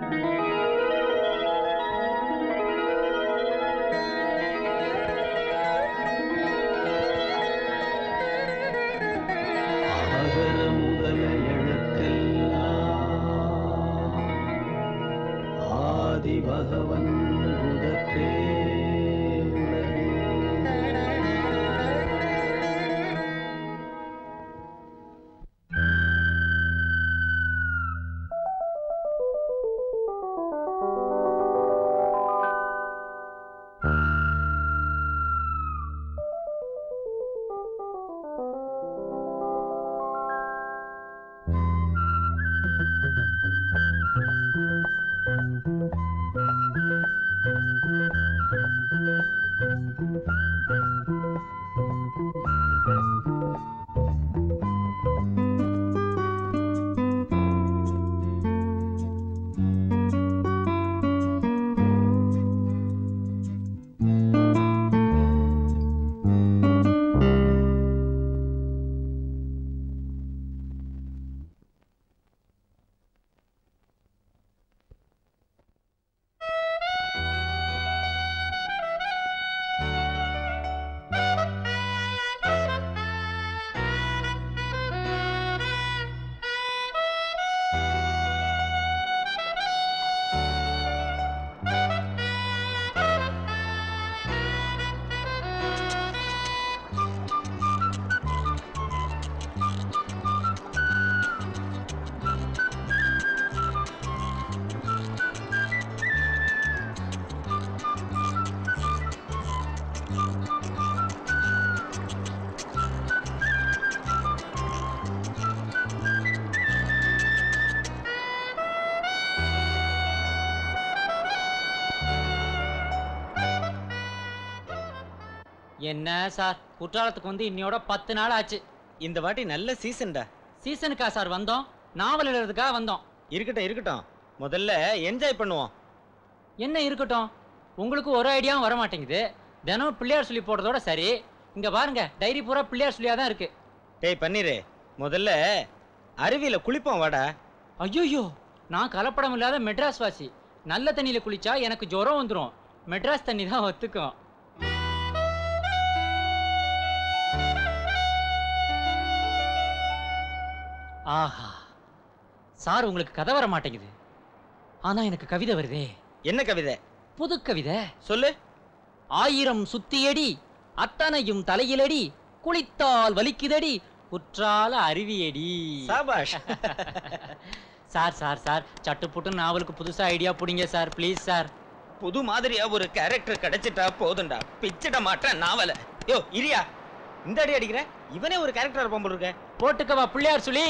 அகர முதல எழுத்தெல்லாம் ஆதி பகவன் முதற்றே உலகு. என்ன சார் குற்றாலத்துக்கு வந்து இன்னையோட பத்து நாள் ஆச்சு இந்த வாட்டி நல்ல சீசன்டா சீசனுக்கா சார் வந்தோம் நாவல் எழுதுறதுக்காக வந்தோம் இருக்கட்டும் இருக்கட்டும் முதல்ல என்ஜாய் பண்ணுவோம் என்ன இருக்கட்டும் உங்களுக்கு ஒரு ஐடியாவும் வர மாட்டேங்குது தினம் பிள்ளையார் சொல்லி போடுறதோட சரி இங்க பாருங்க டைரி பூரா பிள்ளையார் சொல்லியா தான் இருக்கு டேய் பன்னீரு முதல்ல அருவியில குளிப்போம் வாடா ஐயோ நான் கலப்படம் இல்லாத மெட்ராஸ் வாசி நல்ல தண்ணியில குளிச்சா எனக்கு ஜுரம் வந்துடும் மெட்ராஸ் தண்ணி தான் ஒத்துக்கும் ஆஹா சார் உங்களுக்கு கதை வர மாட்டேங்குது ஆனா எனக்கு கவிதை வருதே என்ன கவிதை புது கவிதை சொல்லு ஆயிரம் சுத்தியடி அத்தனையும் தலையிலடி குளித்தால் வலிக்குதடி குற்றால அருவியடி சாபாஷ் சார் சார் சார் சட்டுப்புட்டு நாவலுக்கு புதுசா ஐடியா புடிங்க சார் ப்ளீஸ் சார் புது மாதிரியா ஒரு கேரக்டர் கிடைச்சிட்டா போதும்டா பிச்சிட மாட்டேன் நாவல யோ இரியா இந்த அடி அடிக்கிற இவனே ஒரு கேரக்டர் இருப்பான் போல இருக்க போட்டுக்கவா பிள்ளையார் சொல்லி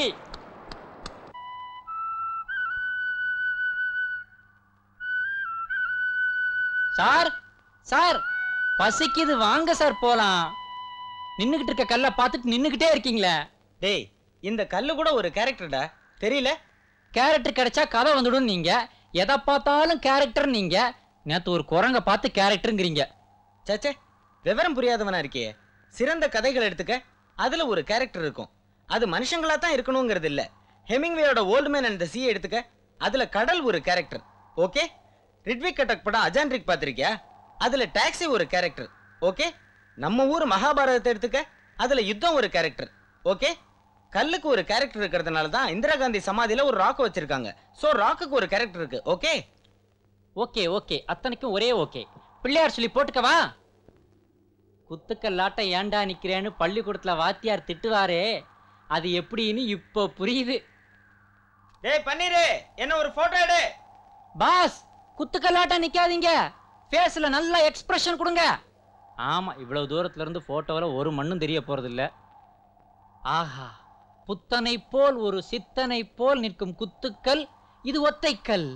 சார் சார் பசிக்குது வாங்க சார் போலாம் நின்னுகிட்டு இருக்க கல்லை பார்த்துட்டு நின்னுகிட்டே இருக்கீங்களே டேய் இந்த கல்லு கூட ஒரு கேரக்டர்டா தெரியல கேரக்டர் கிடைச்சா கதை வந்துடும் நீங்க எதை பார்த்தாலும் கேரக்டர் நீங்க நேத்து ஒரு குரங்க பார்த்து கேரக்டருங்கிறீங்க சேச்சே விவரம் புரியாதவனா இருக்கியே சிறந்த கதைகள் எடுத்துக்க அதுல ஒரு கேரக்டர் இருக்கும் அது மனுஷங்களா தான் இருக்கணுங்கிறது இல்ல ஹெமிங்வேயோட old man and the sea எடுத்துக்க அதுல கடல் ஒரு கேரக்டர் ஓகே ரிட்விக் கட்டக் படம் அஜான்ரிக் பார்த்திருக்கியா அதுல டாக்ஸி ஒரு கேரக்டர் ஓகே நம்ம ஊர் மகாபாரதத்தை எடுத்துக்க அதுல யுத்தம் ஒரு கேரக்டர் ஓகே கல்லுக்கு ஒரு கேரக்டர் இருக்கிறதுனால தான் இந்திரா காந்தி சமாதியில ஒரு ராக் வச்சிருக்காங்க சோ ராக்குக்கு ஒரு கேரக்டர் இருக்கு ஓகே ஓகே ஓகே அத்தனைக்கும் ஒரே ஓகே பிள்ளையார் சொல்லி போட்டுக்கவா குத்துக்கல்லாட்ட ஏன்டா நிக்கிறேன்னு பள்ளிக்கூடத்துல வாத்தியார் திட்டுவாரே அது எப்படின்னு இப்போ புரியுது டேய் பன்னீரு என்ன ஒரு போட்டோ எடு பாஸ் குத்துக்கல்லாட்ட நிக்காதீங்க ஃபேஸ்ல நல்ல எக்ஸ்பிரஷன் கொடுங்க ஆமா இவ்வளவு தூரத்துல இருந்து போட்டோல ஒரு மண்ணும் தெரிய போறது இல்ல ஆஹா புத்தனை போல் ஒரு சித்தனை போல் நிற்கும் குத்துக்கள் இது ஒத்தைக்கல்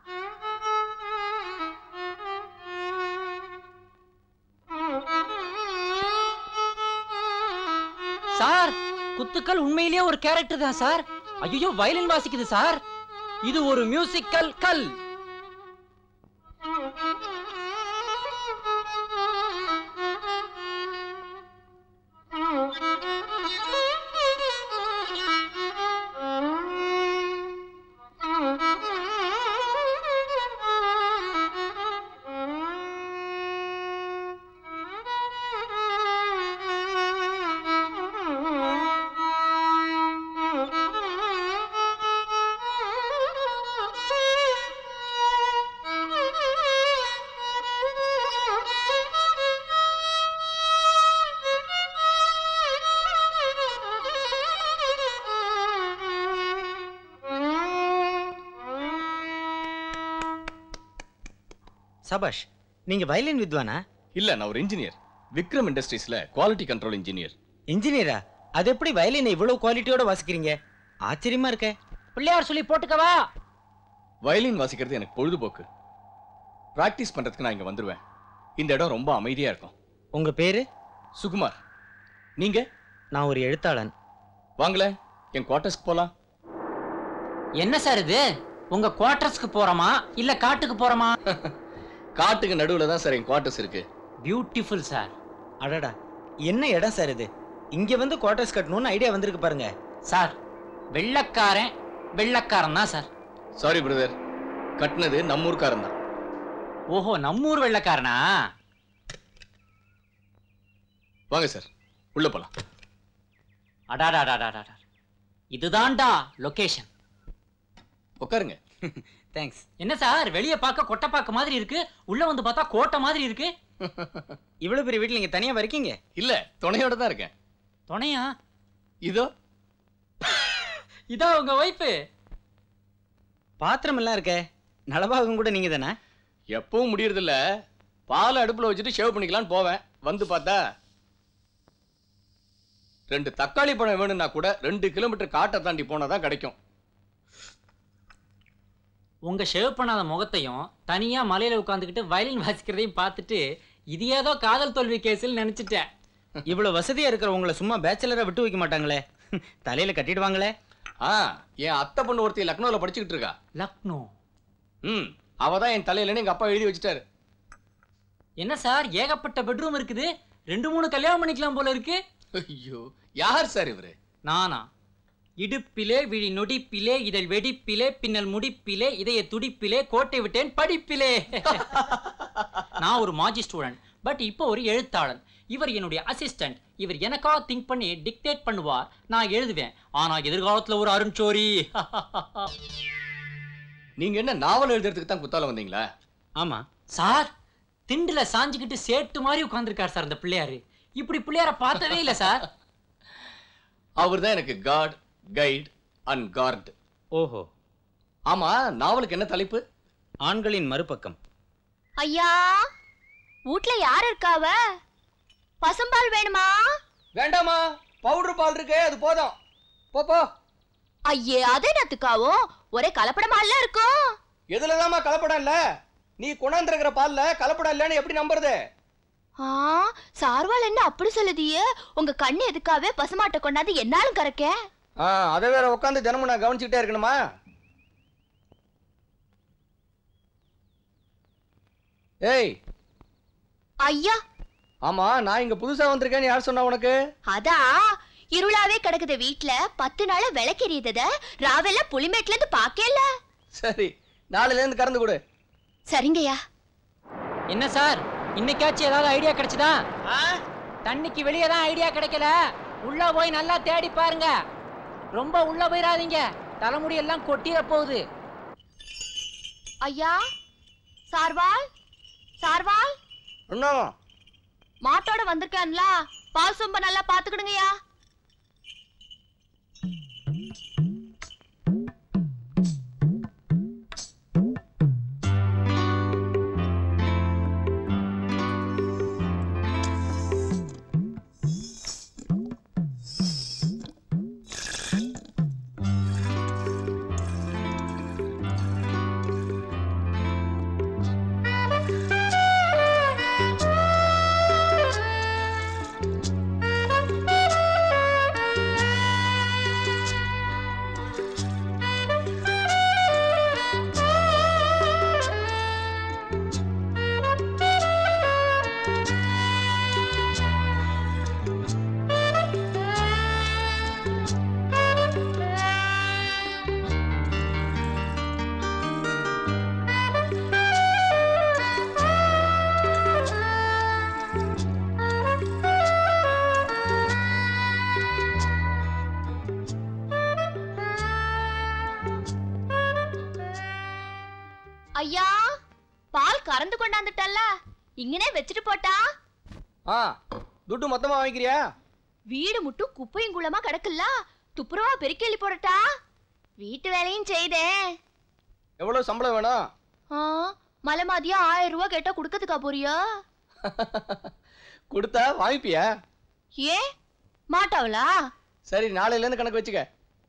சார் குத்துக்கள் உண்மையிலேயே ஒரு கேரக்டர் தான் சார் ஐயோ வயலின் வாசிக்குது சார் இது ஒரு மியூசிக்கல் கல் சபாஷ் நீங்க வயலின் வித்வானா இல்ல நான் ஒரு இன்ஜினியர் விக்ரம் இண்டஸ்ட்ரீஸ்ல குவாலிட்டி கண்ட்ரோல் இன்ஜினியர் இன்ஜினியரா அது எப்படி வயலினை இவ்வளவு குவாலிட்டியோட வாசிக்கிறீங்க ஆச்சரியமா இருக்கே பிள்ளையார் சொல்லி போட்டுக்கவா வயலின் வாசிக்கிறது எனக்கு பொழுதுபோக்கு பிராக்டிஸ் பண்றதுக்கு நான் இங்க வந்துருவேன் இந்த இடம் ரொம்ப அமைதியா இருக்கும் உங்க பேரு சுகுமார் நீங்க நான் ஒரு எழுத்தாளன் வாங்களே என் குவார்ட்டர்ஸ்க்கு போலாம் என்ன சார் இது உங்க குவார்டர்ஸ்க்கு போறோமா இல்ல காட்டுக்கு போறோமா காட்டுக்கு நடுவுல தான் சார் என் குவார்ட்டர்ஸ் இருக்கு பியூட்டிஃபுல் சார் அடடா என்ன இடம் சார் இது இங்க வந்து குவார்டர்ஸ் கட்டணும்னு ஐடியா வந்திருக்கு பாருங்க சார் வெள்ளக்காரன் வெள்ளக்காரன் தான் சார் சாரி பிரதர் கட்டினது நம்ம ஊர்க்காரன் தான் ஓஹோ நம்மூர் வெள்ளக்காரனா வாங்க சார் உள்ள போலாம் அடாடாடாடாடா இதுதான்டா லொகேஷன் உட்காருங்க தேங்க்ஸ் என்ன சார் வெளிய பார்க்க கொட்டைப்பாக்க மாதிரி இருக்கு உள்ள வந்து பார்த்தா கோட்டை மாதிரி இருக்கு இவ்வளவு பெரிய வீட்டுல நீங்க தனியா இருக்கீங்க இல்ல துணையோட தான் இருக்கேன் துணையா இதோ இதா உங்க ஒய்ஃபு பாத்திரம் எல்லாம் இருக்கே நலபாகம் கூட நீங்க தானே எப்பவும் முடியறதில்ல பால் அடுப்புல வச்சுட்டு ஷேவ் பண்ணிக்கலாம்னு போவேன் வந்து பார்த்தா ரெண்டு தக்காளி பழம் வேணும்னா கூட ரெண்டு கிலோமீட்டர் காட்டை தாண்டி போனா தான் கிடைக்கும் உங்க ஷேவ் பண்ணாத முகத்தையும் தனியா மலையில உட்காந்துக்கிட்டு வயலின் வாசிக்கிறதையும் பார்த்துட்டு இது ஏதோ காதல் தோல்வி கேஸில் நினைச்சிட்டேன் இவ்வளவு வசதியா இருக்கிற உங்களை சும்மா பேச்சலரா விட்டு வைக்க மாட்டாங்களே தலையில கட்டிடுவாங்களே ஆ என் அத்தை பொண்ணு ஒருத்தி லக்னோல படிச்சுக்கிட்டு இருக்கா லக்னோ ம் அவ தான் என் தலையிலன்னு எங்க அப்பா எழுதி வச்சுட்டாரு என்ன சார் ஏகப்பட்ட பெட்ரூம் இருக்குது ரெண்டு மூணு கல்யாணம் பண்ணிக்கலாம் போல இருக்கு ஐயோ யார் சார் இவரு நானா இடுப்பிலே விழி நொடிப்பிலே இதழ் வெடிப்பிலே பின்னல் முடிப்பிலே இதய துடிப்பிலே கோட்டை விட்டேன் படிப்பிலே நான் ஒரு மாஜி ஸ்டூடெண்ட் பட் இப்போ ஒரு எழுத்தாளன் இவர் என்னுடைய அசிஸ்டன்ட் இவர் எனக்கா திங்க் பண்ணி டிக்டேட் பண்ணுவார் நான் எழுதுவேன் ஆனா எதிர்காலத்துல ஒரு அருண்சோரி நீங்க என்ன நாவல் எழுதுறதுக்கு தான் குத்தால வந்தீங்களா ஆமா சார் திண்டுல சாஞ்சுக்கிட்டு சேட்டு மாதிரி உட்கார்ந்திருக்கார் சார் அந்த பிள்ளையாரு இப்படி பிள்ளையார பார்த்ததே இல்ல சார் அவர் தான் எனக்கு காட் கைட் அண்ட் கார்ட் ஓஹோ ஆமா நாவலுக்கு என்ன தலைப்பு ஆண்களின் மறுபக்கம் ஐயா வீட்ல யார் இருக்காவ பசும்பால் வேணுமா வேண்டாமா பவுடர் பால் இருக்கே அது போதும் போ போ ஐயே அது என்னத்துக்காவோ ஒரே கலப்படமால இருக்கும் எதுலதாம்மா கலப்படம் இல்ல நீ கொண்டாந்துருக்கிற பால்ல கலப்படம் இல்லன்னு எப்படி நம்புறது ஆ சார்வால் என்ன அப்படி சொல்லுதியே உங்க கண்ணு எதுக்காவே பசுமாட்டை கொண்டாந்து என்னாலும் கறக்க ஆ அதை வேற உட்காந்து தினமும் நான் கவனிச்சுக்கிட்டே இருக்கணுமா ஏய் ஐயா ஆமா நான் இங்க புதுசா வந்திருக்கேன்னு யார் சொன்னா உனக்கு அதான் இருளாவே கிடக்குது வீட்ல பத்து நாளா விளக்கெறியத ராவெல்லாம் புளிமேட்ல இருந்து பாக்கல சரி நாளையில இருந்து கறந்து கொடு சரிங்கய்யா என்ன சார் இன்னைக்காச்சும் ஏதாவது ஐடியா கிடைச்சுதா தண்ணிக்கு வெளியே தான் ஐடியா கிடைக்கல உள்ள போய் நல்லா தேடி பாருங்க ரொம்ப உள்ள போயிடாதீங்க தலைமுடி எல்லாம் கொட்டிட போகுது ஐயா சார்வால் சார்வால் இன்னும் மாட்டோட வந்திருக்கான்ல பால் சொம்ப நல்லா பாத்துக்கிடுங்கய்யா ஐயா பால் கறந்து கொண்டாந்துட்டல்ல இங்கனே வச்சுட்டு போட்டா ஆ துட்டு மொத்தமா வாங்கிக்கிறியா வீடு முட்டும் குப்பையும் குளமா கிடக்குல்ல துப்புரவா பெருக்கி போடட்டா வீட்டு வேலையும் செய்தேன் எவ்வளவு சம்பளம் வேணும் ஆ, மலை மாதிரியா ஆயிரம் ரூபாய் கேட்டா கொடுக்கறதுக்கா போறியா கொடுத்தா வாங்கிப்பியா ஏன் மாட்டாவளா சரி நாளையில இருந்து கணக்கு வச்சுக்க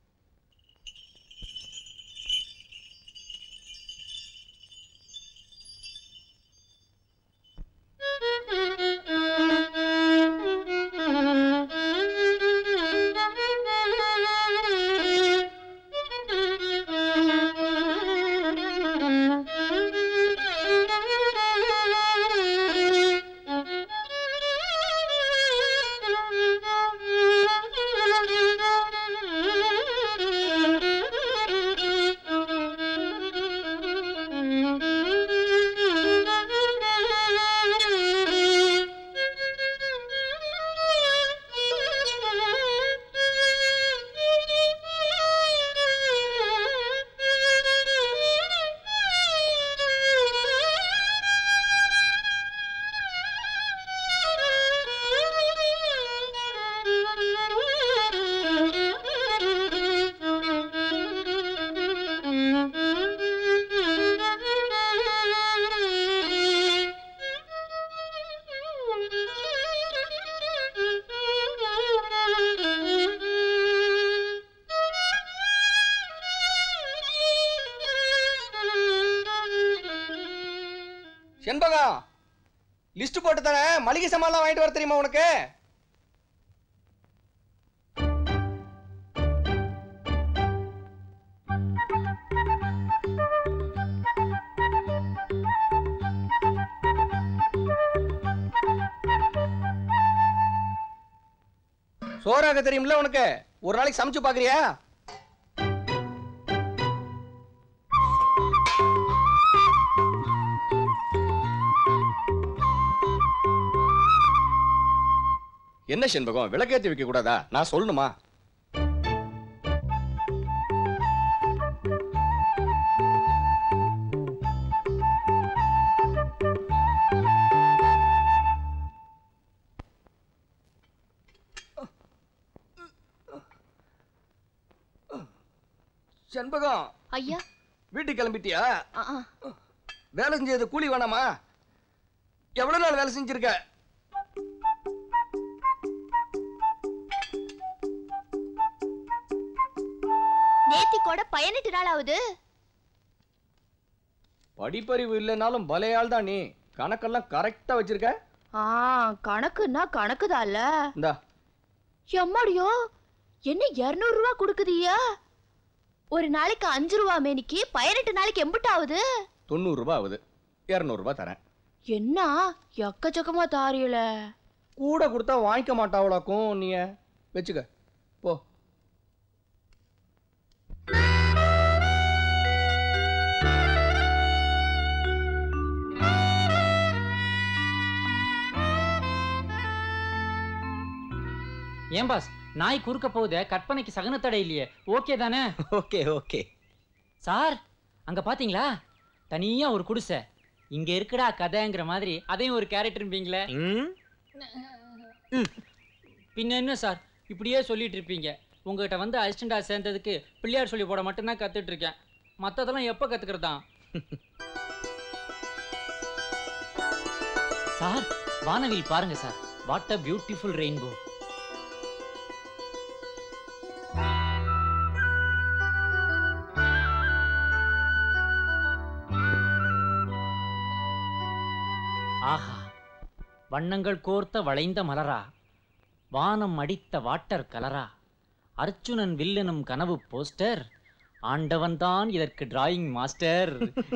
செண்பகம் லிஸ்ட் போட்டு தரேன் மளிகை சாமான்லாம் வாங்கிட்டு வர தெரியுமா உனக்கு சோறாக்க தெரியும்ல உனக்கு ஒரு நாளைக்கு சமைச்சு பாக்குறியா என்ன செண்பகம் விளக்கேத்தி வைக்க கூடாதா நான் சொல்லணுமா செண்பகம் ஐயா வீட்டுக்கு கிளம்பிட்டியா ஆ, ஆ. வேலை செஞ்சது கூலி வேணாமா எவ்வளவு நாள் வேலை செஞ்சிருக்க நேத்தி கூட பதினெட்டு நாள் ஆகுது படிப்பறிவு இல்லைனாலும் பலையாள் தான் நீ கணக்கெல்லாம் கரெக்டா வச்சிருக்க ஆ கணக்குன்னா கணக்குதான்ல இந்தா எம்மாடியோ என்ன இருநூறு ரூபா கொடுக்குதியா ஒரு நாளைக்கு அஞ்சு ரூபா மேனிக்கு பதினெட்டு நாளைக்கு எம்பிட்டு ஆகுது தொண்ணூறு ரூபாய் ஆகுது இருநூறு ரூபாய் தரேன் என்ன எக்கச்சக்கமா தாரியல கூட கொடுத்தா வாங்கிக்க மாட்டாவளாக்கும் நீ வச்சுக்க போ ஏன் பாஸ் நாய் குறுக்க போகுதே கற்பனைக்கு சகனத்தடை இல்லையே ஓகே தானே ஓகே ஓகே சார் அங்க பாத்தீங்களா தனியா ஒரு குடிசை இங்க இருக்குடா கதைங்கிற மாதிரி அதையும் ஒரு கேரக்டர்பீங்களே பின்ன என்ன சார் இப்படியே சொல்லிட்டு இருப்பீங்க உங்ககிட்ட வந்து அசிஸ்டண்டா சேர்ந்ததுக்கு பிள்ளையார் சொல்லி போட மட்டும்தான் கத்துட்டு இருக்கேன் மத்ததெல்லாம் எப்ப கத்துக்கிறதா சார் வானவில் பாருங்க sir what a beautiful rainbow ஆஹா வண்ணங்கள் கோர்த்த வளைந்த மலரா வானம் அடித்த வாட்டர் கலரா அர்ச்சுனன் வில்லனும் கனவு போஸ்டர் ஆண்டவன்தான் இதற்கு டிராயிங் மாஸ்டர்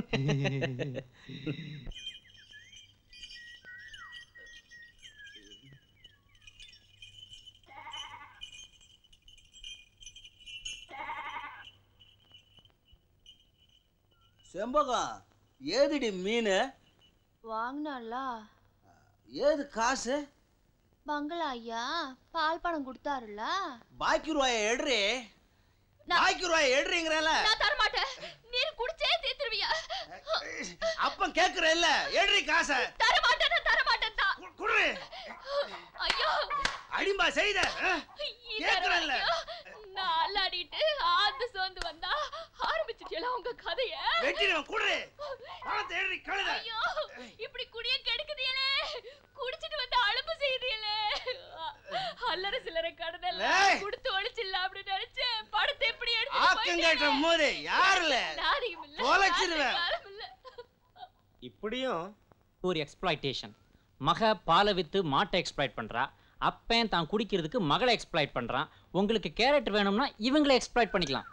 செம்பகம் ஏதுடி மீன் வாங்கினால ஏது காசு பங்களா ஐயா பால் பணம் கொடுத்தாருல்ல பாக்கி ரூபாய எடுறி நான்- பாக்கி ரூபாய எடுறீங்கிறல நான் தர மாட்டேன் நீர் குடிச்சே தீத்துருவியா அப்ப கேக்குற இல்ல எடுறி காசை தர மாட்டேன் நான் தர மாட்டேன் தான் கு- குடுறி ஐயோ அடிம்பா செய்த கேக்குறேன்ல. நான் அல்லாடிட்டு ஆந்து சோர்ந்து வந்தா ஆரம்பிச்சிட்டீங்களா உங்க கதைய வெட்டிடுவேன் குடுறி பணத்தை பணத்தை ஏறி கழுத ஐயோ இப்படி குடிய கெடுக்குதியலே குடிச்சிட்டு வந்து அலுப்பு செய்தியலே அல்லற சில்லற கடனெல்லாம் ஏய். கொடுத்து ஒளிச்சிடலாம் அப்படின்னு நினைச்சேன் படத்தை எப்படி எடுத்து ஆக்கம் கேட்ட போது யாருல தொலைச்சிருவேன். இப்படியும் ஒரு எக்ஸ்ப்ளாய்டேஷன் மக பாலை வித்து மாட்டை எக்ஸ்ப்ளாய்ட் பண்றா அப்பன் தான் குடிக்கிறதுக்கு மகளை எக்ஸ்ப்ளாய்ட் பண்றான் உங்களுக்கு கேரட் வேணும்னா இவங்களை எக்ஸ்ப்ளாய்ட் பண்ணிக்கலாம்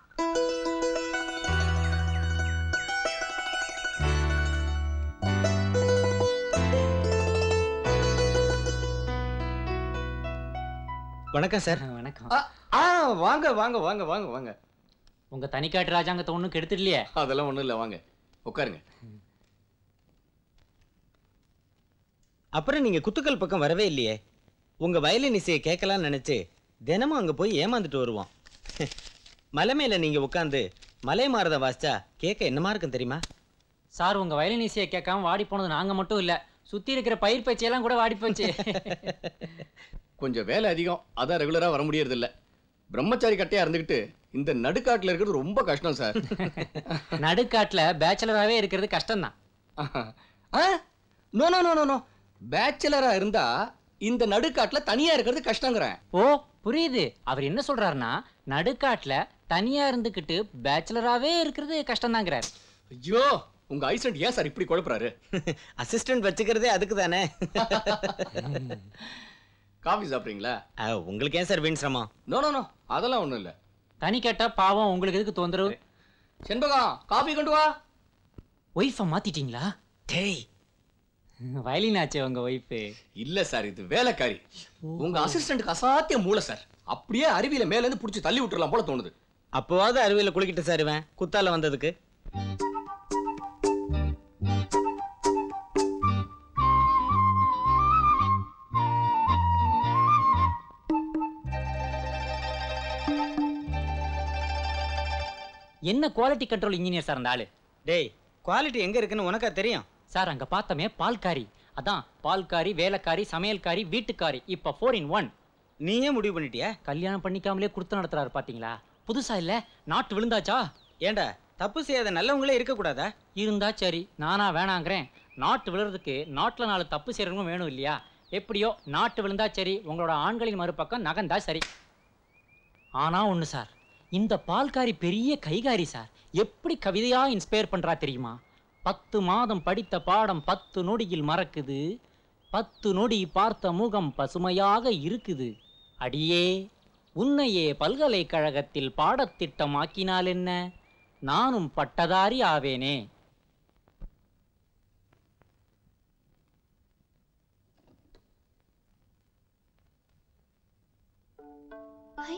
வணக்கம் சார் வணக்கம் ஆ வாங்க வாங்க வாங்க வாங்க வாங்க உங்க தனிக்காட்டு ராஜாங்கத்தை ஒண்ணும் கெடுத்துடலையே அதெல்லாம் ஒண்ணும் இல்ல வாங்க உட்காருங்க அப்புறம் நீங்க குத்துக்கல் பக்கம் வரவே இல்லையே உங்க வயலின் இசையை கேட்கலாம்னு நினைச்சு தினமும் அங்க போய் ஏமாந்துட்டு வருவோம் மலை மேல நீங்க உட்காந்து மலை மாறத வாசிச்சா கேட்க என்னமா இருக்கும் தெரியுமா சார் உங்க வயலின் இசையை கேட்காம வாடி போனது நாங்க மட்டும் இல்ல சுத்தி இருக்கிற பயிர் பச்சையெல்லாம் கூட வாடி போச்சு கொஞ்சம் வேலை அதிகம் அதான் ரெகுலரா வர முடியறது இல்ல பிரம்மச்சாரி கட்டையா இருந்துகிட்டு இந்த நடுக்காட்டுல இருக்கிறது ரொம்ப கஷ்டம் சார் நடுக்காட்டுல பேச்சுலராகவே இருக்கிறது கஷ்டம்தான் no no no no no பேச்சுலரா இருந்தா இந்த நடுக்காட்டுல தனியா இருக்கிறது கஷ்டங்கிறேன் ஓ புரியுது அவர் என்ன சொல்றாருன்னா நடுக்காட்டுல தனியா இருந்துகிட்டு பேச்சுலராகவே இருக்கிறது கஷ்டம்தாங்கிறார் ஐயோ உங்க ஐசண்ட் ஏன் சார் இப்படி குழப்புறாரு அசிஸ்டன்ட் வச்சுக்கிறதே அதுக்கு தானே காஃபி சாப்பிடுறீங்களா உங்களுக்கு ஏன் சார் வீண் சிரமம் நோ நோ நோ அதெல்லாம் ஒண்ணும் இல்ல தனி கேட்டா பாவம் உங்களுக்கு எதுக்கு தொந்தரவு செண்பகம் காஃபி கொண்டு வா ஒய்ஃபை மாத்திட்டீங்களா டேய் வயலின் ஆச்சே உங்க ஒய்ஃபு இல்ல சார் இது வேலைக்காரி உங்க அசிஸ்டன்ட்க்கு அசாத்திய மூளை சார் அப்படியே அருவியில மேல இருந்து புடிச்சு தள்ளி விட்டுறலாம் போல தோணுது அப்போவாவது அருவியில குளிக்கிட்டு சார் இவன் குத்தால வந்ததுக்கு என்ன குவாலிட்டி கண்ட்ரோல் இன்ஜினியர் சார் அந்த ஆளு டேய் குவாலிட்டி எங்க இருக்குன்னு உனக்கா தெரியும் சார் அங்க பார்த்தமே பால்காரி அதான் பால்காரி வேலைக்காரி சமையல்காரி வீட்டுக்காரி இப்ப ஃபோர் இன் ஒன் நீயே முடிவு பண்ணிட்டியா கல்யாணம் பண்ணிக்காமலே கொடுத்து நடத்துறாரு பாத்தீங்களா புதுசா இல்ல நாட்டு விழுந்தாச்சா ஏன்டா தப்பு செய்யாத நல்லவங்களே இருக்க கூடாதா இருந்தா சரி நானா வேணாங்கிறேன் நாட்டு விழுறதுக்கு நாட்டுல நாலு தப்பு செய்யறவங்க வேணும் இல்லையா எப்படியோ நாட்டு விழுந்தா சரி உங்களோட ஆண்களின் மறுபக்கம் நகந்தா சரி ஆனா ஒண்ணு சார் இந்த பால்காரி பெரிய கைகாரி சார் எப்படி கவிதையா இன்ஸ்பயர் பண்றா தெரியுமா பத்து மாதம் படித்த பாடம் பத்து நொடியில் மறக்குது பத்து நொடி பார்த்த முகம் பசுமையாக இருக்குது அடியே உன்னையே பல்கலைக்கழகத்தில் பாடத்திட்டமாக்கினால் என்ன நானும் பட்டதாரி ஆவேனே ஐ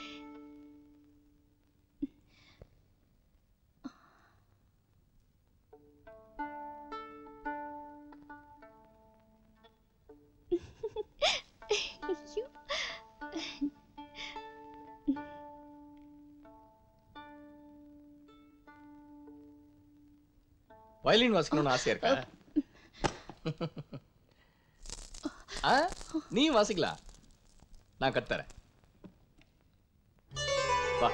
ஐயோ. வயலின் வாசிக்கணும்னு ஆசையா இருக்கா ஆ, நீ வாசிக்கலாம் நான் கத்துறேன் வா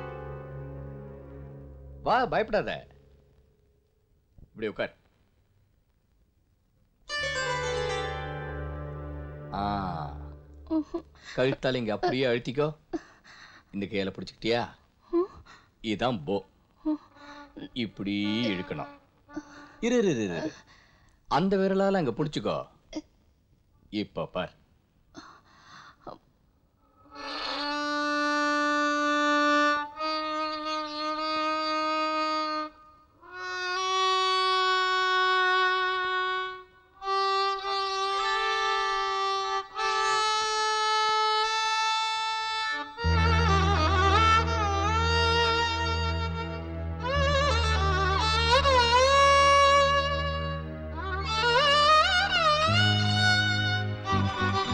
வா பயப்படாத இப்படி உட்கார் ஆ கழுத்தால இங்க அப்படியே அழுத்திக்கோ இந்த கையில பிடிச்சுக்கிட்டியா இதுதான் போ இப்படி இழுக்கணும் இரு இரு இரு, இரு அந்த விரலால அங்க பிடிச்சுக்கோ இப்ப பார் ஆ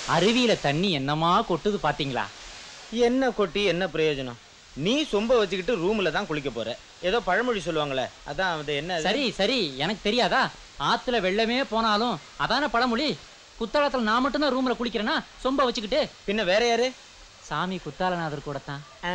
அருவியில தண்ணி என்னமா கொட்டுது பாத்தீங்களா என்ன கொட்டி என்ன பிரயோஜனம் நீ சொம்ப வச்சுக்கிட்டு ரூம்ல தான் குளிக்க போற ஏதோ பழமொழி சொல்லுவாங்களே அதான் அது என்ன அது? சரி சரி எனக்கு தெரியாதா ஆத்துல வெள்ளமே போனாலும் அதான பழமொழி குத்தாலத்துல நான் மட்டும்தான் ரூம்ல குளிக்கிறேன்னா சொம்ப வச்சுக்கிட்டு பின்ன வேற யாரு சாமி குத்தாலநாதர் கூட தான் ஆ?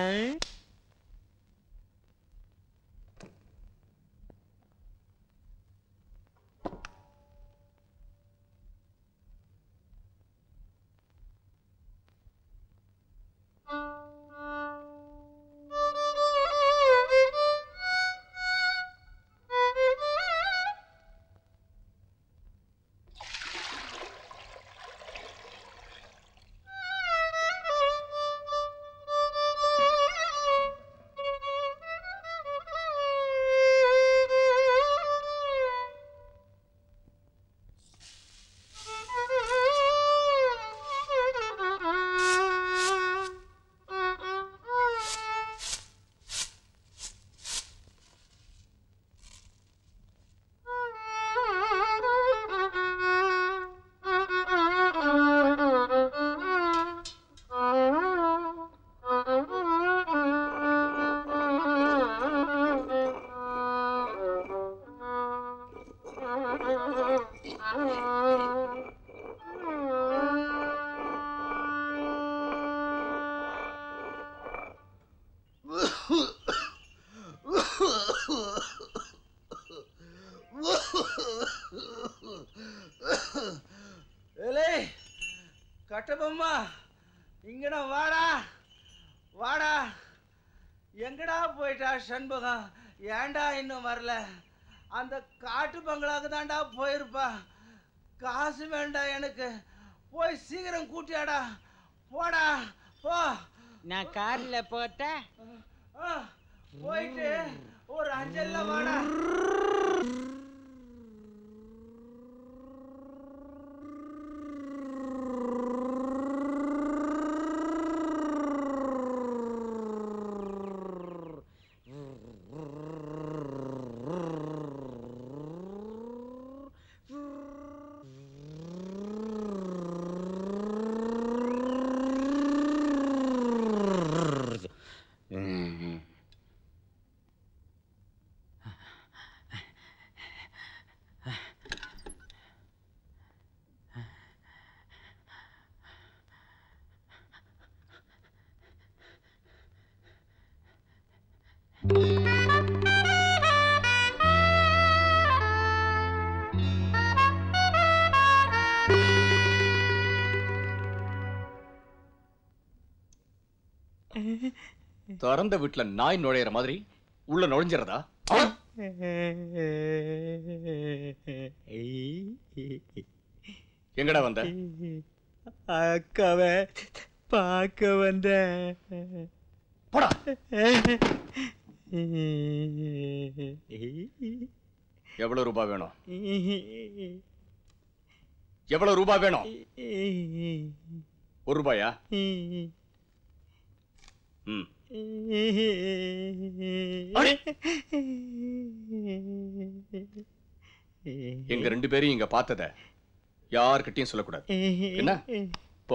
ஏலே கட்டபொம்மா இங்கடா வாடா வாடா எங்கடா போயிட்டா சண்முகம் ஏன்டா இன்னும் வரல அந்த காட்டு பங்களாக்கு தான்டா போயிருப்பா காசு வேண்டாம் எனக்கு போய் சீக்கிரம் கூட்டியாடா போடா போ நான் கார்ல போட்டேன் ஆ, போயிட்டு ஒரு அஞ்சல்ல வாடா திறந்த வீட்டுல நாய் நுழையிற மாதிரி உள்ள நுழைஞ்சிரதா எங்கடா வந்த அக்காவை பார்க்க வந்த போடா எவ்வளவு ரூபாய் வேணும் எவ்வளவு ரூபாய் வேணும் ஒரு ரூபாயா ம் அடே. எங்க ரெண்டு பேரையும் இங்க பார்த்தத யார்கிட்டயும் சொல்லக்கூடாது என்ன போ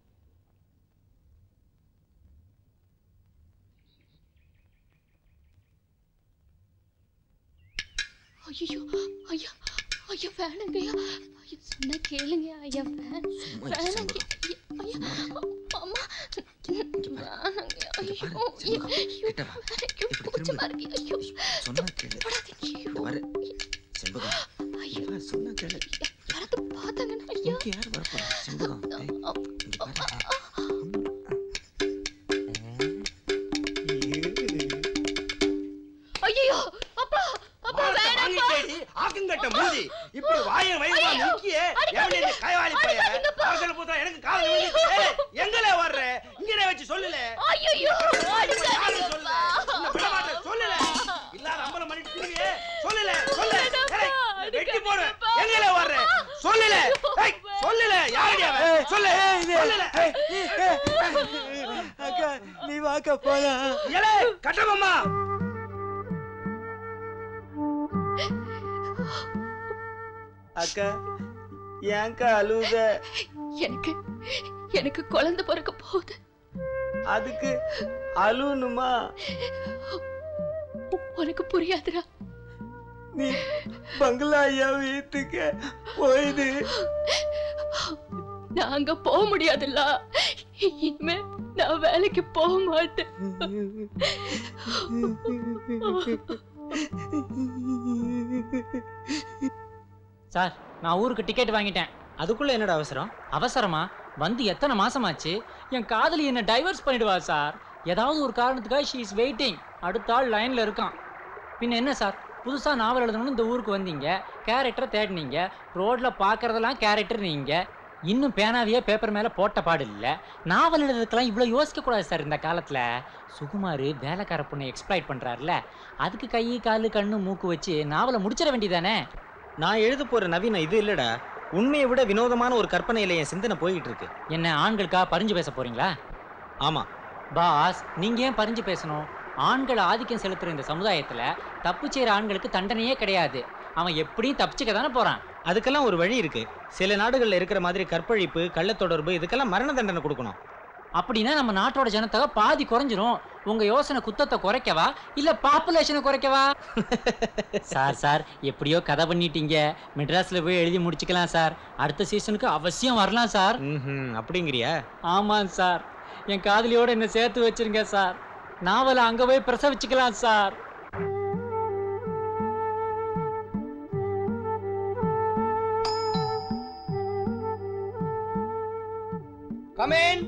ஐயோ ஐயா ஐயா வேணுங்கய்யா ஐயா சொன்னா கேளுங்க ஐயா வேண் வேணுங்க ஐயா அம்மா வேணுங்க ஐயோ ஐயோ ஐயோ கூச்சமா இருக்கு ஐயோ தொடாதீங்க ஐயோ ஐயோ யாராவது பார்த்தாங்கன்னா ஐயா ஐயோ அப்பா அப்பா மானத்தை வேணாம் வாங்கிட்டேடி, ஆக்குங்கட்ட மூடி. இப்படி வாயை வயிறுமா நிக்கியே, எவனே இந்த கைவாலி பைய? அரசல பூத்தா எனக்கு காதுல விழுந்து, ஏய், எங்கலே வர்ற? இங்கனே வச்சு சொல்லுலே. ஐயோ இப்ப யாரும் சொல்லல. இந்த பிள்ளமாட்ட சொல்லல. இல்லாத அம்பலம் பண்ணிட்டு திரிவியே, சொல்லல, சொல்லு. ஏய், வெட்டி போடுவேன். எங்கலே வர்ற? சொல்லல. ஏய், சொல்லல. யாரடி அவன்? சொல்லு. சொல்லல. அக்கா நீ வாக்க போலாம் ஏலே, கட்டபொம்மா. அக்கா ஏன்க்கா அழுவுத எனக்கு எனக்கு குழந்தை பிறக்க போகுது அதுக்கு அழுணுமா உனக்கு புரியாதுடா நீ பங்களா ஐயா வீட்டுக்கு போயிடு நான் அங்க போக முடியாதுல்ல இனிமே நான் வேலைக்கு போக மாட்டேன் சார் நான் ஊருக்கு டிக்கெட் வாங்கிட்டேன் அதுக்குள்ள என்னடா அவசரம் அவசரமா வந்து எத்தனை மாசமாச்சு என் காதலி என்ன டைவர்ஸ் பண்ணிடுவா சார் ஏதாவது ஒரு காரணத்துக்காக ஷீ இஸ் வெயிட்டிங் அடுத்த ஆள் லைன்ல இருக்கான் பின்ன என்ன சார் புதுசா நாவல் எழுதணும்னு இந்த ஊருக்கு வந்தீங்க கேரக்டரை தேடினீங்க ரோட்ல பார்க்கறதெல்லாம் கேரக்டர் நீங்க இன்னும் பேனாவையே பேப்பர் மேல போட்ட பாடு இல்ல நாவல் எழுதுறதுக்கெல்லாம் இவ்வளவு யோசிக்க கூடாது சார் இந்த காலத்துல சுகுமார் வேலைக்கார பொண்ணை எக்ஸ்ப்ளாய்ட் பண்றாருல அதுக்கு கை காலு கண்ணு மூக்கு வச்சு நாவலை முடிச்சிட வேண்டியதானே நான் எழுத போற நவீன இது இல்லடா உண்மையை விட வினோதமான ஒரு கற்பனையில என் சிந்தனை போய்கிட்டு இருக்கு என்ன ஆண்களுக்கா பறிஞ்சு பேச போறீங்களா ஆமா பாஸ் நீங்க ஏன் பறிஞ்சு பேசணும் ஆண்கள் ஆதிக்கம் செலுத்துற இந்த சமுதாயத்துல தப்பு செய்யற ஆண்களுக்கு தண்டனையே கிடையாது அவன் எப்படியும் தப்பிச்சுக்க தானே போறான் அதுக்கெல்லாம் ஒரு வழி இருக்கு சில நாடுகள்ல இருக்கிற மாதிரி கற்பழிப்பு கள்ளத் தொடர்பு இதுக்கெல்லாம் மரண தண்டனை கொடுக்கணும் அப்படின்னா நம்ம நாட்டோட ஜனத்தொகை பாதி குறைஞ்சிரும் உங்க யோசனை குத்தத்தை குறைக்கவா இல்ல பாப்புலேஷனை குறைக்கவா சார் சார் எப்படியோ கதை பண்ணிட்டீங்க மெட்ராஸ்ல போய் எழுதி முடிச்சுக்கலாம் சார் அடுத்த சீசனுக்கு அவசியம் வரலாம் சார் ம்ஹும், அப்படிங்கிறியா ஆமாம் சார் என் காதலியோட என்ன சேர்த்து வச்சிருங்க சார் நாவலை அங்க போய் பிரசவிச்சுக்கலாம் சார் கமேன்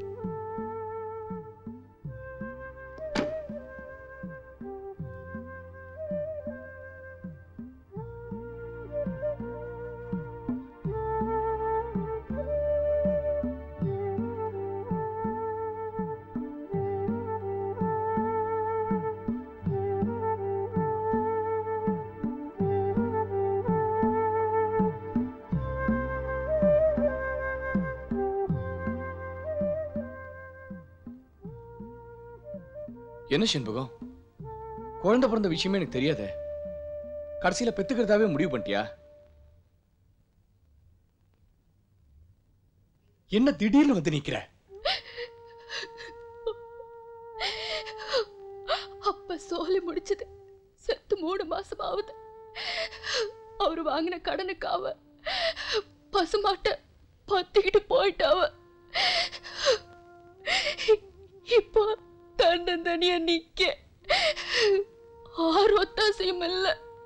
என்ன செண்பகம் குழந்தை பிறந்த விஷயமே எனக்கு தெரியாதே கடைசியில பெத்துக்கிறதாவே முடிவு பண்ணிட்டியா என்ன திடீர்னு வந்து நிக்கிற அப்ப சோலி முடிச்சது செத்து மூணு மாசம் ஆகுது அவரு வாங்கின கடனுக்காவ பசுமாட்ட பத்திக்கிட்டு போயிட்டாவ இப்போ தன்னந்தனியா நிக்க ஆர்வத்தாசையும் இல்ல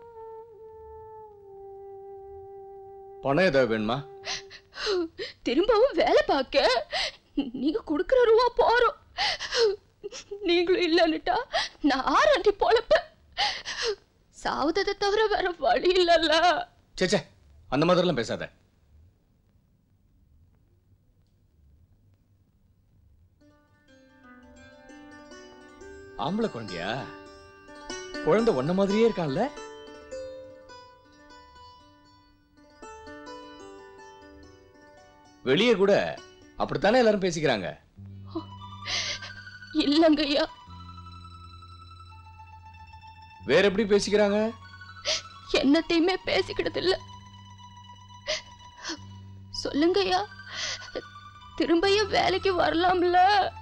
பணம் ஏதாவது வேணுமா திரும்பவும் வேலை பார்க்க நீங்க குடுக்கிற ரூபா போறோம் நீங்களும் இல்லன்னுட்டா நான் ஆறாண்டி பொழப்ப சாவதத்தை தவிர வேற வழி இல்லல்ல சே சே அந்த மாதிரிலாம் பேசாத ஆம்பளை குழந்தையா குழந்தை ஒன்ன மாதிரியே இருக்கான்ல வெளியே கூட அப்படித்தானே எல்லாரும் பேசிக்கிறாங்க இல்லங்கய்யா வேற எப்படி பேசிக்கிறாங்க என்னத்தையுமே பேசிக்கிட்டது இல்ல சொல்லுங்கய்யா திரும்பியும் வேலைக்கு வரலாம்ல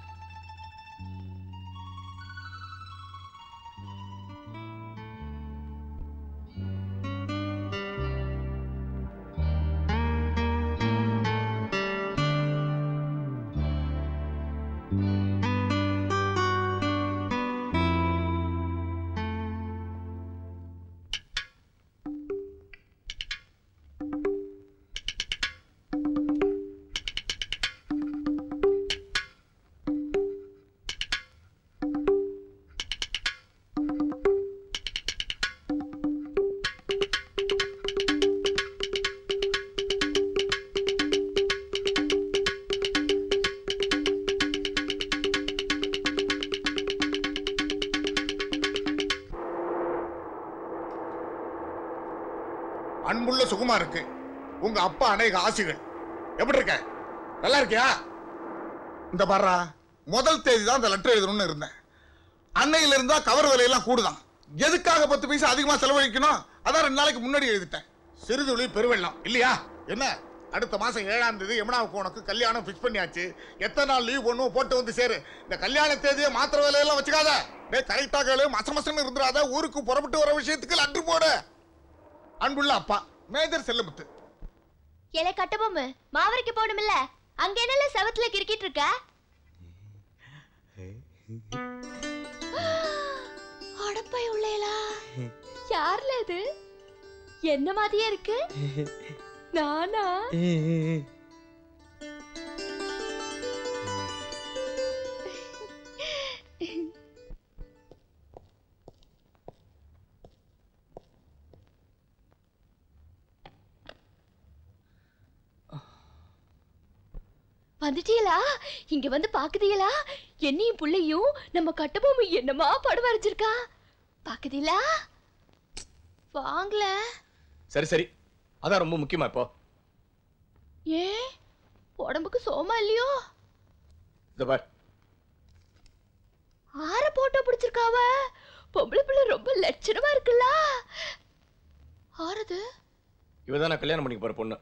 அன்புள்ள சுகுமாருக்கு உங்க அப்பா அநேக ஆசிகள் எப்படி இருக்க நல்லா இருக்கியா இந்த பாருடா முதல் தேதி தான் இந்த லெட்டர் எழுதணும்னு இருந்தேன் அன்னையில இருந்தா கவர் விலையெல்லாம் கூடுதான் எதுக்காக பத்து பைசா அதிகமா செலவழிக்கணும் அதான் ரெண்டு நாளைக்கு முன்னாடி எழுதிட்டேன் சிறுதுளி பெருவெள்ளம் இல்லையா என்ன அடுத்த மாசம் ஏழாம் தேதி யமுனாவுக்கு உனக்கு கல்யாணம் ஃபிக்ஸ் பண்ணியாச்சு எத்தனை நாள் லீவ் ஒன்றும் போட்டு வந்து சேரு இந்த கல்யாண தேதியை மாத்திர வேலையெல்லாம் வச்சுக்காத டேய் கரெக்டாக கேளு மச மசன்னு இருந்துடாத ஊருக்கு புறப்பட்டு வர விஷயத்துக்கு லட்டு போடு அன்புள்ள அப்பா மேஜர் செல்லமுத்து இலை கட்டபொம்மு மாவரைக்கு போகணுமில்ல அங்க என்னல செவத்துல கிரிக்கிட்டு இருக்க அடப்பை உள்ளேலா யார்ல இது என்ன மாதிரியே இருக்கு நானா வந்துட்டீங்களா இங்க வந்து பாக்குதீங்களா என்னையும் புள்ளையும் நம்ம கட்டபொம்மு என்னமா படம் வரைஞ்சிருக்கா பாக்குதீங்களா வாங்கல சரி சரி அதான் ரொம்ப முக்கியமா இப்போ ஏன் உடம்புக்கு சோமா இல்லையோ இந்த பார் ஆற போட்டோ பிடிச்சிருக்காவ பொம்பளை பிள்ளை ரொம்ப லட்சணமா இருக்குல்ல ஆறுது இவ தான் நான் கல்யாணம் பண்ணிக்க போற பொண்ணு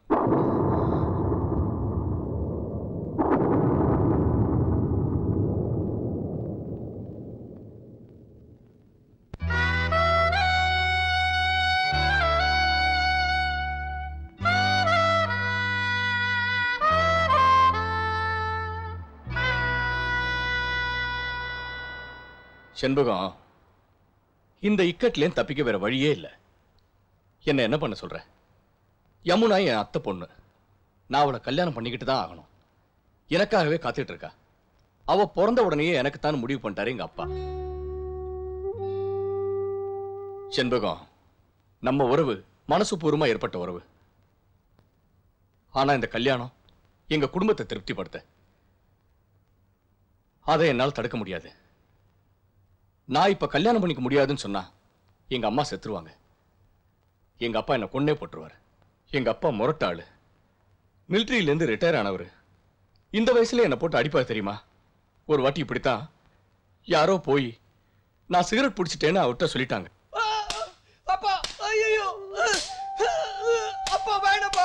செண்பகம் இந்த இக்கட்லேயும் தப்பிக்க வேற வழியே இல்லை என்ன என்ன பண்ண சொல்ற யமுனா என் அத்தை பொண்ணு நான் அவளை கல்யாணம் பண்ணிக்கிட்டு தான் ஆகணும் எனக்காகவே காத்துட்டு இருக்கா அவ பிறந்த உடனேயே எனக்கு தான் முடிவு பண்ணிட்டாரு எங்க அப்பா செண்பகம் நம்ம உறவு மனசு பூர்வமா ஏற்பட்ட உறவு ஆனா இந்த கல்யாணம் எங்க குடும்பத்தை திருப்திப்படுத்த அதை என்னால் தடுக்க முடியாது நான் இப்ப கல்யாணம் பண்ணிக்க முடியாதுன்னு சொன்னா எங்க அம்மா செத்துருவாங்க எங்க அப்பா என்ன கொன்னே போட்டுருவாரு எங்க அப்பா முரட்டாளு மிலிட்ரியில இருந்து ரிட்டையர் ஆனவர் இந்த வயசுல என்ன போட்டு அடிப்பாரு தெரியுமா ஒரு வாட்டி இப்படித்தான் யாரோ போய் நான் சிகரெட் பிடிச்சிட்டேன்னு அவர்கிட்ட சொல்லிட்டாங்க அப்பா ஐயோ அப்பா வேணப்பா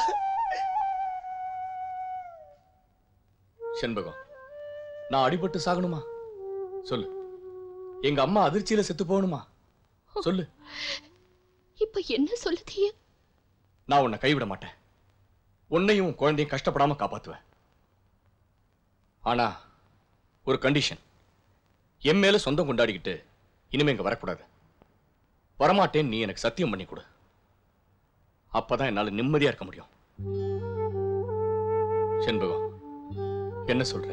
செண்பகம் நான் அடிபட்டு சாகணுமா சொல்லு எங்க அம்மா அதிர்ச்சியில செத்து போகணுமா சொல்லு இப்ப என்ன சொல்லுதிய நான் உன்னை கைவிட மாட்டேன் உன்னையும் உன் குழந்தையும் கஷ்டப்படாம காப்பாத்துவேன் ஆனா ஒரு கண்டிஷன் என் மேல சொந்தம் கொண்டாடிக்கிட்டு இனிமே இங்க வரக்கூடாது வரமாட்டேன்னு நீ எனக்கு சத்தியம் பண்ணி கொடு அப்பதான் என்னால நிம்மதியா இருக்க முடியும் செண்பகம் என்ன சொல்ற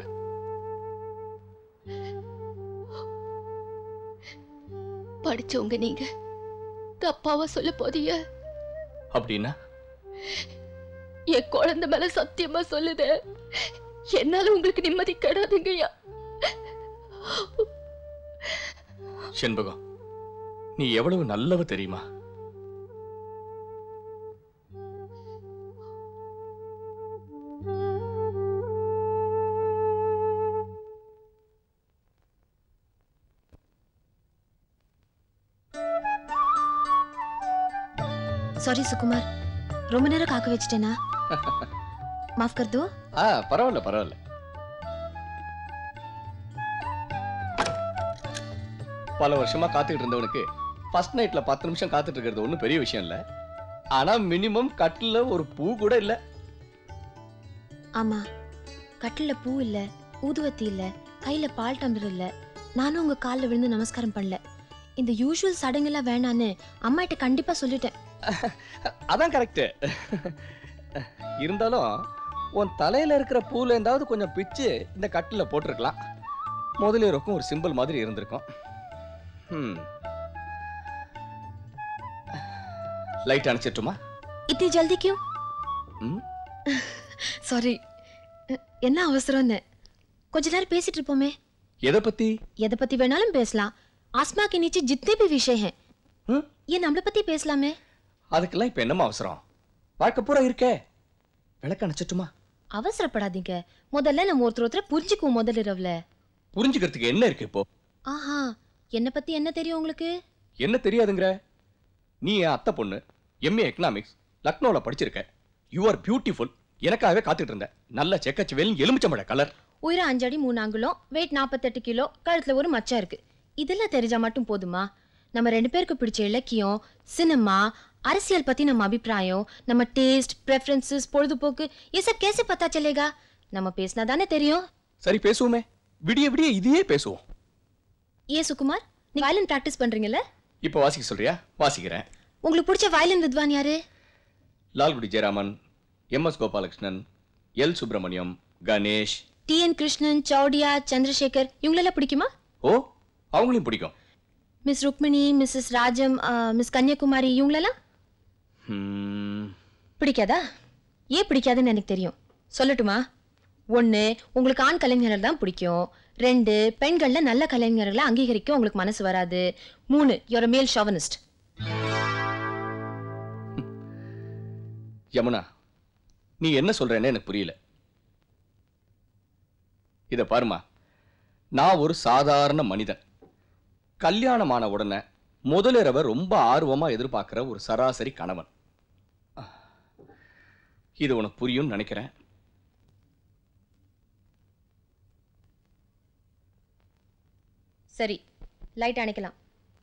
படிச்சவங்க நீங்க தப்பாவா சொல்ல போதிய அப்படின்னா என் குழந்தை மேல சத்தியமா சொல்லுது என்னால உங்களுக்கு நிம்மதி கிடையாதுங்கய்யா செண்பகம் நீ எவ்வளவு நல்லவ தெரியுமா सॉरी सुकुमार ரொம்ப நேரம் காக்க வச்சிட்டேனா माफ कर दो ஆ பரவாயில்ல பரவாயில்ல பல வருஷமா காத்துக்கிட்டு இருந்தவனுக்கு ஃபர்ஸ்ட் நைட்ல பத்து நிமிஷம் காத்துட்டு இருக்கிறது ஒன்றும் பெரிய விஷயம் இல்ல ஆனா மினிமம் கட்டில ஒரு பூ கூட இல்ல ஆமா கட்டில பூ இல்ல ஊதுவத்தி இல்ல கையில பால் டம்ளர் இல்ல நானும் உங்க கால்ல விழுந்து நமஸ்காரம் பண்ணல இந்த யூஷுவல் சடங்கெல்லாம் வேணான்னு அம்மா கிட்ட கண்டிப்பா சொல்லிட்டேன் அதான் கரெக்ட் இருந்தாலும் உன் தலையில இருக்கிற பூல இருந்தாவது கொஞ்சம் பிச்சு இந்த கட்டில போட்டிருக்கலாம் முதலியருக்கும் ஒரு சிம்பிள் மாதிரி இருந்திருக்கும் ம் லைட் அணைச்சிட்டுமா இத்தி ஜல்தி கியூ ம் சாரி என்ன அவசரம்னு கொஞ்ச நேரம் பேசிட்டு இருப்போமே எதை பத்தி எதை பத்தி வேணாலும் பேசலாம் आसमां के नीचे जितने भी विषय हैं ம்? ये நம்மள பத்தி பேசலாமே அதுக்கெல்லாம் இப்ப என்னமா அவசரம் வாழ்க்கை பூரா இருக்கே விளக்க அணைச்சிட்டுமா அவசரப்படாதீங்க முதல்ல நம்ம ஒருத்தர் ஒருத்தரை புரிஞ்சுக்குவோம் முதல் இரவுல புரிஞ்சுக்கிறதுக்கு என்ன இருக்கு இப்போ ஆஹா என்ன பத்தி என்ன தெரியும் உங்களுக்கு என்ன தெரியாதுங்கிற நீ என் அத்தை பொண்ணு எம்ஏ எக்கனாமிக்ஸ் லக்னோல படிச்சிருக்க யூ ஆர் பியூட்டிஃபுல் எனக்காகவே காத்துட்டு இருந்தேன் நல்ல செக்கச்சுவேல் எலுமிச்சம்பழ கலர் உயிரை அஞ்சடி மூணு அங்குலம் வெயிட் நாற்பத்தெட்டு கிலோ கழுத்துல ஒரு மச்சம் இருக்கு இதெல்லாம் தெரிஞ்சா மட்டும் போதுமா நம்ம ரெண்டு பேருக்கு பிடிச்ச இலக்கியம் சினிமா அரசியல் பத்தி நம்ம அபிப்பிராயம் நம்ம டேஸ்ட் preferences பொழுதுபோக்கு ये सब कैसे पता चलेगा நம்ம பேசினா தானே தெரியும் சரி பேசுவோமே விடிய விடிய இதையே பேசுவோம் ஏ சுகுமார் நீ வயலின் பிராக்டிஸ் பண்றீங்கல்ல இப்போ வாசிக்க சொல்றியா வாசிக்கிறேன் உங்களுக்கு பிடிச்ச வயலின் வித்வான் யாரு Lalgudi Jayaraman M S Gopalakrishnan L Subramaniam Ganesh T N Krishnan Chowdiah Chandrasekhar இவங்களெல்லாம் பிடிக்குமா ஓ அவங்களையும் பிடிக்கும் Miss Rukmini Mrs Rajam Miss Kanyakumari இவங்களெல்லாம் ஹம், பிடிக்காதா ஏன் பிடிக்காதுன்னு எனக்கு தெரியும் சொல்லட்டுமா ஒன்று உங்களுக்கு ஆண் கலைஞர்கள் தான் பிடிக்கும் ரெண்டு பெண்களில் நல்ல கலைஞர்களை அங்கீகரிக்க உங்களுக்கு மனசு வராது மூணு யோர் மேல் ஷாவனிஸ்ட் யமுனா நீ என்ன சொல்றேன்னு எனக்கு புரியல இத பாருமா நான் ஒரு சாதாரண மனிதன் கல்யாணமான உடனே முதலிரவை ரொம்ப ஆர்வமா எதிர்பார்க்கிற ஒரு சராசரி கணவன் இது உனக்கு புரியும்னு நினைக்கிறேன் சரி லைட் அணைக்கலாம்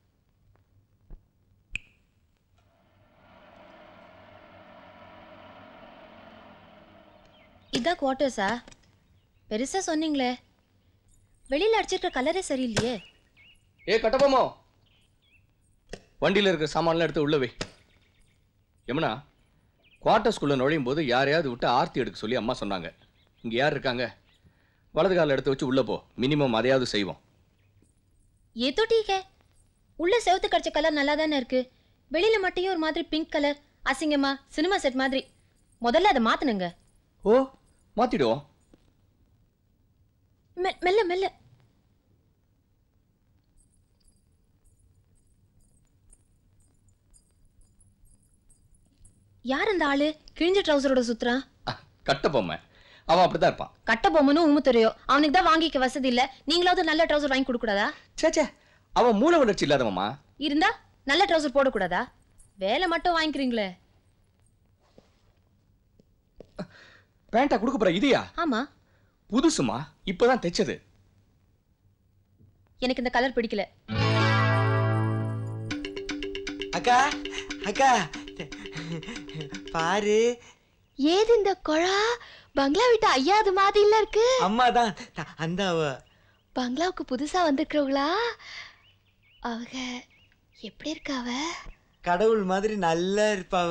இதான் குவார்ட்டர்ஸா பெருசா சொன்னீங்களே வெளியில அடிச்சிருக்க கலரே சரியில்லையே ஏ கட்டபொம்மோ வண்டியில இருக்கிற சாமான்லாம் எடுத்து உள்ள வை யமுனா குவார்ட்டர்ஸ்குள்ள நுழையும் போது யாரையாவது விட்டு ஆர்த்தி எடுக்க சொல்லி அம்மா சொன்னாங்க இங்க யார் இருக்காங்க வலது கால எடுத்து வச்சு உள்ள போ மினிமம் அதையாவது செய்வோம் ஏ तो ठीक है உள்ள செவத்து கடிச்ச கலர் நல்லா தானே இருக்கு வெளியில மட்டும் ஒரு மாதிரி பிங்க் கலர் அசிங்கமா சினிமா செட் மாதிரி முதல்ல அதை மாத்தணுங்க ஓ மாத்திடுவோம் மெ- மெல்ல மெல்ல யார் அந்த ஆளு கிழிஞ்ச ட்ரௌசரோட சுத்துறான் கட்டபொம்மை அவன் அப்படித்தான் இருப்பான் கட்ட பொம்மனும் உமுத்துறையோ அவனுக்கு தான் வாங்கிக்க வசதி இல்ல நீங்களாவது நல்ல ட்ரௌசர் வாங்கி கொடுக்க கூடாதா சே சே அவன் மூல வளர்ச்சி இல்லாதவம்மா இருந்தா நல்ல ட்ரௌசர் போடக்கூடாதா வேலை மட்டும் வாங்கிக்கிறீங்களே பேண்டா கொடுக்க போற இதையா ஆமா புதுசுமா இப்பதான் தைச்சது எனக்கு இந்த கலர் பிடிக்கல அக்கா அக்கா பாரு ஏது இந்த குழா பங்களா விட்டு ஐயாது மாதிரி இல்ல இருக்கு அம்மா தான் அந்த அவ பங்களாவுக்கு புதுசா வந்திருக்கிறவங்களா அவங்க எப்படி இருக்காவ கடவுள் மாதிரி நல்லா இருப்பாவ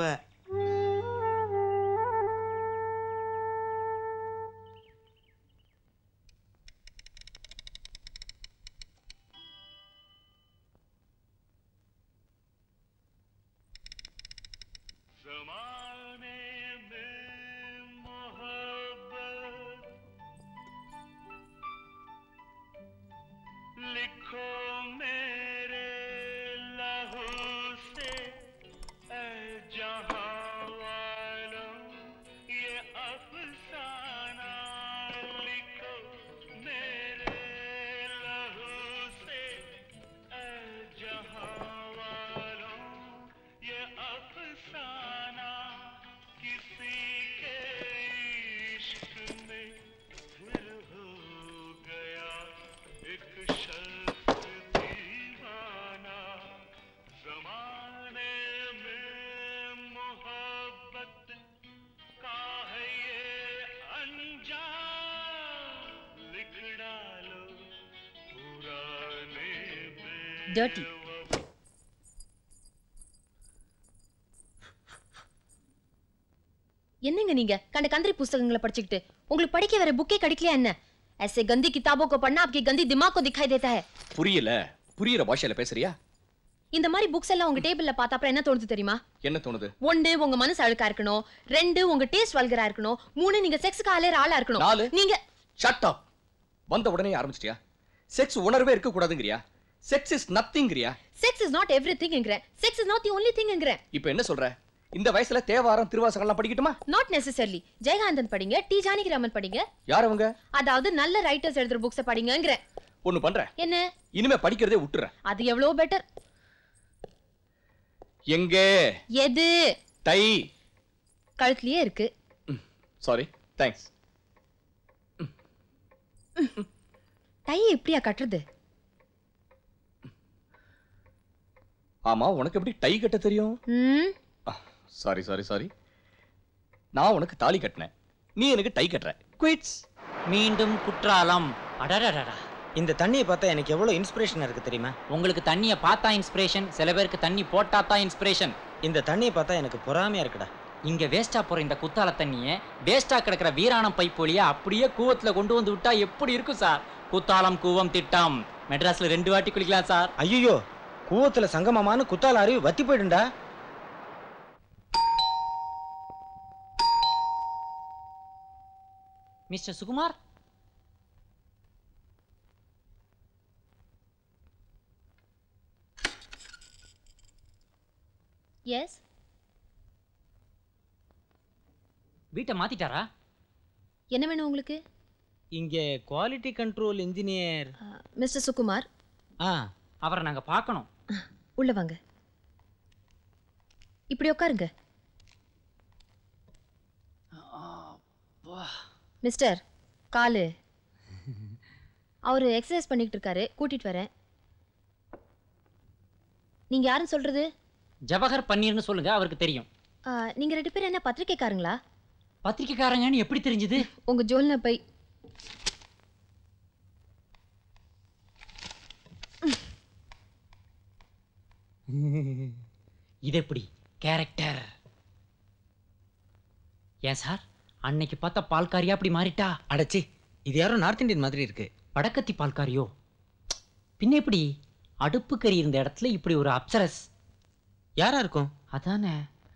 लिखो मेरे लहू से ऐ जहां वालों ये अफसाना लिखो मेरे लहू से ऐ जहां वालों ये अफसाना किसी के इश्क में फिर हो गया एक शख्स दीवाना जमाने में मोहब्बत का है ये अंजाम लिख डालो पुराने Dirty. என்னங்க நீங்க கண்ட கந்திரி புஸ்தகங்களை படிச்சுக்கிட்டு உங்களுக்கு படிக்க வேற புக்கே கிடைக்கலையா என்ன ऐसे गंदी किताबों को पढ़ना आपके गंदी दिमाग को दिखाई देता है புரியல புரியுற பாஷையில பேசுறியா இந்த மாதிரி புக்ஸ் எல்லாம் உங்க டேபிள்ல பார்த்தா அப்புறம் என்ன தோணுது தெரியுமா என்ன தோணுது ஒன்று உங்க மனசு அழுக்கா இருக்கணும் ரெண்டு உங்க டேஸ்ட் வல்கரா இருக்கணும் மூணு நீங்க செக்ஸ்க்கு ஆளேற ஆளா இருக்கணும் நாலு? நீங்க ஷட் அப் வந்த உடனே ஆரம்பிச்சிட்டியா செக்ஸ் உணர்வே இருக்க கூடாதுங்கறியா செக்ஸ் இஸ் நத்திங்றியா செக்ஸ் இஸ் நாட் எவ்ரி திங்ங்கிறேன் sex is not the only திங்ங்கிறேன் இப்போ என்ன சொல்ற இந்த வயசுல தேவாரம் திருவாசகம்லாம் படிக்கட்டுமா நாட் நெசசரிலி ஜெயகாந்தன் படிங்க டி ஜானகிராமன் படிங்க யார் அவங்க அதாவது நல்ல ரைட்டர்ஸ் எழுதுற புக்ஸ படிங்கங்கிறேன் ஒண்ணு பண்றேன் என்ன இனிமே படிக்கிறதே விட்டுறேன் அது எவ்வளவு பெட்டர் எங்கே எது தை கழுத்துலயே இருக்கு சாரி தேங்க்ஸ் டை எப்படியா கட்டுறது ஆமா உனக்கு எப்படி டை கட்ட தெரியும் ம் சாரி சாரி சாரி நான் உனக்கு தாலி கட்டினேன் நீ எனக்கு டை கட்டுற குயிட்ஸ் மீண்டும் குற்றாலம் அடடடடா இந்த தண்ணியை பார்த்தா எனக்கு எவ்வளவு இன்ஸ்பிரேஷனா இருக்கு தெரியுமா உங்களுக்கு தண்ணியை பார்த்தா இன்ஸ்பிரேஷன் சில பேருக்கு தண்ணி போட்டா தான் இன்ஸ்பிரேஷன் இந்த தண்ணியை பார்த்தா எனக்கு பொறாமையா இருக்குடா இங்க வேஸ்டா போற இந்த குத்தால தண்ணியை வேஸ்டா கிடக்கிற வீராணம் பைப் வழியா அப்படியே கூவத்துல கொண்டு வந்து விட்டா எப்படி இருக்கும் சார் குத்தாலம் கூவம் திட்டம் மெட்ராஸ்ல ரெண்டு வாட்டி குளிக்கலாம் சார் ஐயோ கூவத்துல சங்கமமான குத்தால அருவி வத்தி போயிடுண்டா மிஸ்டர் சுகுமார் எஸ் வீட்டை மாத்திட்டாரா என்ன வேணும் உங்களுக்கு இங்க quality control engineer mister Sukumar ஆ அவரை நாங்க பார்க்கணும் உள்ள வாங்க இப்படி உட்காருங்க மிஸ்டர் காலு அவரு எக்ஸசைஸ் பண்ணிட்டு இருக்காரு கூட்டிட்டு வரேன் நீங்க யாருன்னு சொல்றது ஜவஹர் பன்னீர்னு சொல்லுங்க அவருக்கு தெரியும் ஆ, நீங்க ரெண்டு பேரும் என்ன பத்திரிக்கைக்காரங்களா பத்திரிக்கைக்காரங்கன்னு எப்படி தெரிஞ்சது உங்க ஜோல்ன பை இது எப்படி கேரக்டர் ஏன் சார் அன்னைக்கு பார்த்த பால்காரியா அப்படி மாறிட்டா அடச்சி இது யாரோ நார்த் இந்தியன் மாதிரி இருக்கு வடக்கத்தி பால்காரியோ பின்ன எப்படி அடுப்பு கறி இருந்த இடத்துல இப்படி ஒரு அப்சரஸ் யாரா இருக்கும் அதானே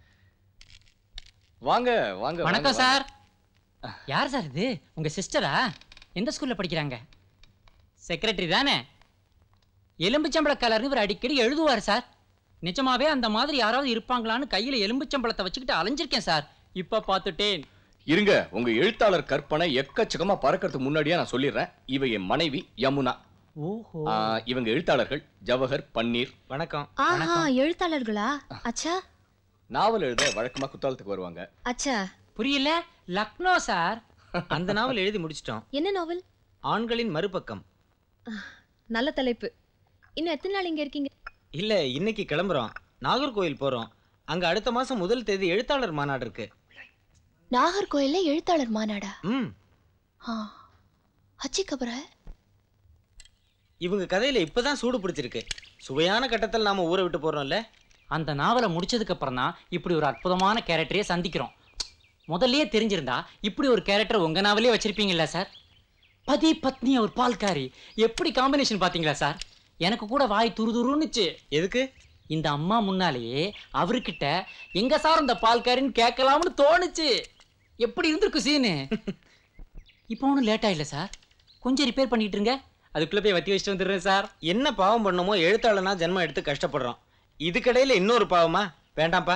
வாங்க வாங்க வணக்கம் வாங்க, சார் யார் சார் இது உங்க சிஸ்டரா எந்த ஸ்கூல்ல படிக்கிறாங்க செக்ரட்டரி தானே எலும்புச்சம்பள கலர்னு இவர் அடிக்கடி எழுதுவார் சார் நிஜமாவே அந்த மாதிரி யாராவது இருப்பாங்களான்னு கையில எலும்புச்சம்பளத்தை வச்சுக்கிட்டு அலைஞ்சிருக்கேன் சார் இப்ப பார்த்துட்டேன் இருங்க உங்க எழுத்தாளர் கற்பனை எக்கச்சக்கமா பறக்கறதுக்கு முன்னாடியே நான் சொல்லிடுறேன் இவ என் மனைவி யமுனா ஓஹோ ஆ, இவங்க எழுத்தாளர்கள் ஜவஹர் பன்னீர் வணக்கம் ஆஹா எழுத்தாளர்களா அச்சா நாவல் எழுத வழக்கமா குத்தாலத்துக்கு வருவாங்க அச்சா புரியல லக்னோ சார் அந்த நாவல் எழுதி முடிச்சிட்டோம் என்ன நாவல் ஆண்களின் மறுபக்கம் நல்ல தலைப்பு இன்னும் எத்தனை நாள் இங்க இருக்கீங்க இல்ல இன்னைக்கு கிளம்புறோம் நாகர்கோயில் போறோம் அங்க அடுத்த மாசம் முதல் தேதி எழுத்தாளர் மாநாடு இருக்கு நாகர்கோயில்ல எழுத்தாளர் மாநாடா ம் ஆ அச்சி கபர இவங்க கதையில இப்பதான் சூடு பிடிச்சிருக்கு சுவையான கட்டத்தில் நாம ஊரை விட்டு போறோம்ல அந்த நாவலை முடிச்சதுக்கு அப்புறம் தான் இப்படி ஒரு அற்புதமான கேரக்டரையே சந்திக்கிறோம் முதல்லயே தெரிஞ்சிருந்தா இப்படி ஒரு கேரக்டர் உங்க நாவலே வச்சிருப்பீங்கல்ல சார் பதி பத்னி ஒரு பால்காரி எப்படி காம்பினேஷன் பாத்தீங்களா சார் எனக்கு கூட வாய் துரு துருன்னுச்சு எதுக்கு இந்த அம்மா முன்னாலேயே அவர்கிட்ட எங்க சார் இந்த பால்காரின்னு கேட்கலாம்னு தோணுச்சு எப்படி இருந்திருக்கு சீனு இப்போ ஒன்றும் லேட் ஆயில்ல சார் கொஞ்சம் ரிப்பேர் பண்ணிட்டு இருங்க அதுக்குள்ள போய் வத்தி வச்சுட்டு வந்துடுறேன் சார் என்ன பாவம் பண்ணமோ எழுத்தாளனா ஜென்மம் எடுத்து கஷ்டப்படுறோம் இதுக்கடையில இன்னொரு பாவமா வேண்டாம்ப்பா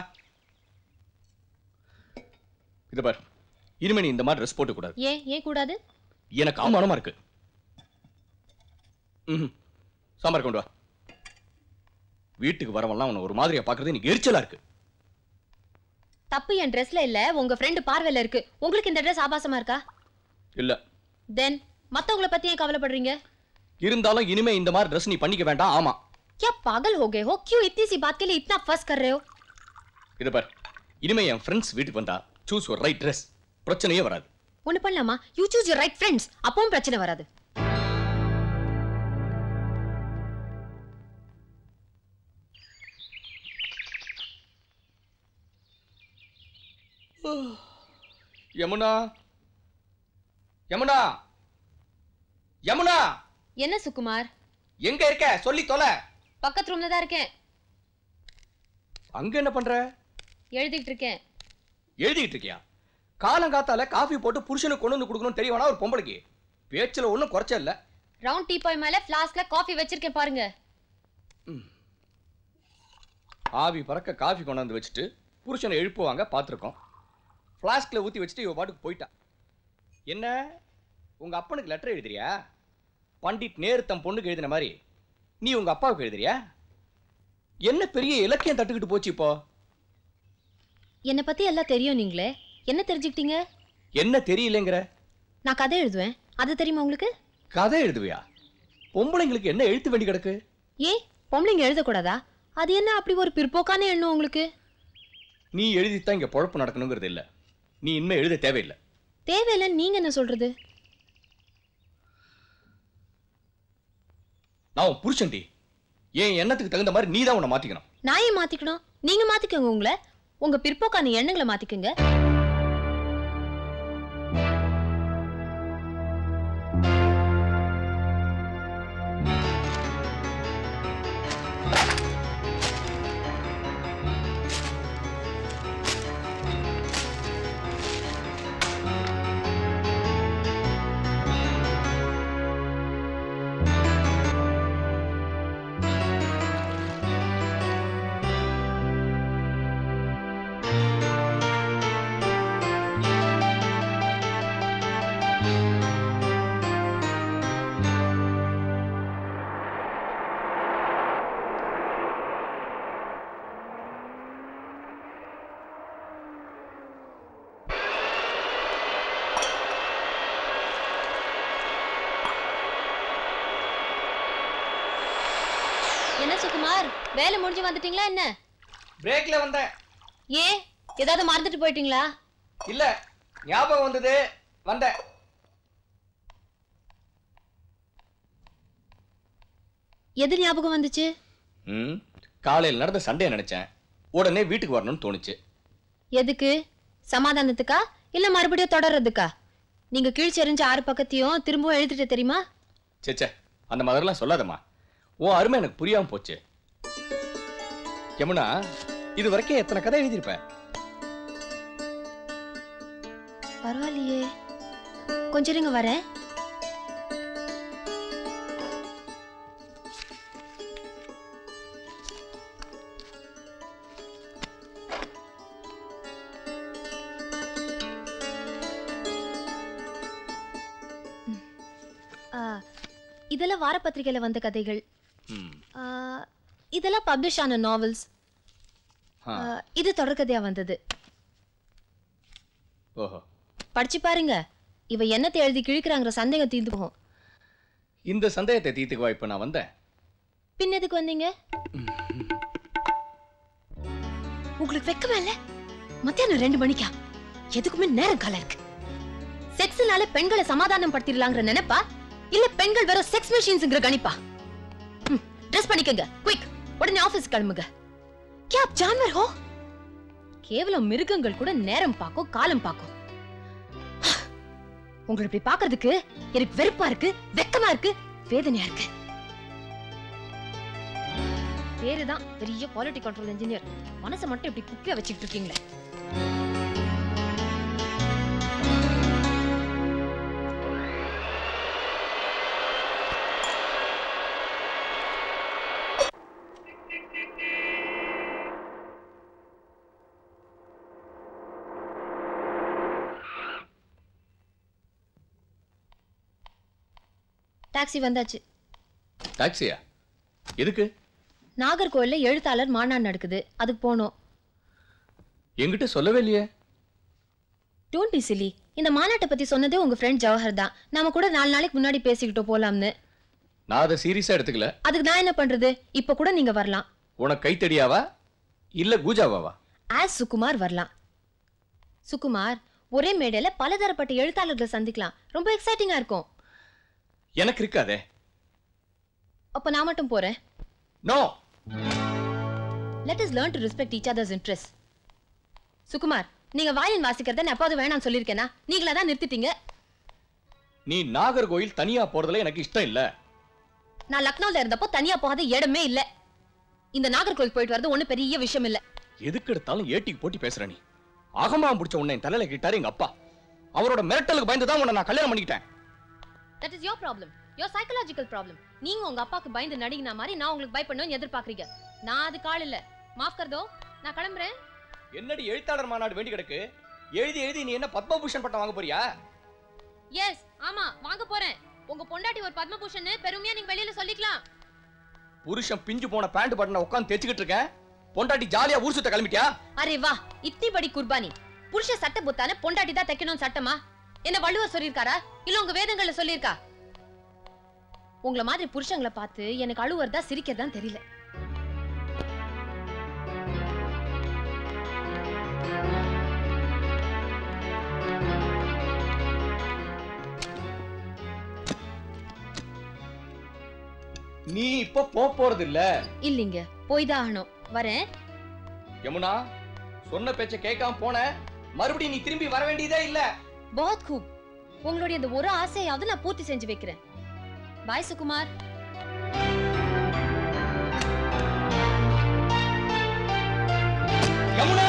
இது பார் இனிமே நீ இந்த மாதிரி ட்ரெஸ் போட்டு கூடாது ஏன் ஏன் கூடாது எனக்கு அவமானமா இருக்கு ம்ஹும். சாம்பார் கொண்டு வா வீட்டுக்கு வரவெல்லாம் உன்னை ஒரு மாதிரியா பாக்குறது எனக்கு எரிச்சலா இருக்கு தப்பு என் ட்ரெஸ்ல இல்ல உங்க ஃப்ரெண்டு பார்வையில இருக்கு உங்களுக்கு இந்த ட்ரெஸ் ஆபாசமா இருக்கா இல்ல தென் மத்தவங்கள பத்தி ஏன் கவலைப்படுறீங்க இருந்தாலும் இனிமே இந்த மாதிரி ட்ரெஸ் நீ பண்ணிக்க வேண்டாம் ஆமா क्या पागल हो गए हो क्यों इतनी सी बात के लिए इतना फस कर रहे हो இது பார் இனிமே என் ஃப்ரெண்ட்ஸ் வீட்டுக்கு வந்தா சூஸ் ஒரு ரைட் ட்ரெஸ் பிரச்சனையே வராது ஒண்ணு பண்ணலாமா you choose your right friends அப்பவும் பிரச்சனை வராது யமுனா யமுனா யமுனா என்ன சுகுமார் எங்க இருக்க சொல்லி தொலை பக்கத்து ரூம்ல தான் இருக்கேன் அங்க என்ன பண்ற எழுதிட்டு இருக்கேன் எழுதிட்டு இருக்கியா காலங்காத்தால காஃபி போட்டு புருஷனுக்கு கொண்டு வந்து கொடுக்கணும்னு தெரிய வேணா ஒரு பொம்பளைக்கு பேச்சுல ஒண்ணும் குறைச்ச இல்ல ரவுண்ட் டீ பாய் மேல ஃபிளாஸ்க்ல காஃபி வச்சிருக்கேன் பாருங்க ஆவி பறக்க காஃபி கொண்டாந்து வச்சுட்டு புருஷனை எழுப்புவாங்க பார்த்துருக்கோம் ஃப்ளாஸ்கில் ஊற்றி வச்சுட்டு இவ பாட்டுக்கு போயிட்டான் என்ன உங்க அப்பனுக்கு லெட்டர் எழுதுறியா பண்டிட் நேரு தம் பொண்ணுக்கு எழுதின மாதிரி நீ உங்க அப்பாவுக்கு எழுதுறியா என்ன பெரிய இலக்கியம் தட்டுக்கிட்டு போச்சு இப்போ என்னை பத்தி எல்லாம் தெரியும் நீங்களே என்ன தெரிஞ்சுக்கிட்டீங்க என்ன தெரியலங்கிற நான் கதை எழுதுவேன் அது தெரியுமா உங்களுக்கு கதை எழுதுவியா பொம்பளைங்களுக்கு என்ன எழுத்து வேண்டி கிடக்கு ஏ பொம்பளைங்க எழுதக்கூடாதா அது என்ன அப்படி ஒரு பிற்போக்கான எண்ணம் உங்களுக்கு நீ எழுதித்தான் இங்க பொழப்பு நடக்கணுங்கிறது இல்ல நீ இனிமே எழுத தேவையில்லை தேவையில்லைன்னு நீங்க என்ன சொல்றது நான் உன் புருஷன்டி என் எண்ணத்துக்கு தகுந்த மாதிரி நீ தான் உன்னை மாத்திக்கணும் நான் ஏன் மாத்திக்கணும் நீங்க மாத்திக்கோங்க உங்களை உங்க பிற்போக்கான எண்ணங்களை மாத்திக்கோங்க என்ன சுகுமார் வேலை முடிஞ்சு வந்துட்டீங்களா என்ன பிரேக்ல வந்தேன் ஏ ஏதாவது மறந்துட்டு போயிட்டீங்களா இல்ல ஞாபகம் வந்தது வந்தேன் எது ஞாபகம் வந்துச்சு ம் காலையில் நடந்த சண்டே நினைச்சேன் உடனே வீட்டுக்கு வரணும்னு தோணுச்சு எதுக்கு சமாதானத்துக்கா இல்ல மறுபடியும் தொடர்றதுக்கா நீங்க கீழ்ச்செறிஞ்ச ஆறு பக்கத்தையும் திரும்பவும் எழுதிட்டு தெரியுமா சேச்சே அந்த மாதிரிலாம் சொல்லாதம்மா உன் அருமை எனக்கு புரியாம போச்சு யமுனா இது வரைக்கும் எத்தனை கதை எழுதியிருப்ப பரவாயில்லையே கொஞ்சம் இருங்க வரேன் ம். ஆ, இதெல்லாம் வாரப்பத்திரிகையில வந்த கதைகள் ம் ஆ, இதெல்லாம் பப்ளிஷ் ஆன நாவல்ஸ் ஆ. இது தொடர்கதையா வந்தது ஓஹோ படிச்சு பாருங்க இவ என்னத்தை எழுதி கிழிக்கிறாங்கிற சந்தேகம் தீர்ந்து போகும் இந்த சந்தேகத்தை தீர்த்துக்குவா இப்ப நான் வந்தேன் பின் எதுக்கு வந்தீங்க உங்களுக்கு வெக்கமே இல்ல மத்தியானம் ரெண்டு மணிக்கா எதுக்குமே நேரம் காலம் இருக்கு செக்ஸ்னால பெண்களை சமாதானம் படுத்திடலாங்கிற நினைப்பா இல்ல பெண்கள் வெறும் செக்ஸ் மெஷின்ஸ்ங்கிற கணிப்பா ட்ரெஸ் பண்ணிக்கங்க குயிக் உடனே ஆபீஸ் கிளம்புங்க क्या आप जानवर हो கேவலம் மிருகங்கள் கூட நேரம் பார்க்கும் காலம் பார்க்கும் உங்களை இப்படி பார்க்கிறதுக்கு எனக்கு வெறுப்பா இருக்கு வெக்கமா இருக்கு வேதனையா இருக்கு பேருதான் பெரிய குவாலிட்டி கண்ட்ரோல் இன்ஜினியர் மனசை மட்டும் இப்படி குக்கியா வச்சுக்கிட்டு இருக்கீங்களே டாக்ஸி வந்தாச்சு டாக்ஸியா எதுக்கு நாகர்கோவில்ல எழுத்தாளர் மாநாடு நடக்குது அதுக்கு போனோம் என்கிட்ட சொல்லவே இல்லையே டோன்ட் பி சிலி இந்த மாநாட்டை பத்தி சொன்னதே உங்க ஃப்ரெண்ட் ஜவஹர் தான் நாம கூட நாலு நாளைக்கு முன்னாடி பேசிக்கிட்டோம் போலாம்னு நான் அதை சீரியஸா எடுத்துக்கல அதுக்கு நான் என்ன பண்றது இப்ப கூட நீங்க வரலாம் உனக்கு கைத்தடியாவா இல்ல கூஜாவாவா ஆஸ் சுகுமார் வரலாம் சுகுமார் ஒரே மேடையில பலதரப்பட்ட எழுத்தாளர்களை சந்திக்கலாம் ரொம்ப எக்ஸைட்டிங்கா இருக்கும் எனக்கு இருக்காதே அப்ப நான் மட்டும் போறேன் no let is learn to respect each others interest Sukumar நீங்க வயலின் வாசிக்கிறத நான் எப்போது வேணாம்னு சொல்லியிருக்கேனா நீங்களா தான் நிறுத்திட்டீங்க நீ நாகர்கோயில் தனியா போறதுல எனக்கு இஷ்டம் இல்ல நான் லக்னோல இருந்தப்போ தனியா போகாத இடமே இல்ல இந்த நாகர்கோவில் போயிட்டு வரது ஒண்ணு பெரிய விஷயம் இல்ல எதுக்கு எடுத்தாலும் ஏட்டிக்கு போட்டி பேசுற நீ அகமா பிடிச்ச உன்னை என் தலையில கிட்டாரு எங்க அப்பா அவரோட மிரட்டலுக்கு பயந்து தான் உன்னை நான் கல்யாணம் பண்ணிக்கிட்டேன் that is your problem your psychological problem நீங்க உங்க அப்பாக்கு பயந்து நடிகின மாதிரி நான் உங்களுக்கு பயப்படணும்னு எதிர்பார்க்கறீங்க நான் அது கால் இல்ல மாஃப் கர்தோ நான் கிளம்புறேன் என்னடி எழுத்தாளர் மாநாடு வேண்டி கிடக்கு எழுதி எழுதி நீ என்ன பத்மபூஷன் பட்டம் வாங்க போறியா எஸ் ஆமா வாங்க போறேன் உங்க பொண்டாட்டி ஒரு பத்மபூஷன் பெருமையா நீங்க வெளியில சொல்லிக்கலாம் புருஷன் பிஞ்சு போன பேண்ட் பட்டனை உட்காந்து தைச்சுக்கிட்டு இருக்கேன் பொண்டாட்டி ஜாலியா ஊர் சுத்த கிளம்பிட்டியா அரே வா இத்தி படி குர்பானி புருஷ சட்டை புத்தான பொண்டாட்டி தான் தைக்கணும் சட்டமா என்ன வள்ளுவர் சொல்லியிருக்காரா இல்ல உங்க வேதங்கள்ல சொல்லியிருக்கா உங்களை மாதிரி புருஷங்களை பார்த்து எனக்கு அழுவறதா சிரிக்கிறதா தெரியல நீ இப்ப போக போறது இல்ல இல்லைங்க போய் தான் ஆகணும் வரேன் யமுனா சொன்ன பேச்ச கேட்காம போன மறுபடியும் நீ திரும்பி வர வேண்டியதே இல்ல பாத் கூப் உங்களுடைய இந்த ஒரு ஆசையாவது நான் பூர்த்தி செஞ்சு வைக்கிறேன் பாய் சுகுமார் யமுனா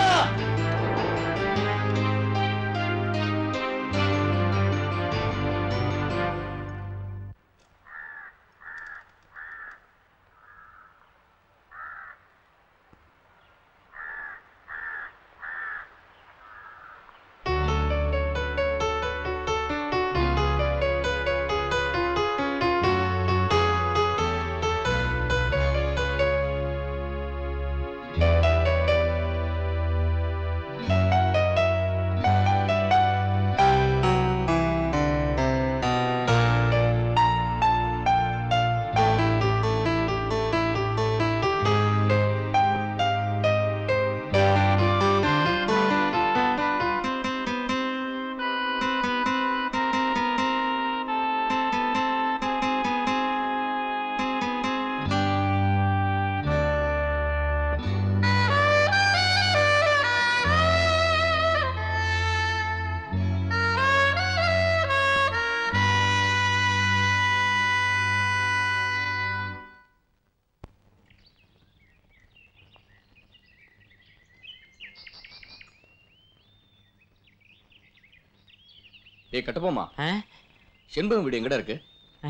ஏய் கட்டப்போமா ஆ? செண்பகம் வீடு எங்கடா இருக்கு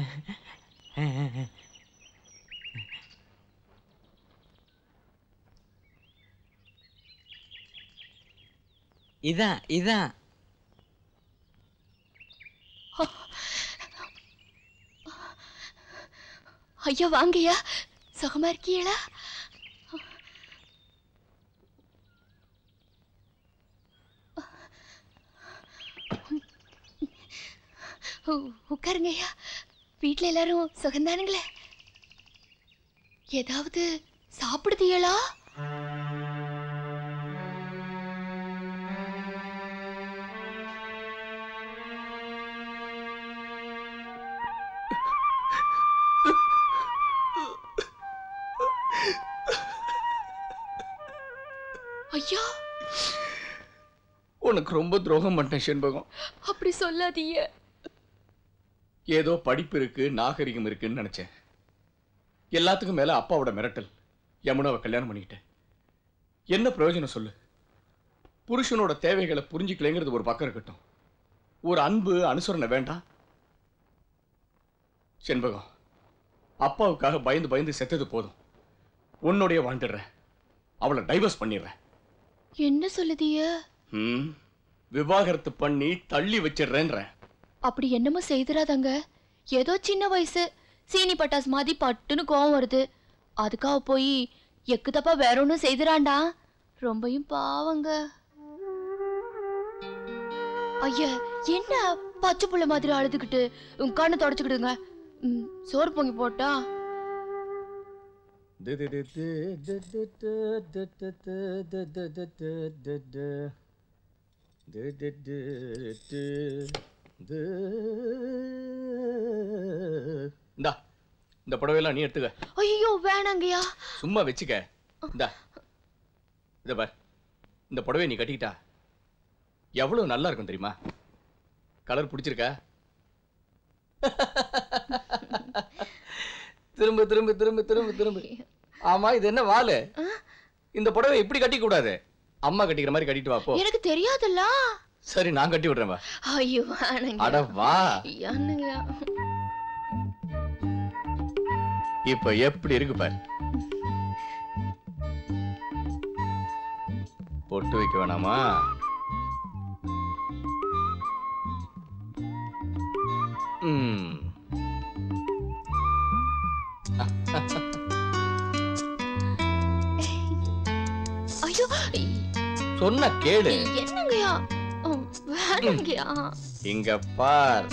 இதான் இதான் ஐயா வாங்கய்யா சுகமா இருக்கீங்களா உ- உட்காருங்க ஐயா வீட்ல எல்லாரும் சுகந்தானுங்களே ஏதாவது சாப்பிடுதீங்களா ஐயா உனக்கு ரொம்ப துரோகம் பண்ணிட்டேன் செண்பகம் அப்படி சொல்லாதீங்க ஏதோ படிப்பு இருக்கு நாகரிகம் இருக்குன்னு நினைச்சேன் எல்லாத்துக்கும் மேல அப்பாவோட மிரட்டல் யமுனாவை கல்யாணம் பண்ணிக்கிட்டேன் என்ன பிரயோஜனம் சொல்லு புருஷனோட தேவைகளை புரிஞ்சுக்கலைங்கிறது ஒரு பக்கம் இருக்கட்டும் ஒரு அன்பு அனுசரணை வேண்டாம் செண்பகம் அப்பாவுக்காக பயந்து பயந்து செத்தது போதும் உன்னுடைய வாழ்ந்துடுறேன் அவளை டைவர்ஸ் பண்ணிடுறேன் என்ன சொல்லுதீய ம் விவாகரத்து பண்ணி தள்ளி வச்சிடுறேன்றேன் அப்படி என்னமோ செய்துறாதங்க ஏதோ சின்ன வயசு சீனி பட்டாஸ் மாதிரி பட்டுன்னு கோவம் வருது அதுக்காக போய் எக்கு தப்பா வேற ஒன்றும் செய்துறான்டா ரொம்பயும் பாவங்க ஐயா என்ன பச்சை புள்ள மாதிரி அழுதுகிட்டு உன் கண்ணை தொடச்சுக்கிடுங்க ம், சோறு பொங்கி போட்டா இந்தா இந்த புடவையெல்லாம் நீ எடுத்துக்க ஐயோ வேணாங்கய்யா சும்மா வச்சுக்க இந்தா இத பார் இந்த புடவை நீ கட்டிக்கிட்டா எவ்வளவு நல்லா இருக்கும் தெரியுமா கலர் பிடிச்சிருக்கா திரும்ப திரும்ப திரும்ப திரும்ப திரும்ப ஆமா இது என்ன வாலு இந்த புடவை இப்படி கட்டிக்க கூடாது அம்மா கட்டிக்கிற மாதிரி கட்டிட்டு வா போ எனக்கு தெரியாதுல்ல சரி நான் கட்டி விடுறேன் வா ஐயோ அட வேணாங்க வா என்னங்கய்யா இப்ப எப்படி இருக்கு பாரு பொட்டு வைக்க வேணாமா ம் ஐயோ சொன்ன கேளு என்னங்கய்யா ம், வேணாங்கய்யா இங்க பார்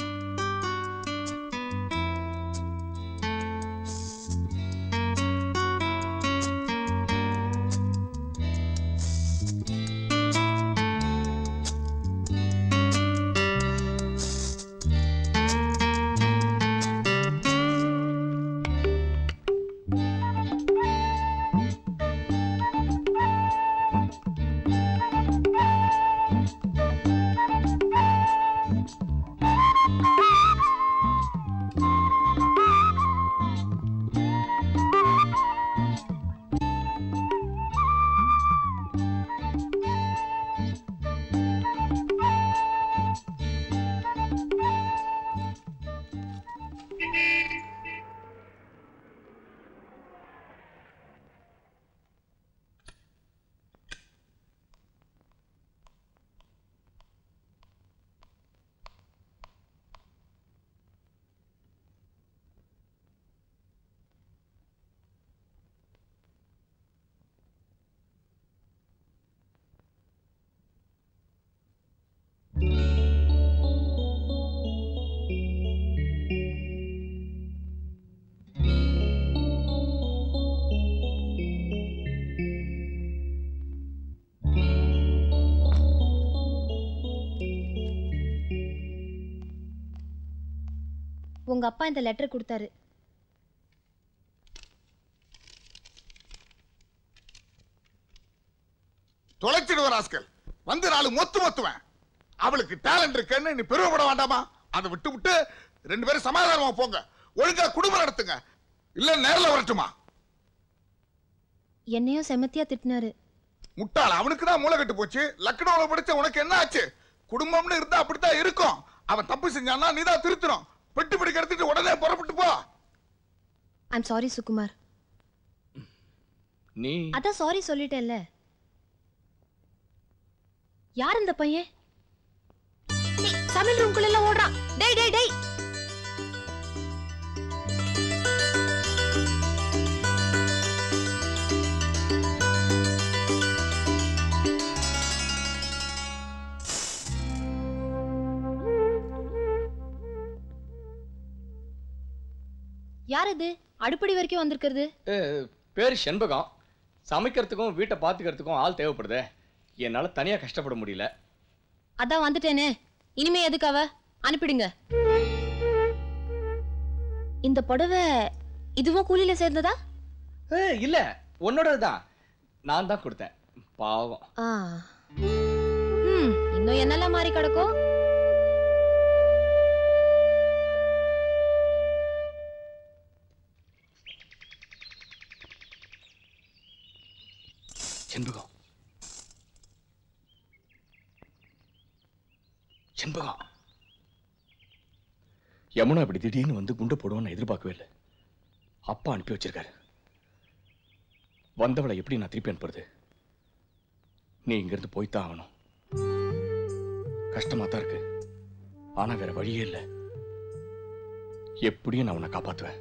உங்க அப்பா இந்த லெட்டர் கொடுத்தாரு தொலைச்சிடுவேன் ராஸ்கல் வந்து நாலு மொத்து மொத்துவேன் அவளுக்கு டேலண்ட் இருக்குன்னு நீ பெருமைப்பட வேண்டாமா அதை விட்டு விட்டு ரெண்டு பேரும் சமாதானமா போங்க ஒழுங்கா குடும்பம் நடத்துங்க இல்ல நேர்ல வரட்டுமா என்னையும் செமத்தியா திட்டினாரு முட்டாள் அவனுக்கு தான் மூளை கட்டு போச்சு லக்னோல படிச்ச உனக்கு என்ன ஆச்சு குடும்பம்னு இருந்தா அப்படித்தான் இருக்கும் அவன் தப்பு செஞ்சான்னா நீ தான் திருத்தணும் பெட்டு பிடிக்க எடுத்துட்டு உடனே புறப்பட்டு போ ஐம் சாரி சுகுமார் நீ அதான் சாரி சொல்லிட்டேன்ல யார் இந்த பையன் டேய், சமையல் ரூம்குள்ள எல்லாம் ஓடுறான் டேய் டேய் டேய் யார் இது அடுப்படி வரைக்கும் வந்திருக்கிறது அஹ், பேரு செண்பகம் சமைக்கிறதுக்கும் வீட்டை பார்த்துக்கிறதுக்கும் ஆள் தேவைப்படுதே என்னால தனியா கஷ்டப்பட முடியல அதான் வந்துட்டேனே இனிமே எதுக்கு அவ அனுப்பிடுங்க இந்த புடவை இதுவும் கூலியில சேர்ந்ததா ஏய், இல்ல உன்னோடதுதான் நான் தான் கொடுத்தேன் பாவம் ஆ ம் இன்னும் என்னெல்லாம் மாறி கிடக்கும் செண்பகம் செண்பகம் யமுனா இப்படி திடீர்னு வந்து குண்டை போடுவான்னு நான் எதிர்பார்க்கவே இல்லை அப்பா அனுப்பி வச்சிருக்காரு வந்தவளை எப்படி நான் திருப்பி அனுப்புறது நீ இங்கிருந்து போய்த்தான் ஆகணும் கஷ்டமா தான் இருக்கு ஆனா வேற வழியே இல்லை எப்படியும் நான் உன்னை காப்பாத்துவேன்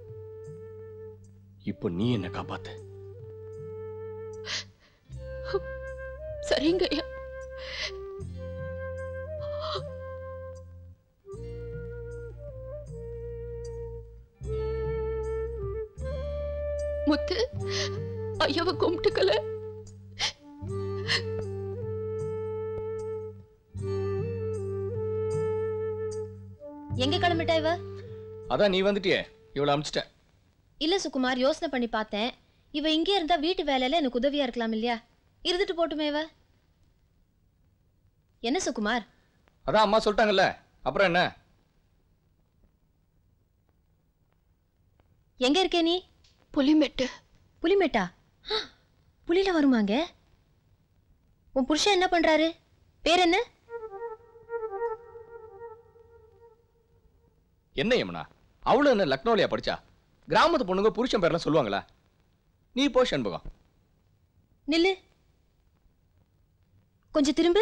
இப்போ நீ என்ன காப்பாத்து சரிங்க ஐயா முத்து ஐயாவை கும்பிட்டுக்கல எங்க கிளம்பிட்டா இவ அதான் நீ வந்துட்டியே இவ்வளவு அமிச்சிட்ட இல்ல சுகுமார் யோசனை பண்ணி பார்த்தேன் இவ இங்கே இருந்தா வீட்டு வேலையில எனக்கு உதவியா இருக்கலாம் இல்லையா இருந்துட்டு போட்டுமே இவ என்ன சுகுமார் அதான் அம்மா சொல்லிட்டாங்கல்ல அப்புறம் என்ன எங்க இருக்கே நீ புலிமெட்டு புலிமேட்டா புலியில வருமாங்க உன் புருஷன் என்ன பண்றாரு பேர் என்ன என்ன யமுனா அவளும் என்ன லக்னோலியா படிச்சா கிராமத்து பொண்ணுங்க புருஷன் பேர்லாம் சொல்லுவாங்களா நீ போ சண்பகம் நில்லு கொஞ்சம் திரும்பு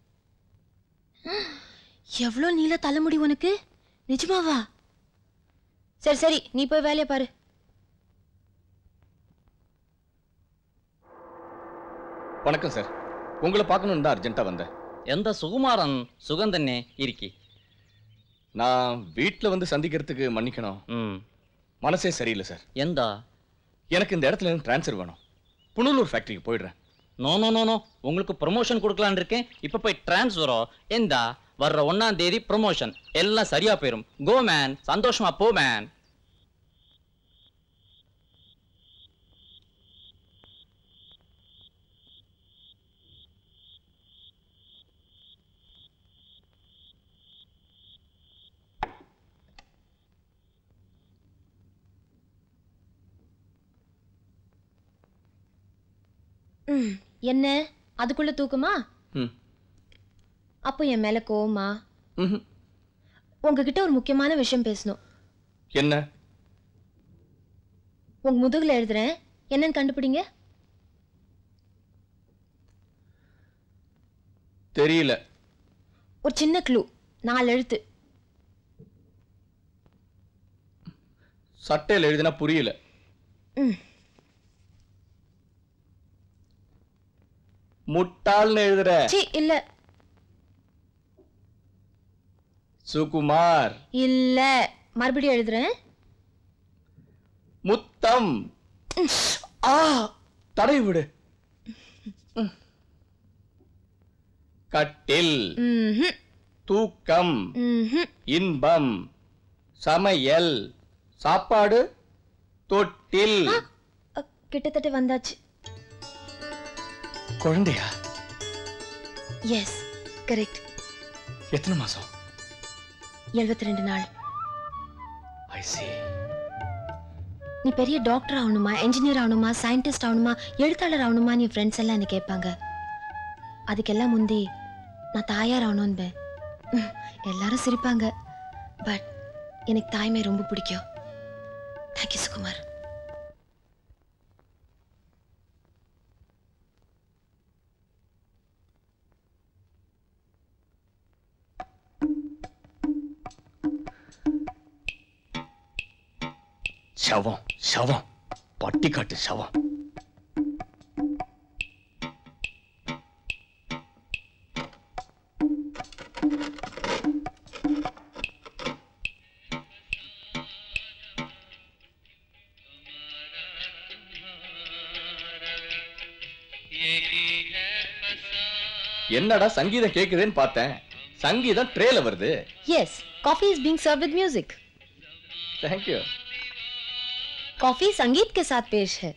எவ்வளோ நீள தலைமுடி உனக்கு நிஜமாவா சரி சரி நீ போய் வேலையை பாரு வணக்கம் சார் உங்களை பார்க்கணுன்னு தான் அர்ஜென்ட்டா வந்தேன் எந்த சுகுமாரன் சுகந்தன்னே இருக்கி நான் வீட்டில் வந்து சந்திக்கிறதுக்கு மன்னிக்கணும் ம் மனசே சரியில்லை சார் எந்த எனக்கு இந்த இடத்துல இருந்து ட்ரான்ஸ்ஃபர் வேணும் புனலூர் ஃபேக்டரிக்கு போயிடுறேன் நோ நோ நோ நோ உங்களுக்கு ப்ரொமோஷன் கொடுக்கலான்னு இருக்கேன் இப்போ போய் ட்ரான்ஸ்ஃபரோ எந்தா வர்ற ஒன்னாம் தேதி ப்ரொமோஷன் எல்லாம் சரியா போயிரும் கோ மேன் சந்தோஷமா போ மேன் ம், என்ன அதுக்குள்ள தூக்குமா ம் அப்போ என் மேல கோவமா ம்ஹும். உங்ககிட்ட ஒரு முக்கியமான விஷயம் பேசணும் என்ன உங்க முதுகுல எழுதுறேன் என்னன்னு கண்டுபிடிங்க தெரியல ஒரு சின்ன க்ளூ நாலு எழுத்து சட்டையில் எழுதினா புரியல ம். முட்டாள்னு எழுதுற சி இல்ல சுகுமார் இல்ல மறுபடியும் எழுதுறேன் முத்தம் ஆ தடை விடு ம். கட்டில் ம்ஹும், தூக்கம் ம்ஹும். இன்பம் சமையல் சாப்பாடு தொட்டில் அ, கிட்டத்தட்ட வந்தாச்சு குழந்தையா எஸ் கரெக்ட் எத்தனை மாசம் எழுபத்தி ரெண்டு நாள் ஐ see நீ பெரிய டாக்டர் ஆகணுமா என்ஜினியர் ஆகணுமா சயின்டிஸ்ட் ஆகணுமா எழுத்தாளர் ஆகணுமா நீ ஃப்ரெண்ட்ஸ் எல்லாம் என்ன கேட்பாங்க அதுக்கெல்லாம் முந்தி நான் தாயார் ஆகணும்பேன் ம், எல்லாரும் சிரிப்பாங்க பட் எனக்கு தாய்மை ரொம்ப பிடிக்கும் தேங்க்யூ சுகுமார் சவம் சவம் பட்டிக்காட்டு சவம் என்னடா சங்கீதம் கேக்குதுன்னு பார்த்தேன் சங்கீதம் ட்ரேல வருது as coffee is being serve with music thank you coffee संगीत के साथ पेश है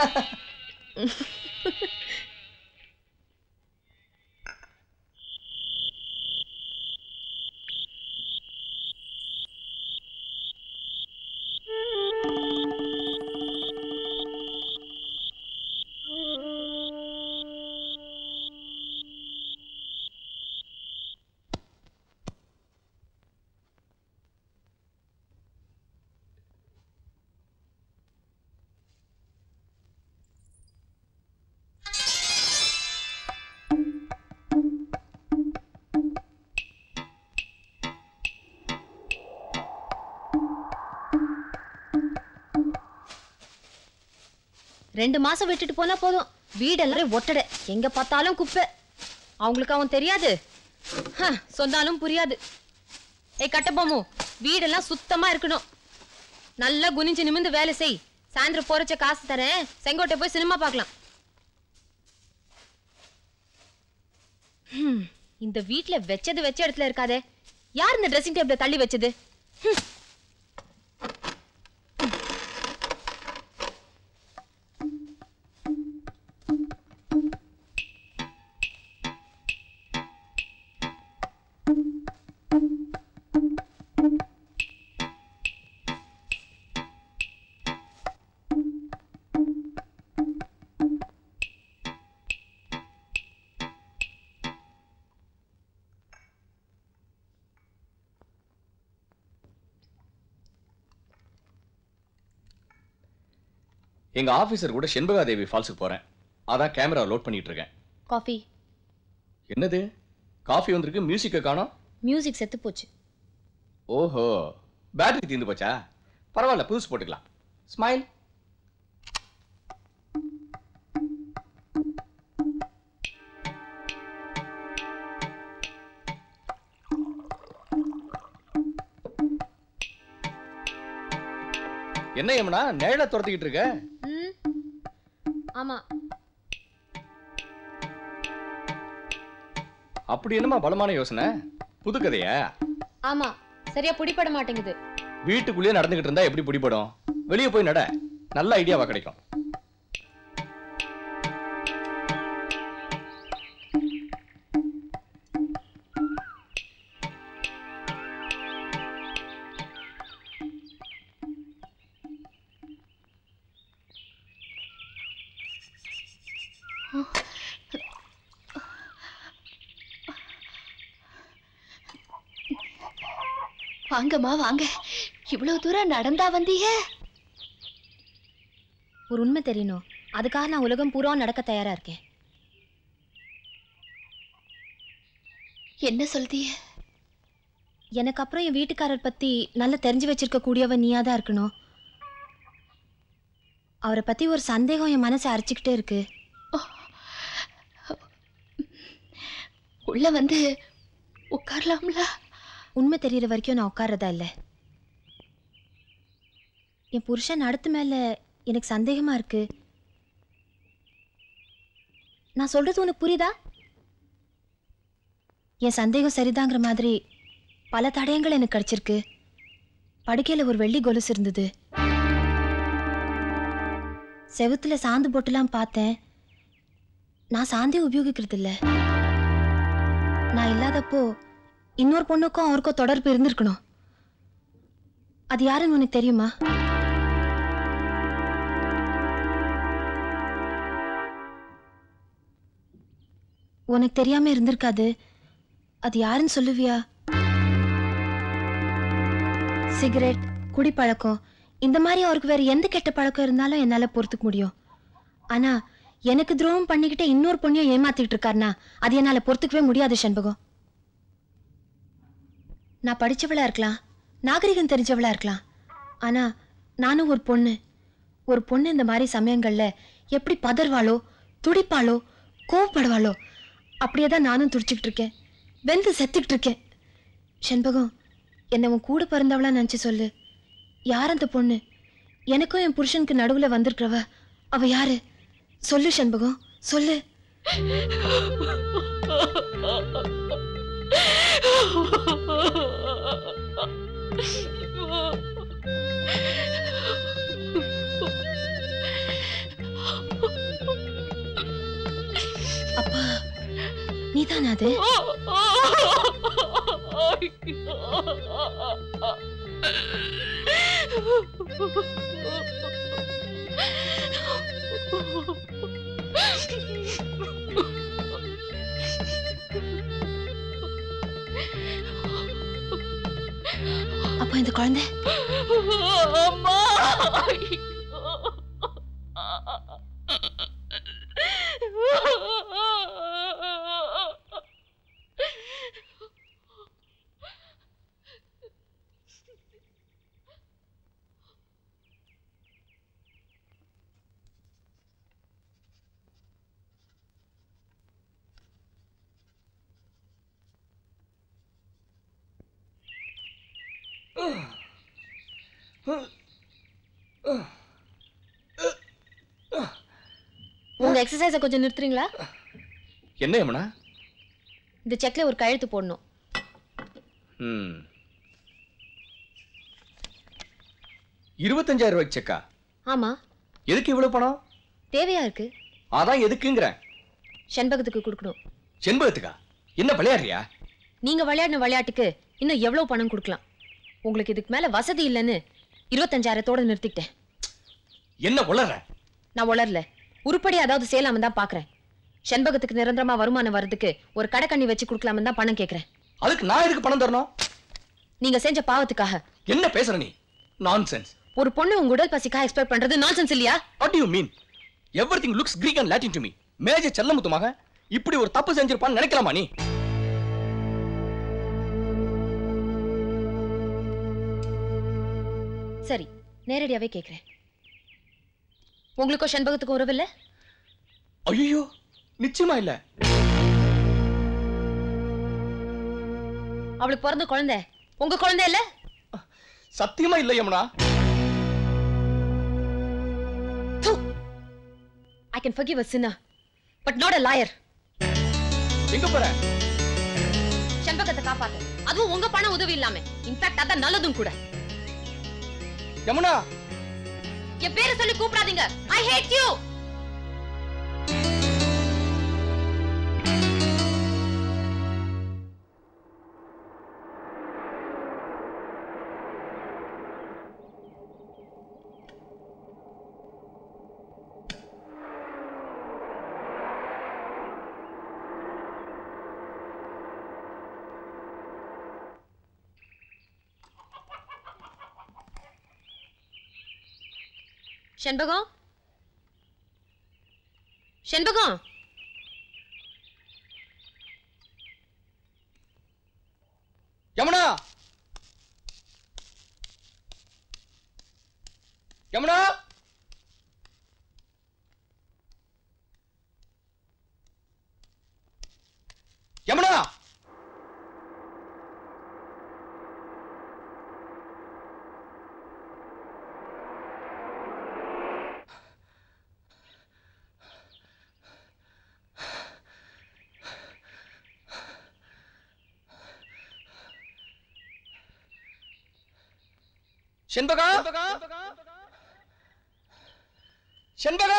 ரெண்டு மாசம் விட்டுட்டு போனா போதும் வீடெல்லாம் ஒட்டடை எங்க பார்த்தாலும் குப்பை அவங்களுக்கு அவன் தெரியாது ஹ, சொன்னாலும் புரியாது ஏய் கட்டபொம்மு வீடெல்லாம் சுத்தமா இருக்கணும் நல்லா குனிஞ்சு நிமிந்து வேலை செய் சாயந்தரம் போறச்ச காசு தரேன் செங்கோட்டை போய் சினிமா பார்க்கலாம் ஹம், இந்த வீட்ல வெச்சது வெச்ச இடத்துல இருக்காதே யார் இந்த ட்ரெஸ்ஸிங் டேபிள தள்ளி வச்சது எங்க ஆபீசர் கூட செண்பகா தேவி ஃபால்ஸுக்கு போறேன் அதான் கேமரா லோட் பண்ணிட்டு இருக்கேன் காஃபி என்னது காஃபி வந்திருக்கு மியூசிக்கை காணோம் மியூசிக் செத்து போச்சு ஓஹோ பேட்டரி தீர்ந்து போச்சா பரவாயில்ல புதுசு போட்டுக்கலாம் ஸ்மைல் என்ன யமுனா நிழல துரத்திக்கிட்டு இருக்க ம் ஆமா அப்படி என்னமா பலமான யோசனை புது கதையா ஆமா சரியா பிடிபட மாட்டேங்குது வீட்டுக்குள்ளேயே நடந்துகிட்டு இருந்தா எப்படி பிடிபடும் வெளியே போய் நட நல்ல ஐடியாவா கிடைக்கும் வாங்கம்மா வாங்க இவ்வளவு தூரம் நடந்தா வந்தீங்க ஒரு உண்மை தெரியணும் அதுக்காக நான் உலகம் பூரா நடக்க தயாரா இருக்கேன் என்ன சொல்றீங்க எனக்கு அப்புறம் என் வீட்டுக்காரர் பத்தி நல்லா தெரிஞ்சு வச்சிருக்க கூடியவ நீயா தான் இருக்கணும் அவரை பத்தி ஒரு சந்தேகம் என் மனசை அரைச்சிக்கிட்டே இருக்கு உள்ள வந்து உட்காரலாம்ல உண்மை தெரியற வரைக்கும் நான் உட்கார்றதா இல்லை என் புருஷன் அடுத்து மேல எனக்கு சந்தேகமா இருக்கு நான் சொல்றது உனக்கு புரியுதா என் சந்தேகம் சரிதாங்கிற மாதிரி பல தடயங்கள் எனக்கு கிடைச்சிருக்கு படுக்கையில ஒரு வெள்ளி கொலுசு இருந்தது செவுத்துல சாந்து போட்டுலாம் பார்த்தேன் நான் சாந்தே உபயோகிக்கிறது இல்ல நான் இல்லாதப்போ இன்னொரு பொண்ணுக்கும் அவருக்கும் தொடர்பு இருந்திருக்கணும் அது யாருன்னு உனக்கு தெரியுமா உனக்கு தெரியாம இருந்திருக்காது அது யாருன்னு சொல்லுவியா சிகரெட் குடிப்பழக்கம் இந்த மாதிரி அவருக்கு வேற எந்த கெட்ட பழக்கம் இருந்தாலும் என்னால பொறுத்துக்க முடியும் ஆனா எனக்கு துரோகம் பண்ணிக்கிட்டு இன்னொரு பொண்ணையும் ஏமாத்திட்டு இருக்காருனா அது என்னால பொறுத்துக்கவே முடியாது சண்பகம் நான் படிச்சவளா இருக்கலாம் நாகரிகம் தெரிஞ்சவளா இருக்கலாம் ஆனா நானும் ஒரு பொண்ணு ஒரு பொண்ணு இந்த மாதிரி சமயங்கள்ல எப்படி பதறுவாளோ துடிப்பாளோ கோவப்படுவாளோ அப்படியே தான் நானும் துடிச்சுக்கிட்டு இருக்கேன் வெந்து செத்துக்கிட்டு இருக்கேன் செண்பகம் என்னை உன் கூட பிறந்தவளா நினச்சி சொல்லு யார் அந்த பொண்ணு எனக்கும் என் புருஷனுக்கு நடுவுல வந்திருக்கிறவ அவ யாரு சொல்லு செண்பகம் சொல்லு அப்பா நீதானா அது அப்பா இந்த குழந்தை அம்மா உங்க எக்ஸசைஸை கொஞ்சம் நிறுத்துறீங்களா என்ன யமுனா இந்த செக்ல ஒரு கழுத்து போடணும் ம் இருபத்தஞ்சாயிரம் ரூபாய்க்கு செக்கா ஆமா எதுக்கு இவ்வளவு பணம் தேவையா இருக்கு அதான் எதுக்குங்கிறேன் செண்பகத்துக்கு கொடுக்கணும் செண்பகத்துக்கா என்ன விளையாடுறியா நீங்க விளையாடின விளையாட்டுக்கு இன்னும் எவ்வளவு பணம் கொடுக்கலாம் உங்களுக்கு இதுக்கு மேல வசதி இல்லைன்னு இருபத்தஞ்சாயிரத்தோட நிறுத்திக்கிட்டேன் என்ன உளற நான் உளரல உருப்படி அதாவது செய்யலாம தான் பாக்குறேன் செண்பகத்துக்கு நிரந்தரமா வருமானம் வர்றதுக்கு ஒரு கடைக்கண்ணி வச்சு கொடுக்கலாம தான் பணம் கேக்குறேன் அதுக்கு நான் எதுக்கு பணம் தரணும் நீங்க செஞ்ச பாவத்துக்காக என்ன பேசுற நீ நான்சென்ஸ் ஒரு பொண்ணு உங்க உடல் பசிக்காக எக்ஸ்பெக்ட் பண்றது நான்சென்ஸ் இல்லையா what you mean everything looks Greek and Latin to me major செல்லமுத்துமாக இப்படி ஒரு தப்பு செஞ்சிருப்பான்னு நினைக்கலாமா நீ சரி நேரடியாவே கேக்குறேன் உங்களுக்கும் செண்பகத்துக்கும் உறவு இல்ல ஐயோ நிச்சயமா இல்ல அவளுக்கு பிறந்த குழந்தை உங்க குழந்தை இல்ல சத்தியமா இல்ல Yamuna can forgive a sinner but not a liar எங்க போற செண்பகத்தை காப்பாத்து அதுவும் உங்க பண உதவி இல்லாம இன்ஃபேக்ட் அதான் நல்லதும் கூட யமுனா என் பேரை சொல்லி கூப்பிடாதீங்க I hate you Shenbagam Shenbagam Yamuna Yamuna Yamuna Shenbaga Shenbaga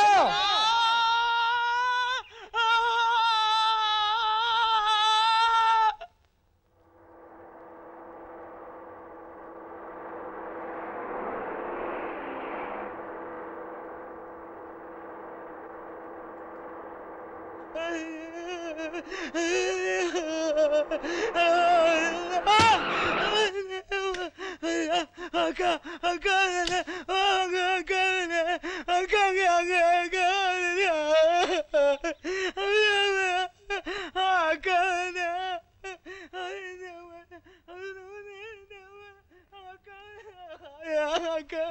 அக்கா அக்கா அக்கா அக்கா அக்கா அக்கா அக்கா அக்கா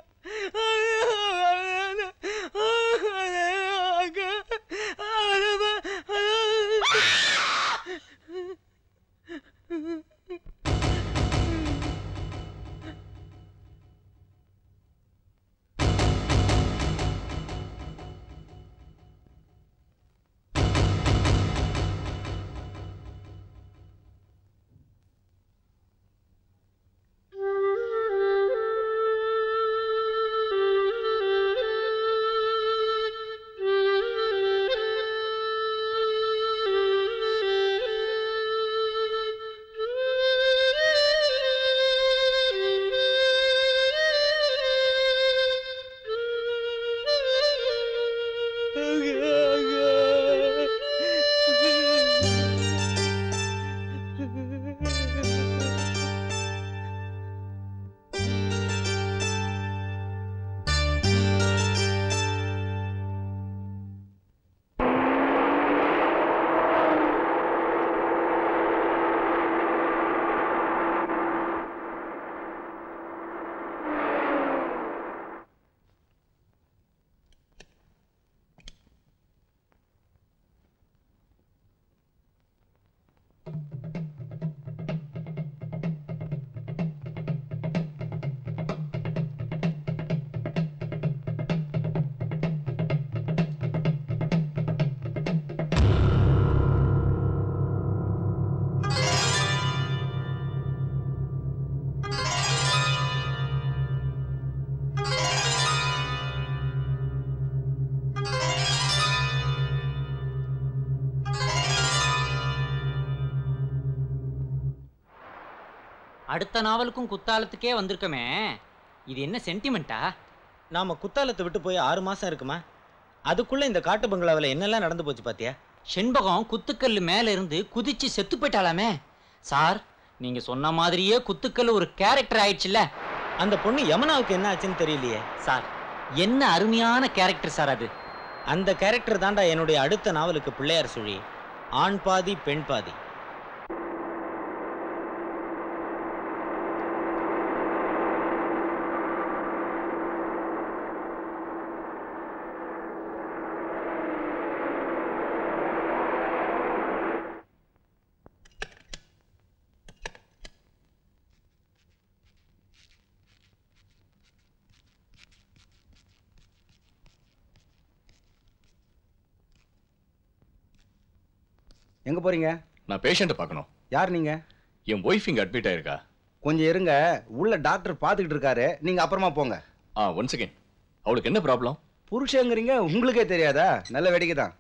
அடுத்த நாவலுக்கும் குத்தாலத்துக்கே வந்திருக்கமே இது என்ன சென்டிமெண்ட்டா நாம குத்தாலத்தை விட்டு போய் ஆறு மாசம் இருக்குமா அதுக்குள்ள இந்த காட்டு பங்களாவில் என்னெல்லாம் நடந்து போச்சு பாத்தியா செண்பகம் குத்துக்கல்லு மேல இருந்து குதிச்சு செத்து போயிட்டாலாமே சார் நீங்க சொன்ன மாதிரியே குத்துக்கல் ஒரு கேரக்டர் ஆயிடுச்சுல்ல அந்த பொண்ணு யமுனாவுக்கு என்ன ஆச்சுன்னு தெரியலையே சார் என்ன அருமையான கேரக்டர் சார் அது அந்த கேரக்டர் தாண்டா என்னுடைய அடுத்த நாவலுக்கு பிள்ளையார் சுழி ஆண் பாதி பெண் பாதி எங்க போறீங்க நான் பேஷண்ட்டை பார்க்கணும் யார் நீங்க என் ஒய்ஃப் இங்க அட்மிட் ஆயிருக்கா கொஞ்சம் இருங்க உள்ள டாக்டர் பார்த்துக்கிட்டு இருக்காரு நீங்க அப்புறமா போங்க ஆ ஒன் செகண்ட் அவளுக்கு என்ன ப்ராப்ளம் புருஷங்கிறீங்க உங்களுக்கே தெரியாதா நல்ல வேடிக்கை தான்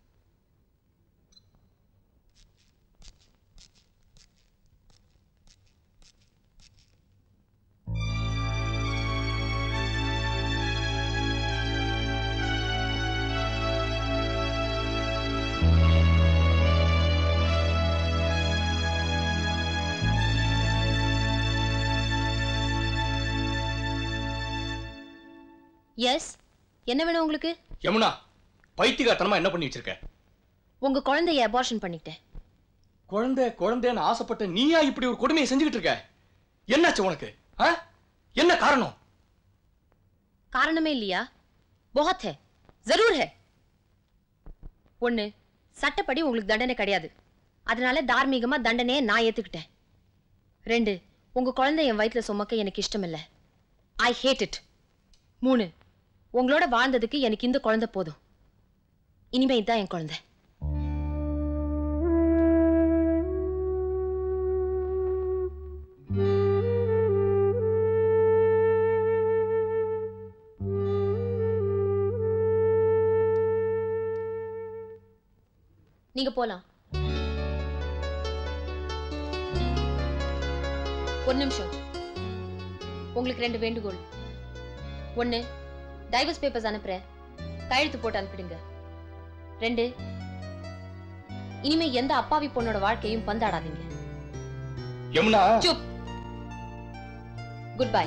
எஸ் என்ன வேணும் உங்களுக்கு யமுனா பைத்தியகாரத்தனமா என்ன பண்ணி வச்சிருக்க உங்க குழந்தைய அபார்ஷன் பண்ணிட்டேன் குழந்தை குழந்தைன்னு ஆசைப்பட்ட நீயா இப்படி ஒரு கொடுமையை செஞ்சுக்கிட்டு இருக்க என்னாச்சு உனக்கு ஆ? என்ன காரணம் காரணமே இல்லையா बहुत है जरूर है ஒண்ணு சட்டப்படி உங்களுக்கு தண்டனை கிடையாது அதனால தார்மீகமா தண்டனையை நான் ஏத்துக்கிட்டேன் ரெண்டு உங்க குழந்தை என் வயித்துல சுமக்க எனக்கு இஷ்டம் இல்ல ஐ ஹேட் இட் மூணு உங்களோட வாழ்ந்ததுக்கு எனக்கு இந்த குழந்தை போதும் இனிமே இதான் என் குழந்தை நீங்க போலாம் ஒரு நிமிஷம் உங்களுக்கு ரெண்டு வேண்டுகோள் ஒண்ணு டைவர்ஸ் பேப்பர்ஸ் அனுப்புறேன் கையெழுத்து போட்டு அனுப்பிடுங்க ரெண்டு இனிமே எந்த அப்பாவி பொண்ணோட வாழ்க்கையும் பந்தாடாதீங்க யமுனா சுப் good bye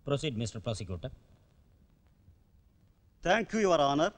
proceed mister prosecutor thank you your honour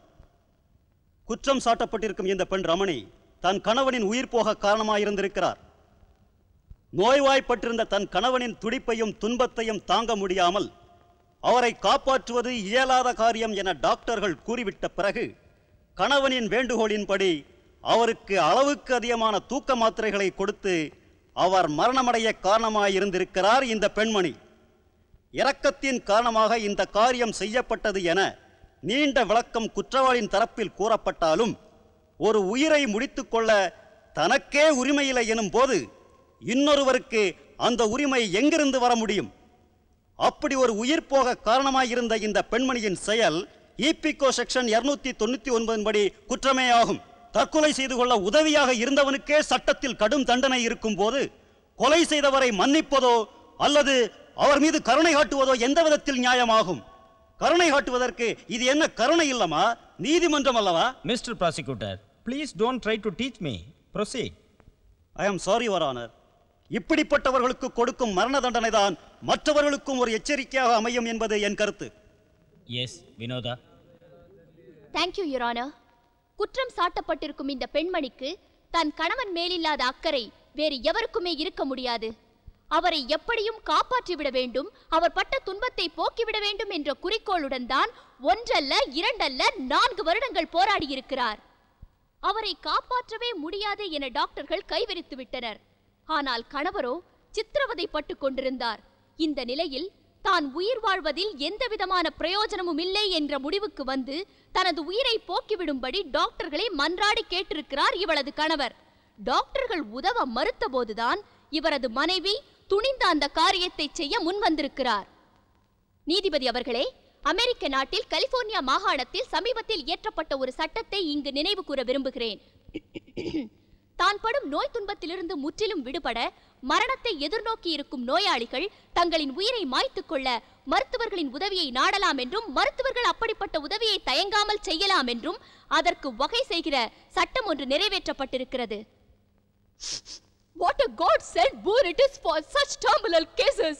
குற்றம் சாட்டப்பட்டிருக்கும் இந்த பெண் ரமணி தன் கணவனின் உயிர் போக காரணமாயிருந்திருக்கிறார் நோய்வாய்ப்பட்டிருந்த தன் கணவனின் துடிப்பையும் துன்பத்தையும் தாங்க முடியாமல் அவரை காப்பாற்றுவது இயலாத காரியம் என டாக்டர்கள் கூறிவிட்ட பிறகு கணவனின் வேண்டுகோளின்படி அவருக்கு அளவுக்கு அதிகமான தூக்க மாத்திரைகளை கொடுத்து அவர் மரணமடைய காரணமாயிருந்திருக்கிறார் இந்த பெண்மணி இரக்கத்தின் காரணமாக இந்த காரியம் செய்யப்பட்டது என நீண்ட விளக்கம் குற்றவாளியின் தரப்பில் கூறப்பட்டாலும் ஒரு உயிரை முடித்துக்கொள்ள தனக்கே உரிமையில்லை எனும் போது இன்னொருவருக்கு அந்த உரிமை எங்கிருந்து வர முடியும் அப்படி ஒரு உயிர் போக காரணமாயிருந்த இந்த பெண்மணியின் செயல் இபிகோ செக்ஷன் இருநூத்தி தொண்ணூத்தி ஒன்பதின் படி குற்றமே ஆகும் தற்கொலை செய்து கொள்ள உதவியாக இருந்தவனுக்கே சட்டத்தில் கடும் தண்டனை இருக்கும் போது கொலை செய்தவரை மன்னிப்பதோ அல்லது அவர் மீது கருணை காட்டுவதோ எந்த விதத்தில் நியாயமாகும் கருணை காட்டுவதற்கு இது என்ன கருணை இல்லமா நீதிமன்றம் அல்லவா mister prosecutor please don't try to teach me proceed I am sorry your honour இப்படிப்பட்டவர்களுக்கு கொடுக்கும் மரண தண்டனை தான் மற்றவர்களுக்கும் ஒரு எச்சரிக்கையாக அமையும் என்பது என் கருத்து எஸ் வினோதா தேங்க்யூ யுரானா குற்றம் சாட்டப்பட்டிருக்கும் இந்த பெண்மணிக்கு தன் கணவன் மேலில்லாத அக்கறை வேறு எவருக்குமே இருக்க முடியாது அவரை எப்படியும் காப்பாற்றிவிட வேண்டும் அவர் பட்ட துன்பத்தை போக்கிவிட வேண்டும் என்ற குறிக்கோளுடன் தான் ஒன்றல்ல இரண்டல்ல நான்கு வருடங்கள் போராடியிருக்கிறார் அவரை காப்பாற்றவே முடியாது என டாக்டர்கள் கைவிரித்து விட்டனர் ஆனால் கணவரோ சித்திரவதைப்பட்டு கொண்டிருந்தார் இந்த நிலையில் தான் உயிர் வாழ்வதில் எந்தவிதமான பிரயோஜனமும் இல்லை என்ற முடிவுக்கு வந்து தனது உயிரை போக்கிவிடும்படி டாக்டர்களை மன்றாடி கேட்டிருக்கிறார் இவளது கணவர் டாக்டர்கள் உதவ மறுத்தபோதுதான் இவரது மனைவி துணிந்த அந்த காரியத்தை செய்ய முன்வந்திருக்கிறார் நீதிபதி அவர்களே அமெரிக்க நாட்டில் கலிபோர்னியா மாகாணத்தில் சமீபத்தில் இயற்றப்பட்ட ஒரு சட்டத்தை இங்கு நினைவு கூற விரும்புகிறேன் தான் படும் நோய் துன்பத்திலிருந்து முற்றிலும் விடுபட மரணத்தை எதிர்நோக்கி இருக்கும் நோயாளிகள் தங்களின் உயிரை மாய்த்துக் கொள்ள மருத்துவர்களின் உதவியை நாடலாம் என்றும் மருத்துவர்கள் அப்படிப்பட்ட உதவியை தயங்காமல் செய்யலாம் என்றும் அதற்கு வகை செய்கிற சட்டம் ஒன்று நிறைவேற்றப்பட்டிருக்கிறது What a God sent boon it is for such terminal cases.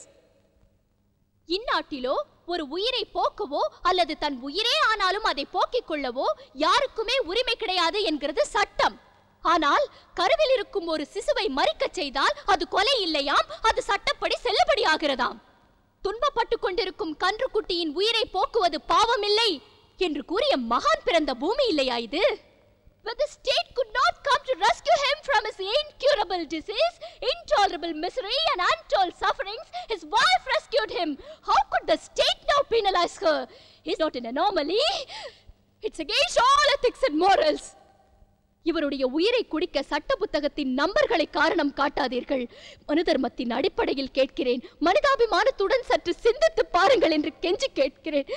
இந்நாட்டிலோ ஒரு உயிரை போக்கவோ அல்லது தன் உயிரே ஆனாலும் அதை போக்கிக் கொள்ளவோ யாருக்குமே உரிமை கிடையாது என்கிறது சட்டம் ஆனால் கருவில் இருக்கும் ஒரு சிசுவை மறிக்கச் செய்தால் அது கொலை இல்லையாம் அது சட்டப்படி செல்லுபடியாகிறதாம் துன்பப்பட்டு கொண்டிருக்கும் கன்றுக்குட்டியின் உயிரை போக்குவது பாவமில்லை என்று கூறிய மகான் பிறந்த பூமி இல்லையா இது But the state could not come to rescue him from his incurable disease, intolerable misery, and untold sufferings. His wife rescued him. How could the state now penalize her? He's not an anomaly. It's against all ethics and morals. இவருடைய உயிரை குடிக்க சட்ட புத்தகத்தின் நம்பர்களை காரணம் காட்டாதீர்கள் மனு தர்மத்தின் அடிப்படையில் கேட்கிறேன் மனிதாபிமானத்துடன் சற்று சிந்தித்து பாருங்கள் என்று கெஞ்சி கேட்கிறேன்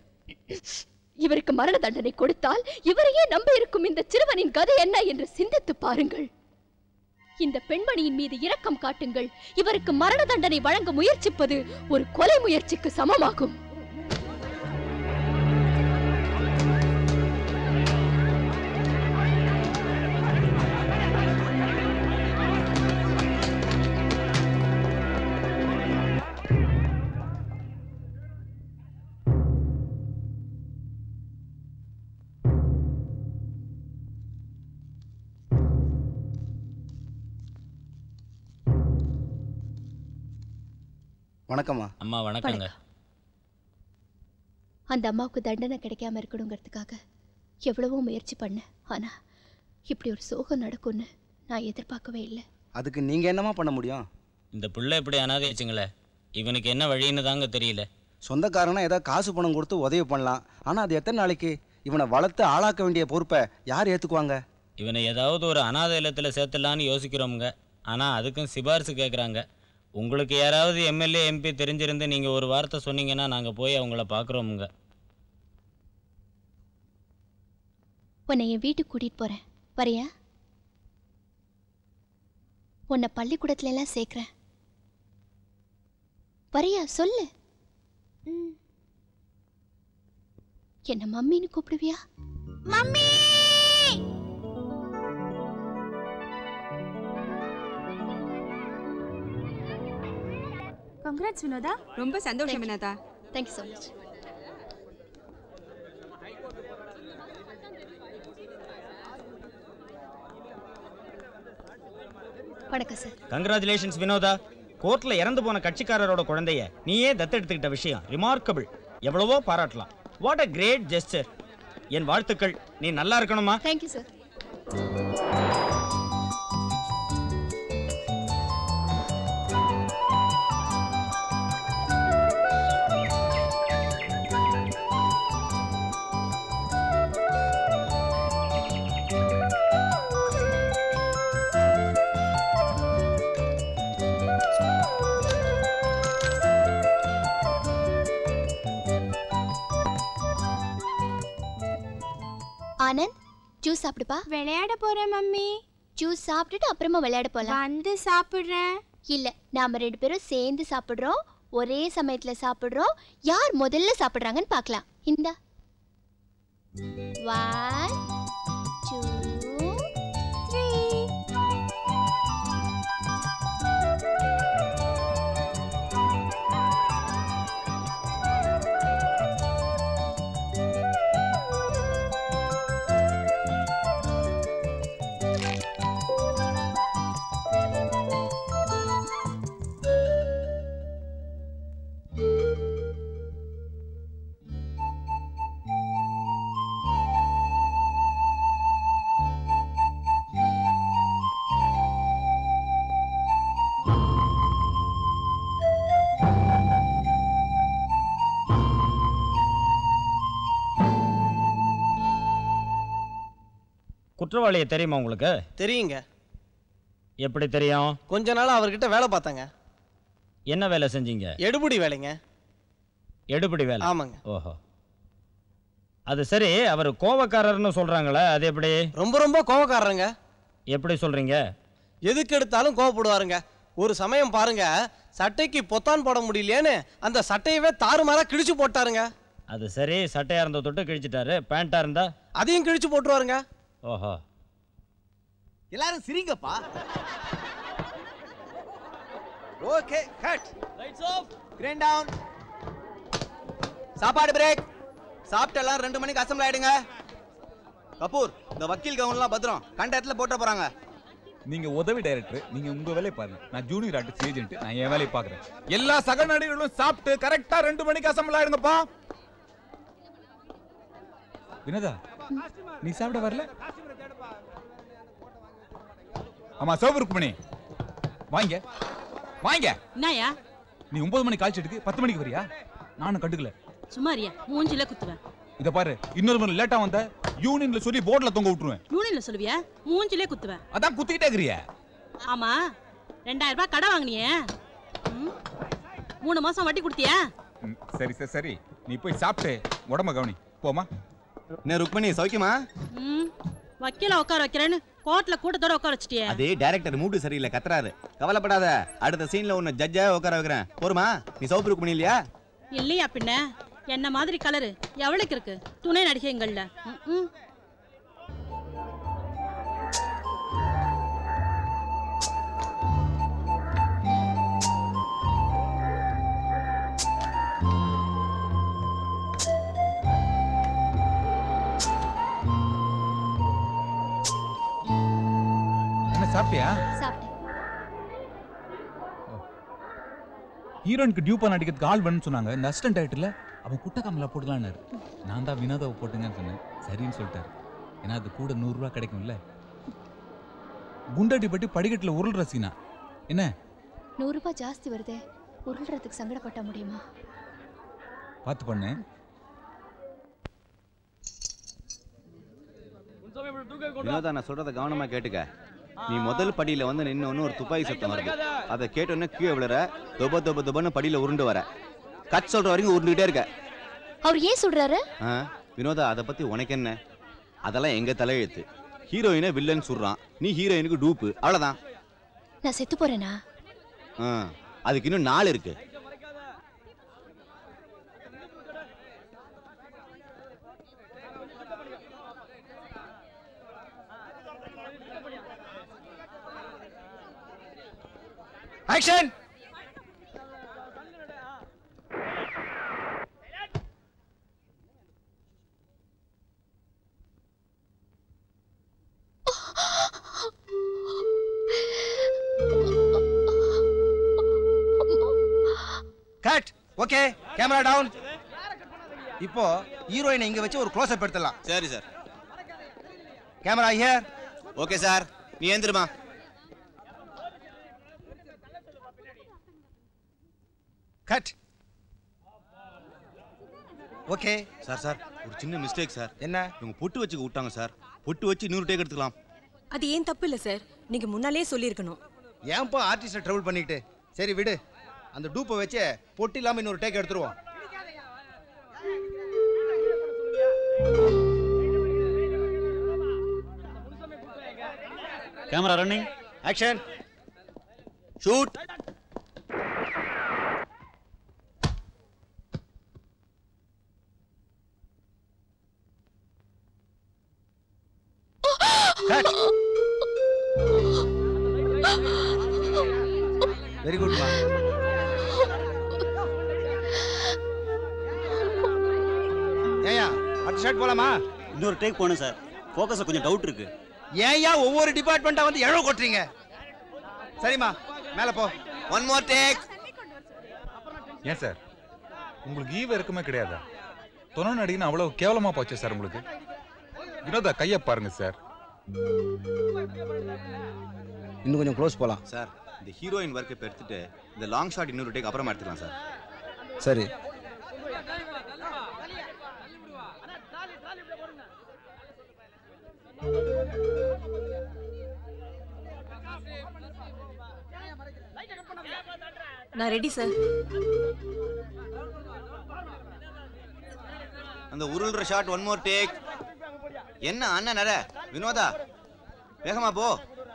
இவருக்கு மரண தண்டனை கொடுத்தால் இவரையே நம்ப இருக்கும் இந்த சிறுவனின் கதை என்ன என்று சிந்தித்து பாருங்கள் இந்த பெண்மணியின் மீது இரக்கம் காட்டுங்கள் இவருக்கு மரண தண்டனை வழங்க முயற்சிப்பது ஒரு கொலை முயற்சிக்கு சமமாகும் வணக்கம்மா அம்மா வணக்கங்க அந்த அம்மாவுக்கு தண்டனை கிடைக்காம இருக்கணுங்கிறதுக்காக எவ்வளவோ முயற்சி பண்ணேன் ஆனா இப்படி ஒரு சோகம் நடக்கும்னு நான் எதிர்பார்க்கவே இல்லை அதுக்கு நீங்க என்னமா பண்ண முடியும் இந்த பிள்ளை இப்படி அனாதைச்சுங்களே இவனுக்கு என்ன வழின்னு தாங்க தெரியல சொந்தக்காரனா ஏதாவது காசு பணம் கொடுத்து உதவி பண்ணலாம் ஆனா அது எத்தனை நாளைக்கு இவனை வளர்த்து ஆளாக்க வேண்டிய பொறுப்பை யார் ஏத்துக்குவாங்க இவனை ஏதாவது ஒரு அனாதை இல்லத்தில் சேர்த்துடலான்னு யோசிக்கிறோமுங்க ஆனால் அதுக்கும் சிபாரிசு கேட்குறாங்க உங்களுக்கு யாராவது எம்எல்ஏ எம்பி தெரிஞ்சிருந்து நீங்கள் ஒரு வார்த்தை சொன்னீங்கன்னா நாங்கள் போய் அவங்கள பார்க்குறோமுங்க உன்னை என் வீட்டுக்கு கூட்டிட்டு போறேன் வரியா உன்னை பள்ளிக்கூடத்துல எல்லாம் சேர்க்கிறேன் வரியா சொல்லு ம். என்ன மம்மின்னு கூப்பிடுவியா மம்மி கங்க்ராட்ஸ் வினோதா ரொம்ப சந்தோஷம் வினோதா தேங்க்யூ ஸோ மச் வணக்கம் சார் கங்க்ராச்சுலேஷன்ஸ் வினோதா கோர்ட்ல இறந்து போன கட்சிக்காரரோட குழந்தைய நீயே தத்தெடுத்துக்கிட்ட விஷயம் ரிமார்க்கபிள் எவ்வளவோ பாராட்டலாம் வாட் அ கிரேட் ஜெஸ்டர் என் வாழ்த்துக்கள் நீ நல்லா இருக்கணுமா தேங்க்யூ சார் ஆனந்த் ஜூஸ் சாப்பிடுப்பா விளையாட போறேன் மம்மி ஜூஸ் சாப்பிட்டுட்டு அப்புறமா விளையாட போலாம் வந்து சாப்பிடுறேன் இல்ல நாம ரெண்டு பேரும் சேர்ந்து சாப்பிடுறோம் ஒரே சமயத்துல சாப்பிடுறோம் யார் முதல்ல சாப்பிடுறாங்கன்னு பார்க்கலாம் இந்த ஒன் டூ த்ரீ குற்றவாளியை தெரியுமா உங்களுக்கு தெரியுங்க எப்படி தெரியும் கொஞ்ச நாள் அவர்கிட்ட வேலை பார்த்தாங்க என்ன வேலை செஞ்சீங்க எடுபடி வேலைங்க எடுபடி வேலை ஆமாங்க. ஓஹோ அது சரி அவர் கோவக்காரர்னு சொல்றாங்களே அது எப்படி ரொம்ப ரொம்ப கோவக்காரருங்க எப்படி சொல்றீங்க எதுக்கு எடுத்தாலும் கோவப்படுவாருங்க ஒரு சமயம் பாருங்க சட்டைக்கு பொத்தான் போட முடியலையேன்னு அந்த சட்டையவே தாறுமாறா கிழிச்சு போட்டாருங்க அது சரி சட்டையா இருந்த தொட்டு கிழிச்சிட்டாரு பேண்டா இருந்தா அதையும் கிழிச்சு போட்டுருவாருங்க ஓஹோ எல்லாரும் சிரிங்கப்பா okay cut lights off crane down சாப்பாடு பிரேக் சாப்பிட்டு எல்லாம் ரெண்டு மணிக்கு அசம்பிள் ஆயிடுங்க கபூர் இந்த வக்கீல் கவுன்லாம் பத்திரம் கண்ட இடத்துல போட்ட போறாங்க நீங்க உதவி டைரக்டர் நீங்க உங்க வேலையை பாருங்க நான் ஜூனியர் ஆர்டிஸ்ட் ஏஜென்ட் நான் என் வேலையை பாக்குறேன் எல்லா சக நடிகர்களும் சாப்பிட்டு கரெக்டா ரெண்டு மணிக்கு அசம்பிள் ஆயிடுங்கப்பா வினோதா நீ சாப்பிட வரல ஆமா சிவபுருக்குமணி வாங்க வாங்க என்னயா நீ ஒன்பது மணிக்கு காய்ச்சி எடுக்கு பத்து மணிக்கு வரியா நானும் கண்டுக்கல சும்மாரியா மூஞ்சில குத்துவேன் இத பாரு இன்னொரு மணி லேட்டா வந்த யூனியன்ல சொல்லி போர்டுல தொங்க விட்டுருவேன் யூனியன்ல சொல்லுவியா மூஞ்சிலே குத்துவேன் அதான் குத்திக்கிட்டே இருக்கிறிய ஆமா ரெண்டாயிரம் ரூபாய் கடை வாங்கினியே ம்? மூணு மாசம் வட்டி கொடுத்தியா சரி சரி சரி நீ போய் சாப்பிட்டு உடம்ப கவனி போமா என்ன ருக்மணி சௌக்கியமா ம் வக்கீல உட்கார வைக்கிறேன்னு கோர்ட்ல கூட்டத்தோட உட்கார வச்சிட்டியே அதே டைரக்டர் மூடு சரியில்லை கத்துறாரு கவலைப்படாத அடுத்த சீன்ல உன்னை ஜட்ஜா உட்கார வைக்கிறேன் போருமா நீ சோப்பு ருக்மணி இல்லையா இல்லையா பின்ன என்ன மாதிரி கலரு எவ்வளவுக்கு இருக்கு துணை நடிகைங்கள்ல ம், ம். என்ன சாப்பிட்டியா சாப்பிட்டேன் ஹீரோயினுக்கு டியூப்பா நடிக்கிறதுக்கு ஆள் வேணும்னு சொன்னாங்க இந்த அசிஸ்டன்ட் டைரக்டர்ல அவன் குட்ட கமலா போடலான்னாரு நான் தான் வினோதாவை போட்டுங்கன்னு சொன்னேன் சரின்னு சொல்லிட்டாரு ஏன்னா அது கூட நூறுரூவா கிடைக்கும்ல குண்டடி பட்டி படிக்கட்டில் உருள்ற சீனா என்ன நூறு ரூபாய் ஜாஸ்தி வருதே உருள்றதுக்கு சங்கடப்பட்ட முடியுமா பார்த்து பண்ணு வினோதா நான் சொல்றத கவனமா கேட்டுக்க நீ முதல் படியில வந்து நின்னு ஒன்னு ஒரு துப்பாக்கி சத்தம் வருது அதை கேட்டோன்னே கீழே விழுற தொப தொப தொபன்னு படியில உருண்டு வர கட் சொல்ற வரைக்கும் உருண்டுகிட்டே இருக்க அவர் ஏன் சொல்றாரு ஆ, வினோதா அதை பத்தி உனக்கு என்ன அதெல்லாம் எங்க தலையெழுத்து ஹீரோயினை வில்லன் சொல்றான் நீ ஹீரோயினுக்கு டூப்பு அவ்வளவுதான் நான் செத்து போறேனா ஆ, அதுக்கு இன்னும் நாள் இருக்கு ஆக்ஷன் ஓகே கேமரா டவுன் இப்போ ஹீரோயினை இங்க வச்சு ஒரு க்ளோஸ் அப் எடுத்துடலாம் சரி sir camera here okay sir நீ ஏந்திருமா கட் ஓகே சார் சார் ஒரு சின்ன மிஸ்டேக் சார் என்ன இவங்க பொட்டு வச்சுக்க விட்டாங்க சார் பொட்டு வச்சு இன்னொரு டேக் எடுத்துக்கலாம் அது ஏன் தப்பு இல்ல சார் நீங்க முன்னாலே சொல்லியிருக்கணும் ஏன்பா ஆர்டிஸ்டை ட்ரபிள் பண்ணிட்டு சரி விடு அந்த டூப்பை வச்சு பொட்டு இல்லாம இன்னொரு டேக் எடுத்துருவோம் camera running action shoot very good மா ஏயா அடுத்த ஷாட் போலாமா இன்னொரு டேக் போகணும் சார் ஃபோக்கஸை கொஞ்சம் டவுட் இருக்கு ஏன்யா ஒவ்வொரு டிபார்ட்மெண்ட்டா வந்து எழவு கொட்டுறீங்க சரிம்மா மேல போ ஒன் மோர் டேக் ஏன் சார் உங்களுக்கு ஈவ இருக்குமே கிடையாதா தொண்ணு நடிகன்னு அவ்வளவு கேவலமா போச்சு சார் உங்களுக்கு வினோதா கையை பாருங்க சார் இன்னும் கொஞ்சம் க்ளோஸ் போலாம் சார் இந்த ஹீரோயின் ஒர்க் இப்போ எடுத்துட்டு இந்த லாங் ஷாட் இன்னொரு டேக் அப்புறமா எடுத்துக்கலாம் சார் சரி நான் ரெடி சார் அந்த உருள்ற ஷாட் ஒன் மோர் டேக் என்ன அண்ணன் நட வினோதா வேகமா போ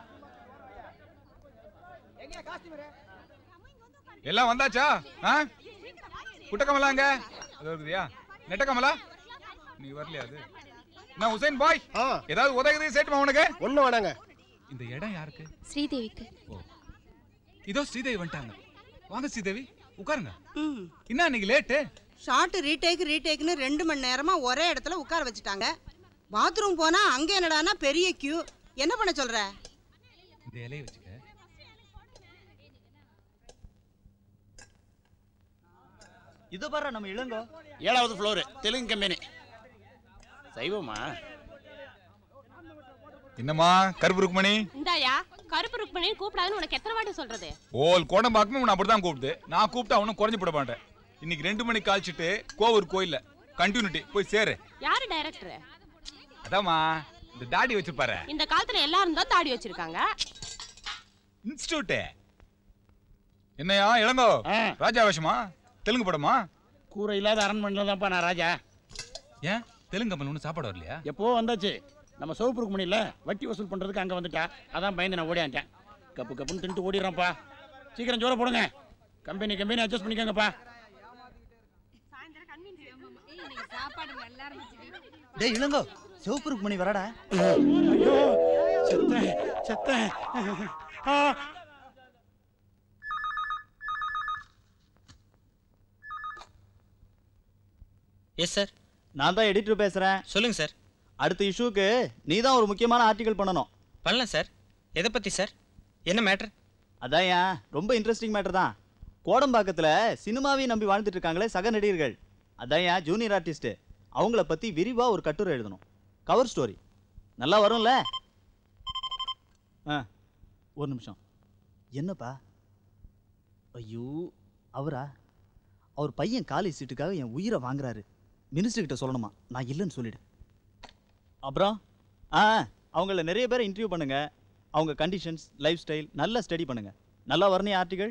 எல்லாம் வந்தாச்சா ஆ குட்டக்கமலா அங்க அது இருக்குதியா நெட்டக்கமலா நீ வரலையா அது நான் உசைன் பாய் ஏதாவது உதவி சேர்த்துமா உனக்கு ஒண்ணு வேணாங்க இந்த இடம் யாருக்கு ஸ்ரீதேவிக்கு இதோ ஸ்ரீதேவி வந்துட்டாங்க வாங்க ஸ்ரீதேவி உட்காருங்க என்ன இன்னைக்கு லேட்டு ஷார்ட் ரீடேக் ரீடேக்னு ரெண்டு மணி நேரமா ஒரே இடத்துல உட்கார வச்சுட்டாங்க பாத்ரூம் போனா அங்க என்னடான்னா பெரிய கியூ என்ன பண்ண சொல்ற இந்த இலையை வச்சுக்க இது பாரு நம்ம இளங்கோ ஏழாவது ஃப்ளோர் தெலுங்கு கம்பெனி சைவமா என்னம்மா கருப்பு ருக்மணி இந்தாயா கருப்பு ருக்மணி கூப்பிடாதுன்னு உனக்கு எத்தனை வாட்டி சொல்றது ஓல் கோடம் பார்க்கணும் உன்னை அப்படிதான் கூப்பிட்டு நான் கூப்பிட்டு அவனும் குறைஞ்சு போட மாட்டேன் இன்னைக்கு ரெண்டு மணி காய்ச்சிட்டு கோவூர் கோயில்ல கண்டினியூட்டி போய் சேரு யாரு டைரக்டர் அதாம்மா இந்த தாடி வச்சிருப்பாரு இந்த காலத்துல எல்லாரும் தான் தாடி வச்சிருக்காங்க இன்ஸ்டியூட் என்னையா இளங்கோ ராஜா வேஷமா தெலுங்கு படமா கூரை இல்லாத அரண்மனையில் தான்ப்பா நான் ராஜா ஏன் தெலுங்கு கம்பெனி ஒன்றும் சாப்பாடு வரலையா எப்போ வந்தாச்சு நம்ம சிவப்பு ருக்மணியில் வட்டி வசூல் பண்ணுறதுக்கு அங்கே வந்துட்டா அதான் பயந்து நான் ஓடியான்ட்டேன் கப்பு கப்புன்னு தின்ட்டு ஓடிடுறேன்ப்பா சீக்கிரம் ஜோர போடுங்க கம்பெனி கம்பெனி அட்ஜஸ்ட் பண்ணிக்கோங்கப்பா டேய் இளங்கோ சிவப்பு ருக்மணி வரடா ஐயோ செத்தேன் செத்தேன் ஆ எஸ் சார் நான் தான் எடிட்டர் பேசுறேன் சொல்லுங்க சார் அடுத்த இஷ்யூக்கு நீ தான் ஒரு முக்கியமான ஆர்டிகல் பண்ணணும் பண்ணலாம் சார் எதை பத்தி சார் என்ன மேட்டர் அதான் ஏன் ரொம்ப இன்ட்ரெஸ்டிங் மேட்டர் தான் கோடம்பாக்கத்தில் சினிமாவையும் நம்பி வாழ்ந்துட்டு இருக்காங்களே சக நடிகர்கள் அதான் ஏன் ஜூனியர் ஆர்டிஸ்ட் அவங்கள பற்றி விரிவாக ஒரு கட்டுரை எழுதணும் கவர் ஸ்டோரி நல்லா வரும்ல ஆ ஒரு நிமிஷம் என்னப்பா ஐயோ அவரா அவர் பையன் காலேஜ் சீட்டுக்காக என் உயிரை வாங்குறாரு மினிஸ்டர் கிட்ட சொல்லணுமா நான் இல்லைன்னு சொல்லிடு அப்புறம் ஆ அவங்கள நிறைய பேரை இன்டர்வியூ பண்ணுங்க அவங்க கண்டிஷன்ஸ் லைஃப் ஸ்டைல் நல்லா ஸ்டடி பண்ணுங்க நல்லா வரணும் ஆர்டிகல்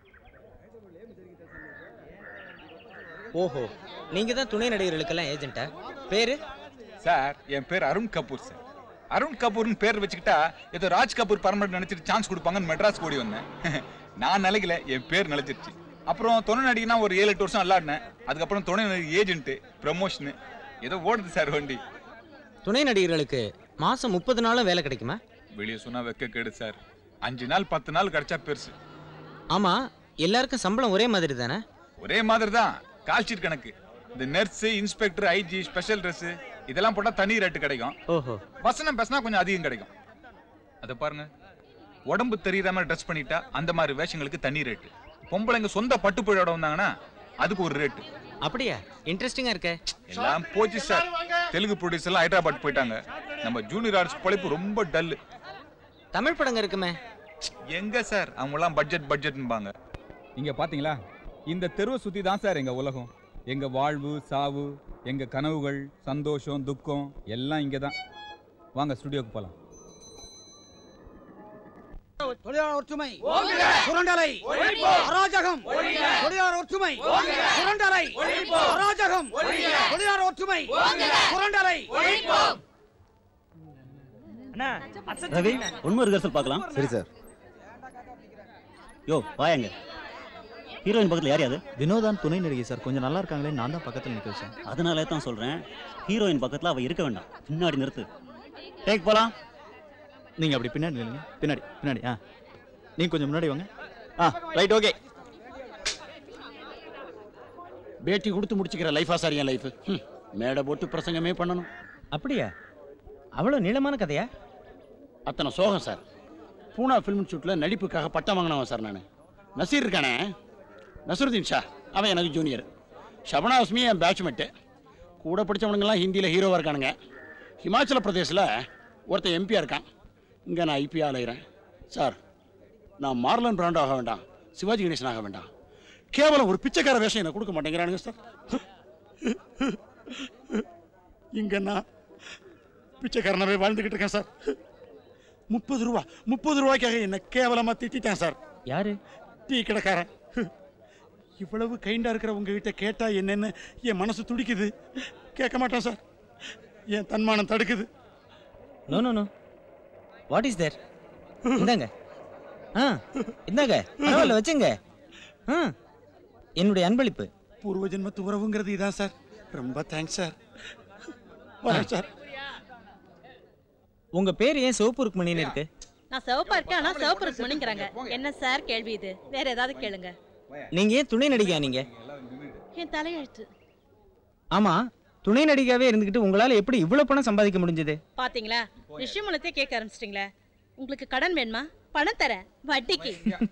ஓஹோ நீங்க தான் துணை நடிகர்களுக்கெல்லாம் ஏஜென்ட்டா பேரு சார் என் பேர் அருண் கபூர் சார் அருண் கபூர்னு பேர் வச்சுக்கிட்டா ஏதோ ராஜ் கபூர் பர்மனெண்ட் நினைச்சிட்டு சான்ஸ் கொடுப்பாங்கன்னு மெட்ராஸ் ஓடி வந்தேன் நான் நிலைக்கல என் பேர் நிலைச்சிருச்சு அப்புறம் துணை நடிகனா ஒரு ஏழு எட்டு வருஷம் விளாடினேன் அதுக்கப்புறம் துணை நடிகை ஏஜென்ட் ப்ரமோஷனு ஏதோ ஓடுது சார் வண்டி துணை நடிகர்களுக்கு மாசம் முப்பது நாளும் வேலை கிடைக்குமா வெளியே சொன்னா வெக்க கேடு சார் அஞ்சு நாள் பத்து நாள் கிடைச்சா பெருசு ஆமா எல்லாருக்கும் சம்பளம் ஒரே மாதிரி தானே ஒரே மாதிரி தான் கால்ஷீட் கணக்கு இந்த nurse inspector IG special dress இதெல்லாம் போட்டா தனி ரேட்டு கிடைக்கும் ஓஹோ வசனம் பேசினா கொஞ்சம் அதிகம் கிடைக்கும் அதை பாருங்க உடம்பு தெரியுற மாதிரி ட்ரெஸ் பண்ணிட்டா அந்த மாதிரி வேஷங்களுக்கு தனி ரேட்டு பொம்பளைங்க சொந்த பட்டுப்புழோட வந்தாங்கன்னா அதுக்கு ஒரு ரேட்டு அப்படியா இன்ட்ரெஸ்டிங்கா இருக்க எல்லாம் போச்சு சார் தெலுங்கு ப்ரொடியூசர் எல்லாம் ஹைதராபாத் போயிட்டாங்க நம்ம ஜூனியர் ஆர்ட்ஸ் பொழைப்பு ரொம்ப டல்லு தமிழ் படங்க இருக்குமே எங்க சார் அவங்க எல்லாம் பட்ஜெட் பட்ஜெட்பாங்க இங்க பாத்தீங்களா இந்த தெருவை சுத்தி தான் சார் எங்க உலகம் எங்க வாழ்வு சாவு எங்க கனவுகள் சந்தோஷம் துக்கம் எல்லாம் இங்க தான் வாங்க ஸ்டுடியோக்கு போலாம் தொழிலாளர் ஒற்றுமை ஓங்குக! சுரண்டலை ஒழிப்போம்! அராஜகம் ஒழிக! தொழிலாளர் ஒற்றுமை ஓங்குக! சுரண்டலை ஒழிப்போம்! அராஜகம் ஒழிக! தொழிலாளர் ஒற்றுமை ஓங்குக! சுரண்டலை ஒழிப்போம்! ரவி உண்மை ரிஹர்சல் பார்க்கலாம் சரி சார் யோ வாயாங்க ஹீரோயின் பக்கத்தில் யார் யாரு வினோதான் துணை நடிகை சார் கொஞ்சம் நல்லா இருக்காங்களே நான் தான் பக்கத்தில் நிற்க வச்சேன் அதனாலே தான் சொல்கிறேன் ஹீரோயின் பக்கத்தில் அவள் இருக்க வேண்டாம் பின்னாடி நிறுத்து டேக் போகலாம் நீங்கள் அப்படி பின்னாடி நில்லுங்க பின்னாடி பின்னாடி ஆ நீங்கள் கொஞ்சம் முன்னாடி வாங்க ஆ ரைட் ஓகே பேட்டி கொடுத்து முடிச்சுக்கிற லைஃபா சார் என் லைஃப் மேடை போட்டு பிரசங்கமே பண்ணணும் அப்படியா அவ்வளோ நீளமான கதையா அத்தனை சோகம் சார் பூனா ஃபிலிம் ஷூட்டில் நடிப்புக்காக பட்டம் வாங்கினவன் சார் நான் நசீர் இருக்கானே நசருதீன் ஷா அவன் எனக்கு ஜூனியர் ஷபனா ஹஸ்மி என் பேட்ச்மெட்டு கூட படித்தவனுங்கெல்லாம் ஹிந்தியில் ஹீரோவாக இருக்கானுங்க ஹிமாச்சல பிரதேசில் ஒருத்தன் எம்பியாக இருக்கான் இங்கே நான் ஐபி அலைகிறேன் சார் நான் மார்லன் பிராண்டோ ஆக வேண்டாம் சிவாஜி கணேசன் ஆக வேண்டாம் கேவலம் ஒரு பிச்சைக்கார வேஷம் எனக்கு கொடுக்க மாட்டேங்கிறானுங்க சார் இங்கே நான் பிச்சைக்காரனாவே வாழ்ந்துக்கிட்டு இருக்கேன் சார் முப்பது ரூபா முப்பது ரூபாய்க்காக என்ன கேவலமா திட்டிட்டேன் சார் யாரு டீ கடைக்காரன் இவ்வளவு கைண்டா இருக்கிற உங்ககிட்ட கேட்டா என்னன்னு என் மனசு துடிக்குது கேட்க மாட்டேன் சார் என் தன்மானம் தடுக்குது no no no what is there இந்தாங்க ஆ இந்தாங்க பரவாயில்ல வச்சுங்க ஆ என்னுடைய அன்பளிப்பு பூர்வ ஜென்மத்து உறவுங்கிறது இதான் சார் ரொம்ப தேங்க்ஸ் சார் வரேன் சார் உங்க பேர் ஏன் சிவப்பு ருக்மணின்னு இருக்கு நான் சிவப்பா இருக்கேன் ஆனா சிவப்பு ருக்மணிங்கிறாங்க என்ன சார் கேள்வி இது வேற ஏதாவது கேளுங்க நீங்க ஏன் துணை நடிகா நீங்க என் தலையெழுத்து ஆமா துணை நடிகாவே இருந்துகிட்டு உங்களால எப்படி இவ்வளவு பணம் சம்பாதிக்க முடிஞ்சது பாத்தீங்களா ரிஷிமலத்தையே கேட்க ஆரம்பிச்சிட்டீங்களே உங்களுக்கு கடன் வேணுமா பணம் தரேன் வட்டிக்கு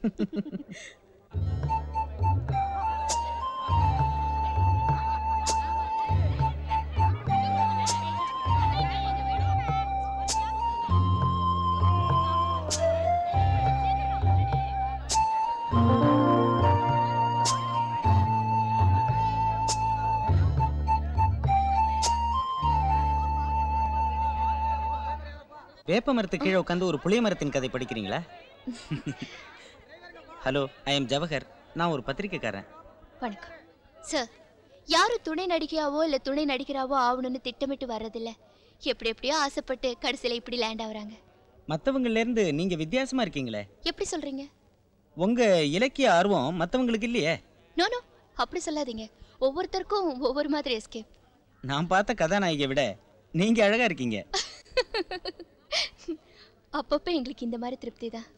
வேப்ப மரத்து கீழே உட்காந்து ஒரு புளிய மரத்தின் கதை படிக்கிறீங்களா ஹலோ ஐ எம் ஜவஹர் நான் ஒரு பத்திரிக்கைக்காரன் வணக்கம் சார் யாரும் துணை நடிகையாவோ இல்ல துணை நடிகராவோ ஆகணும்னு திட்டமிட்டு வர்றதில்ல எப்படி எப்படியோ ஆசைப்பட்டு கடைசியில இப்படி லேண்ட் ஆகுறாங்க மற்றவங்கள்ல இருந்து நீங்க வித்தியாசமா இருக்கீங்களே எப்படி சொல்றீங்க உங்க இலக்கிய ஆர்வம் மற்றவங்களுக்கு இல்லையே நோ நோ அப்படி சொல்லாதீங்க ஒவ்வொருத்தருக்கும் ஒவ்வொரு மாதிரி எஸ்கேப் நான் பார்த்த கதாநாயகியை விட நீங்க அழகா இருக்கீங்க அப்பப்போ எங்களுக்கு இந்த மாதிரி திருப்தி தான்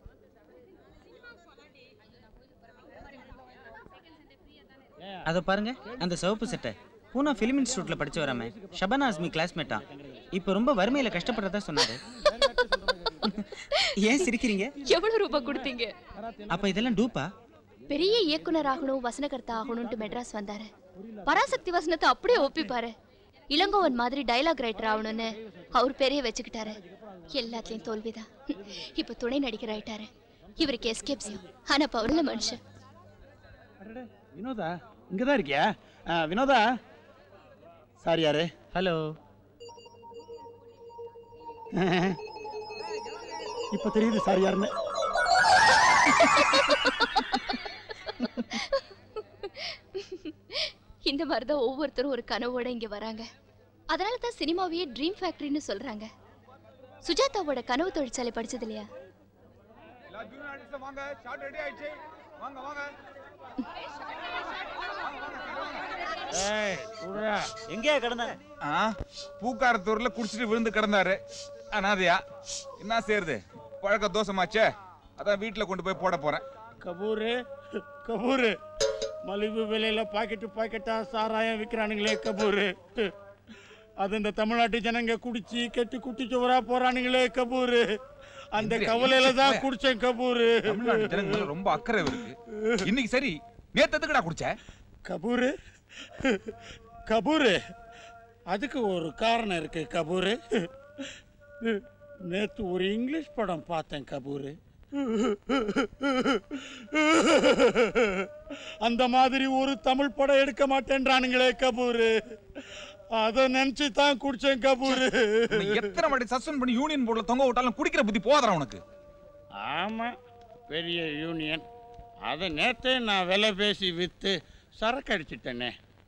அதை பாருங்க அந்த சிவப்பு சட்டை பூனா ஃபிலிம் இன்ஸ்டியூட்ல படிச்சு வராம ஷபனா அஸ்மி கிளாஸ்மேட்டா இப்போ ரொம்ப வறுமையில கஷ்டப்படுறதா சொன்னாரு ஏன் சிரிக்கிறீங்க எவ்வளவு ரூபாய் கொடுத்தீங்க அப்ப இதெல்லாம் டூப்பா பெரிய இயக்குனர் ஆகணும் வசனகர்த்தா ஆகணும்ட்டு மெட்ராஸ் வந்தாரு பராசக்தி வசனத்தை அப்படியே ஒப்பிப்பாரு இளங்கோவன் மாதிரி டயலாக் ரைட்டர் ஆகணும்னு அவர் பெரிய வச்சுக்கிட்டாரு எல்லாத்துலயும் தோல்விதான் இப்ப துணை நடிகர் ஆயிட்டாரு இவருக்கு எஸ்கேப்ஸியும் ஆனா பவுர்ல மனுஷன் வினோதா இங்கே தான் இருக்கியா ஆ, வினோதா சார் யாரு ஹலோ இப்போ தெரியுது சார் யாருன்னு இந்த மாதிரி தான் ஒவ்வொருத்தரும் ஒரு கனவோட இங்க வராங்க அதனால தான் சினிமாவையே ட்ரீம் ஃபேக்டரின்னு சொல்றாங்க சுஜாதாவோட கனவு தொழிற்சாலை படிச்சது இல்லையா வாங்க ஷார்ட் ரெடி ஆயிடுச்சு வாங்க வாங்க எங்கேயா கிடந்த ஆ பூக்காரத்தூர்ல குடிச்சிட்டு விழுந்து கிடந்தாரு அனாதையா என்ன செய்யறது பழக்க தோசமாச்சே அதான் வீட்டுல கொண்டு போய் போட போறேன் கபூரு கபூரு மலிவு விலையில பாக்கெட்டு பாக்கெட்டா சாராயம் விற்கிறானுங்களே கபூரு அது இந்த தமிழ்நாட்டு ஜனங்க குடிச்சு கெட்டு குட்டி சுவரா போறானுங்களே கபூரு அந்த எந்திரி, கவலையில தான் எந்திரி. குடிச்சேன் கபூரு தமிழ்நாட்டு ஜனங்க மேல ரொம்ப அக்கறை இருக்கு இன்னைக்கு சரி நேத்து எதுக்குடா குடிச்ச கபூரு கபூரு அதுக்கு ஒரு காரணம் இருக்கு கபூரு நேத்து ஒரு இங்கிலீஷ் படம் பார்த்தேன் கபூரு அந்த மாதிரி ஒரு தமிழ் படம் எடுக்க மாட்டேன்றானுங்களே கபூரு அத நினைச்சு தான் குடிச்சேன் கபூரு உன்னை எத்தனை வாட்டி சஸ்பெண்ட் பண்ணி யூனியன் போர்டில் தொங்க விட்டாலும் குடிக்கிற புத்தி போதா உனக்கு ஆமா பெரிய யூனியன் அதை நேத்தே நான் விலை பேசி வித்து சரக்கு அடிச்சிட்டேனே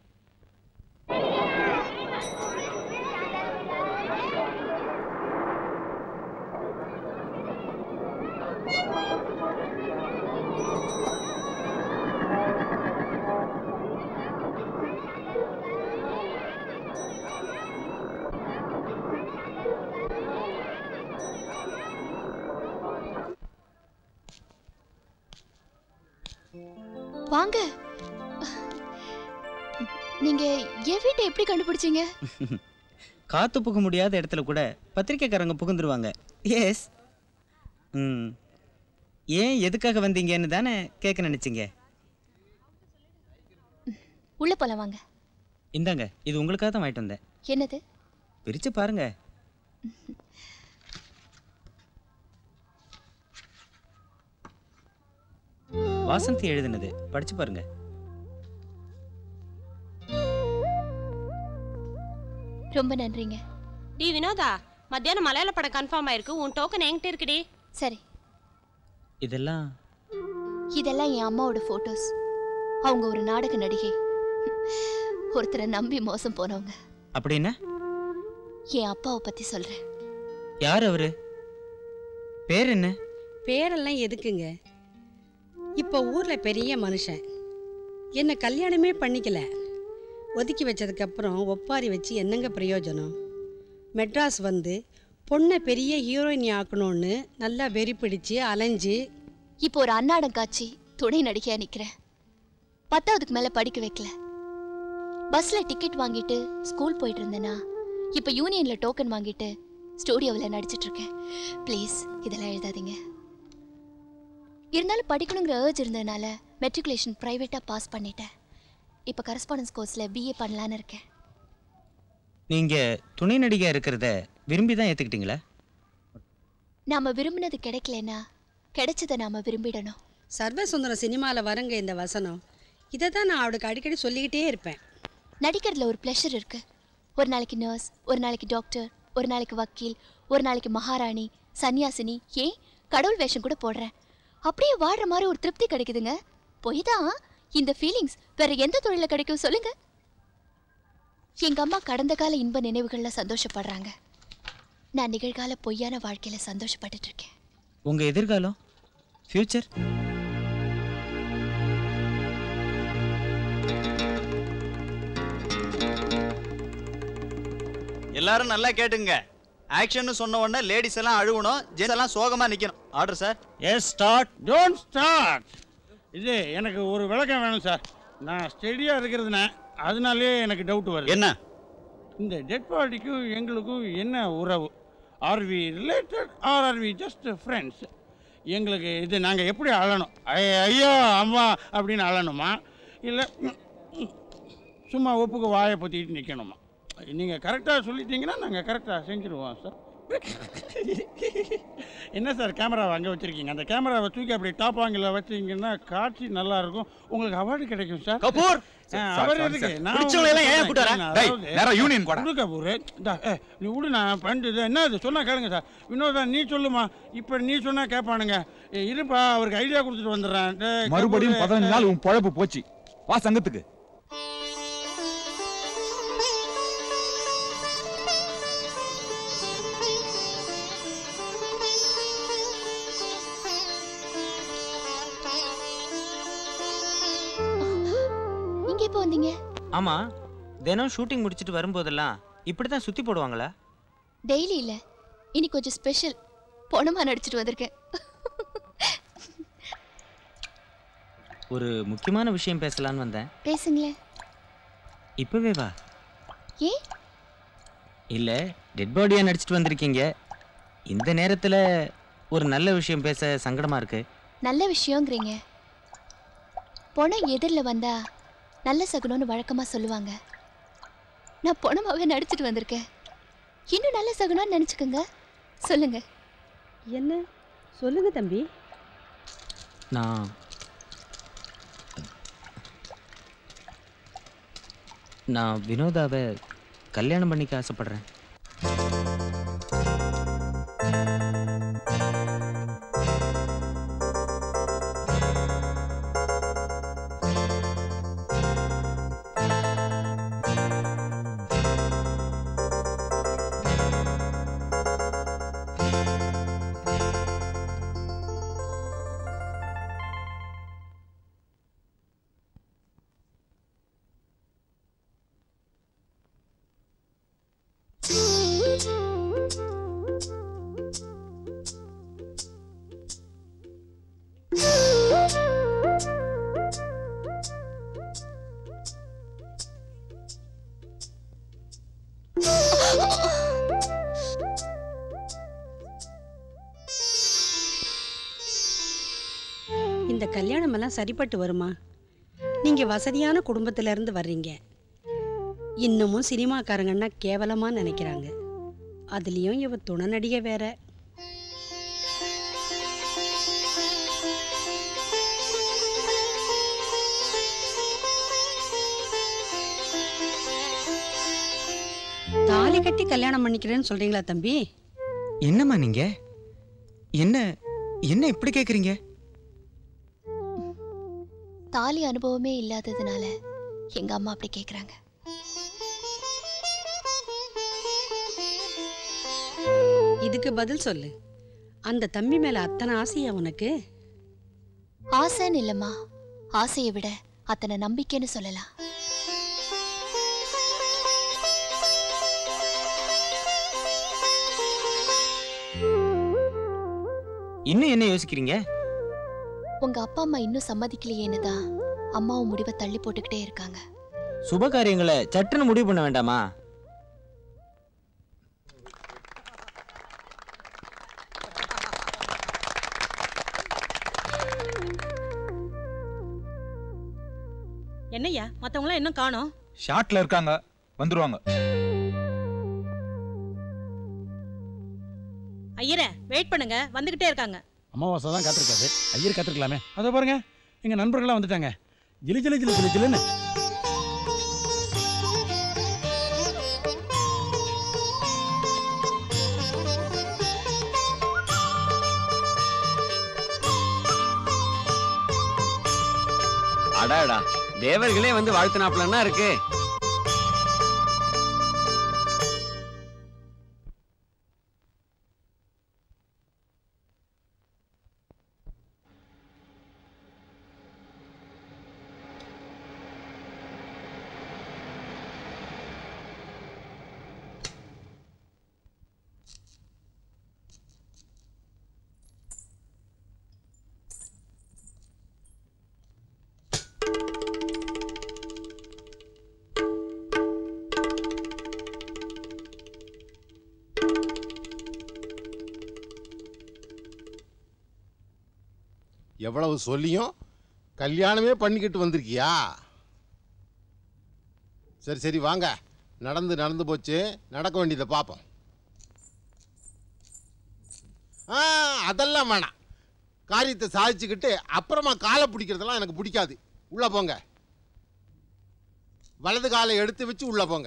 வாங்க நீங்க என் வீட்டை எப்படி கண்டுபிடிச்சீங்க காத்து புக முடியாத இடத்துல கூட பத்திரிக்கைக்காரங்க புகுந்துருவாங்க எஸ் ம் ஏன் எதுக்காக வந்தீங்கன்னு தானே கேட்க நினைச்சீங்க உள்ள போலாம் வாங்க இந்தாங்க இது உங்களுக்காக தான் வாங்கிட்டு வந்தேன் என்னது பிரிச்சு பாருங்க வாசந்தி எழுதினது படிச்சு பாருங்க ரொம்ப நன்றிங்க டி வினோதா மத்தியானம் மலையாள படம் கன்ஃபார்ம் ஆயிருக்கு உன் டோக்கன் என்கிட்ட இருக்குடி சரி இதெல்லாம் இதெல்லாம் என் அம்மாவோட போட்டோஸ் அவங்க ஒரு நாடக நடிகை ஒருத்தரை நம்பி மோசம் போனவங்க அப்படின்னா என் அப்பாவை பத்தி சொல்றேன் யார் அவரு பேர் என்ன பேரெல்லாம் எதுக்குங்க இப்போ ஊர்ல பெரிய மனுஷன் என்ன கல்யாணமே பண்ணிக்கல ஒதுக்கி வச்சதுக்கப்புறம் ஒப்பாரி வச்சு என்னங்க பிரயோஜனம் மெட்ராஸ் வந்து பொண்ணை பெரிய ஹீரோயினி ஆக்கணும்னு நல்லா வெறி பிடிச்சு அலைஞ்சு இப்போ ஒரு அன்னாடம் காட்சி துணை நடிகையா நிக்கிறேன் பத்தாவதுக்கு மேல படிக்க வைக்கல பஸ்ல டிக்கெட் வாங்கிட்டு ஸ்கூல் போயிட்டு இருந்தேனா இப்ப யூனியன்ல டோக்கன் வாங்கிட்டு ஸ்டூடியோவில் நடிச்சிட்டு இருக்கேன் ப்ளீஸ் இதெல்லாம் எழுதாதீங்க இருந்தாலும் படிக்கணுங்கிற ஏர்ஜ் இருந்ததுனால மெட்ரிகுலேஷன் ப்ரைவேட்டாக பாஸ் பண்ணிட்டேன் இப்போ கரஸ்பாண்டன்ஸ் கோர்ஸில் பிஏ பண்ணலான்னு இருக்கேன் நீங்க துணை நடிகையா இருக்கிறத விரும்பி தான் ஏத்துக்கிட்டீங்களா நாம விரும்பினது கிடைக்கலனா கிடைச்சதை நாம விரும்பிடணும் சர்வசுந்தரம் சினிமாவில் வரங்க இந்த வசனம் இதை தான் நான் அவளுக்கு அடிக்கடி சொல்லிக்கிட்டே இருப்பேன் நடிக்கிறதுல ஒரு ப்ளஷர் இருக்கு ஒரு நாளைக்கு நர்ஸ் ஒரு நாளைக்கு டாக்டர் ஒரு நாளைக்கு வக்கீல் ஒரு நாளைக்கு மகாராணி சன்னியாசினி ஏன் கடவுள் வேஷம் கூட போடுறேன் அப்படியே வாழ்ற மாதிரி ஒரு திருப்தி கிடைக்குதுங்க பொய் தான் இந்த ஃபீலிங்ஸ் வேற எந்த தொழில கிடைக்கும் சொல்லுங்க எங்க அம்மா கடந்த கால இன்ப நினைவுகள்ல சந்தோஷப்படுறாங்க நான் நிகழ்கால பொய்யான வாழ்க்கையில சந்தோஷப்பட்டுட்டு இருக்கேன் உங்க எதிர்காலம் ஃபியூச்சர் எல்லாரும் நல்லா கேட்டுங்க ஆக்ஷன் சொன்ன உடனே லேடிஸ் எல்லாம் அழுவணும் ஜென்ஸ் எல்லாம் சோகமா நிக்கணும் order sir yes start don't start இது எனக்கு ஒரு விளக்கம் வேணும் சார் நான் ஸ்டெடியாக இருக்கிறதுனா அதனாலே எனக்கு டவுட் வருது என்ன இந்த டெட் பாடிக்கும் எங்களுக்கும் என்ன உறவு are we related are are we just friends எங்களுக்கு இது நாங்கள் எப்படி அழணும் ஐ- ஐயோ அம்மா அப்படின்னு அழணுமா இல்லை சும்மா ஒப்புக்கு வாயை பொத்திட்டு நிற்கணுமா நீங்கள் கரெக்டாக சொல்லிட்டீங்கன்னா நாங்கள் கரெக்டாக செஞ்சுருவோம் சார் என்ன சார் கேமராவை அங்கே வச்சிருக்கீங்க அந்த கேமராவை தூக்கி அப்படி டாப் ஆங்கில வச்சீங்கன்னா காட்சி நல்லா இருக்கும் உங்களுக்கு அவார்டு கிடைக்கும் சார் கபூர்! ஆ, சார், அவர் சாரி, எதுக்கு சார். நான் பிடிச்சவங்களை எல்லாம் ஏன் உங்களுக்கு கூட்டாரா? சொல்றேன். டேய், அதாவது- நேரா யூனியன் போடா. விடு கபூர் இந்தா, ஏ, நீ விடு நான் பண்ணிட்டு என்ன இது சொன்னா கேளுங்க சார் வினோதா நீ சொல்லுமா இப்போ நீ சொன்னா கேட்பானுங்க ஏ, இருப்பா அவருக்கு ஐடியா கொடுத்துட்டு வந்துடுறேன் டேய், மறுபடியும் கபூரு, பதினஞ்சு நாள் உன் பொழப்பு போச்சு வா சங்கத்துக்கு நீங்க எப்போ வந்தீங்க ஆமா தினம் ஷூட்டிங் முடிச்சிட்டு வரும்போதெல்லாம் இப்படி தான் சுத்தி போடுவாங்களா டெய்லி இல்ல இன்னைக்கு கொஞ்சம் ஸ்பெஷல் பொணமா நடிச்சிட்டு வந்திருக்கேன் ஒரு முக்கியமான விஷயம் பேசலான்னு வந்தேன் பேசுங்களேன் இப்பவே வா ஏன் இல்ல டெட் பாடியா நடிச்சிட்டு வந்திருக்கீங்க இந்த நேரத்துல ஒரு நல்ல விஷயம் பேச சங்கடமா இருக்கு நல்ல விஷயங்கிறீங்க பொணம் எதிரில் வந்தா நல்ல சகுனம்னு வழக்கமா சொல்லுவாங்க நான் பொணமாவே நடிச்சிட்டு வந்திருக்கேன் இன்னும் நல்ல சகுனம்னு நினைச்சுக்கோங்க சொல்லுங்க என்ன சொல்லுங்க தம்பி நான் நான் வினோதாவை கல்யாணம் பண்ணிக்க ஆசைப்படுறேன் இந்த கல்யாணம் எல்லாம் சரிப்பட்டு வருமா நீங்க வசதியான குடும்பத்துல இருந்து வர்றீங்க இன்னமும் சினிமாக்காரங்கன்னா கேவலமா நினைக்கிறாங்க அதுலயும் இவ துணை நடிகை வேற தாலி கட்டி கல்யாணம் பண்ணிக்கிறேன்னு சொல்றீங்களா தம்பி என்னம்மா நீங்க என்ன என்ன இப்படி கேக்குறீங்க தாலி அனுபவமே இல்லாததுனால எங்க அம்மா அப்படி கேக்குறாங்க இதுக்கு பதில் சொல்லு அந்த தம்பி மேல அத்தனை ஆசையா உனக்கு ஆசைன்னு இல்லம்மா ஆசையை விட அத்தனை நம்பிக்கைன்னு சொல்லலாம் இன்னும் என்ன யோசிக்கிறீங்க உங்க அப்பா அம்மா இன்னும் சம்மதிக்கலையேன்னு தான் அம்மாவும் முடிவை தள்ளி போட்டுக்கிட்டே இருக்காங்க சுப காரியங்களை சட்டுன்னு முடிவு பண்ண வேண்டாமா என்னய்யா மத்தவங்களாம் இன்னும் காணோம் ஷார்ட்ல இருக்காங்க வந்துருவாங்க ஐயரே வெயிட் பண்ணுங்க வந்துகிட்டே இருக்காங்க அமாவாசை தான் காத்திருக்காது ஐயர் காத்திருக்கலாமே அதோ பாருங்க எங்க நண்பர்கள்லாம் வந்துட்டாங்க ஜிலி ஜிலி ஜிலி ஜிலி ஜிலுன்னு அடாடா தேவர்களே வந்து வாழ்த்தினாப்லன்னா இருக்கு எவ்வளவு சொல்லியும் கல்யாணமே பண்ணிக்கிட்டு வந்திருக்கியா சரி சரி வாங்க நடந்து நடந்து போச்சு நடக்க வேண்டியதை பார்ப்போம் ஆ அதெல்லாம் வேணாம் காரியத்தை சாதிச்சுக்கிட்டு அப்புறமா காலை பிடிக்கிறதெல்லாம் எனக்கு பிடிக்காது உள்ள போங்க வலது காலை எடுத்து வச்சு உள்ள போங்க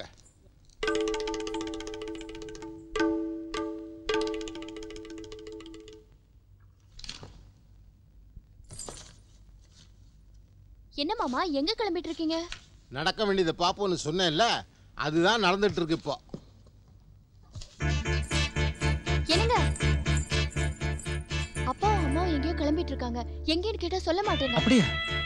என்ன மாமா எங்க கிளம்பிட்டு இருக்கீங்க நடக்க வேண்டியதை பார்ப்போம்னு சொன்னேன்ல அதுதான் நடந்துட்டு இருக்கு இப்போ என்னங்க அப்பாவும் அம்மாவும் எங்கேயோ கிளம்பிட்டு இருக்காங்க எங்கேன்னு கேட்டா சொல்ல மாட்டேங்க அப்படியா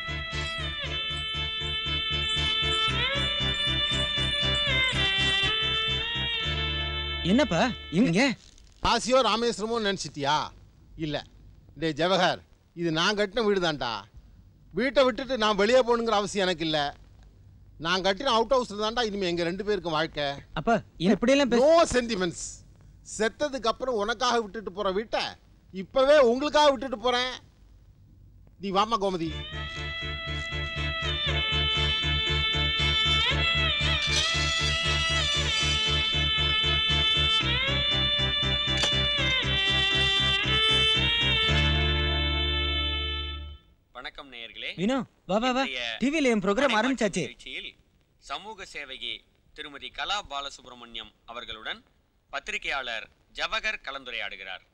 என்னப்பா இங்க காசியோ ராமேஸ்வரமோ நினச்சிட்டியா இல்லை டேய் ஜவஹர் இது நான் கட்டின வீடு தான்டா வீட்டை விட்டுட்டு நான் வெளியே போகணுங்கிற அவசியம் எனக்கு இல்லை நான் கட்டின அவுட் ஹவுஸ் தான்டா இனிமே எங்கள் ரெண்டு பேருக்கும் வாழ்க்கை அப்பா இப்படியெல்லாம் நோ சென்டிமெண்ட்ஸ் செத்ததுக்கு அப்புறம் உனக்காக விட்டுட்டு போகிற வீட்டை இப்போவே உங்களுக்காக விட்டுட்டு போகிறேன் நீ வாமா கோமதி வணக்கம் நேயர்களே வினோ, வா, வா, வா. இன்றைய TV ல என் program அலைமாற்றி ஆரம்பிச்சாச்சு. நிகழ்ச்சியில் சமூக சேவகி திருமதி கலா பாலசுப்ரமணியம் அவர்களுடன் பத்திரிகையாளர் ஜவஹர் கலந்துரையாடுகிறார்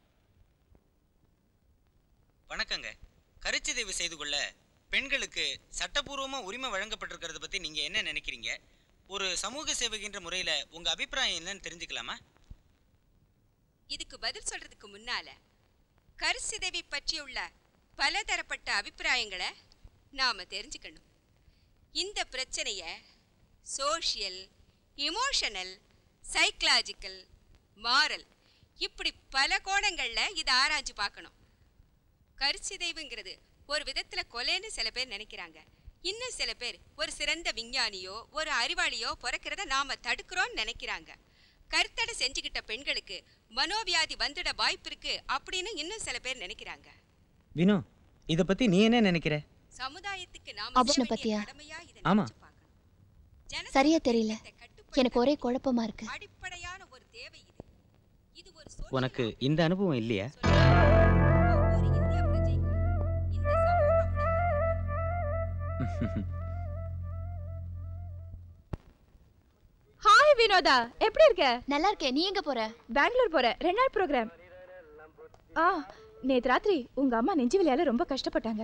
வணக்கங்க கருச்சிதைவு செய்து கொள்ள பெண்களுக்கு சட்டபூர்வமா உரிமை வழங்கப்பட்டிருக்கிறத பத்தி நீங்க என்ன நினைக்கிறீங்க ஒரு சமூக சேவகின்ற முறையில உங்க அபிப்பிராயம் என்னன்னு தெரிஞ்சுக்கலாமா இதுக்கு பதில் சொல்றதுக்கு முன்னால கருசிதைவை பற்றியுள்ள பலதரப்பட்ட அபிப்பிராயங்களை நாம தெரிஞ்சுக்கணும் இந்த பிரச்சனைய சோஷியல் இமோஷனல் சைக்கலாஜிக்கல் மாரல் இப்படி பல கோணங்கள்ல இதை ஆராய்ஞ்சு பார்க்கணும் கருச்சிதைவுங்கிறது ஒரு விதத்துல கொலைன்னு சில பேர் நினைக்கிறாங்க இன்னும் சில பேர் ஒரு சிறந்த விஞ்ஞானியோ ஒரு அறிவாளியோ பிறக்கிறத நாம தடுக்கிறோம்னு நினைக்கிறாங்க கருத்தடை செஞ்சுக்கிட்ட பெண்களுக்கு மனோவியாதி வந்துட வாய்ப்பு இருக்கு அப்படின்னு இன்னும் சில பேர் நினைக்கிறாங்க வினோ இத பத்தி நீ என்ன நினைக்கிற சமுதாயத்துக்கு நாம அபோஷனை பத்தியா ஆமா சரியா தெரியல எனக்கு ஒரே குழப்பமா இருக்கு அடிப்படையான ஒரு தேவை இது இது ஒரு உனக்கு இந்த அனுபவம் இல்லையா ஹாய் வினோதா எப்படி இருக்க நல்லா இருக்கேன் நீ எங்க போற பெங்களூர் போற ரெண்டு நாள் ப்ரோக்ராம் ஆ நேத்து ராத்திரி உங்க அம்மா நெஞ்சு வலியால ரொம்ப கஷ்டப்பட்டாங்க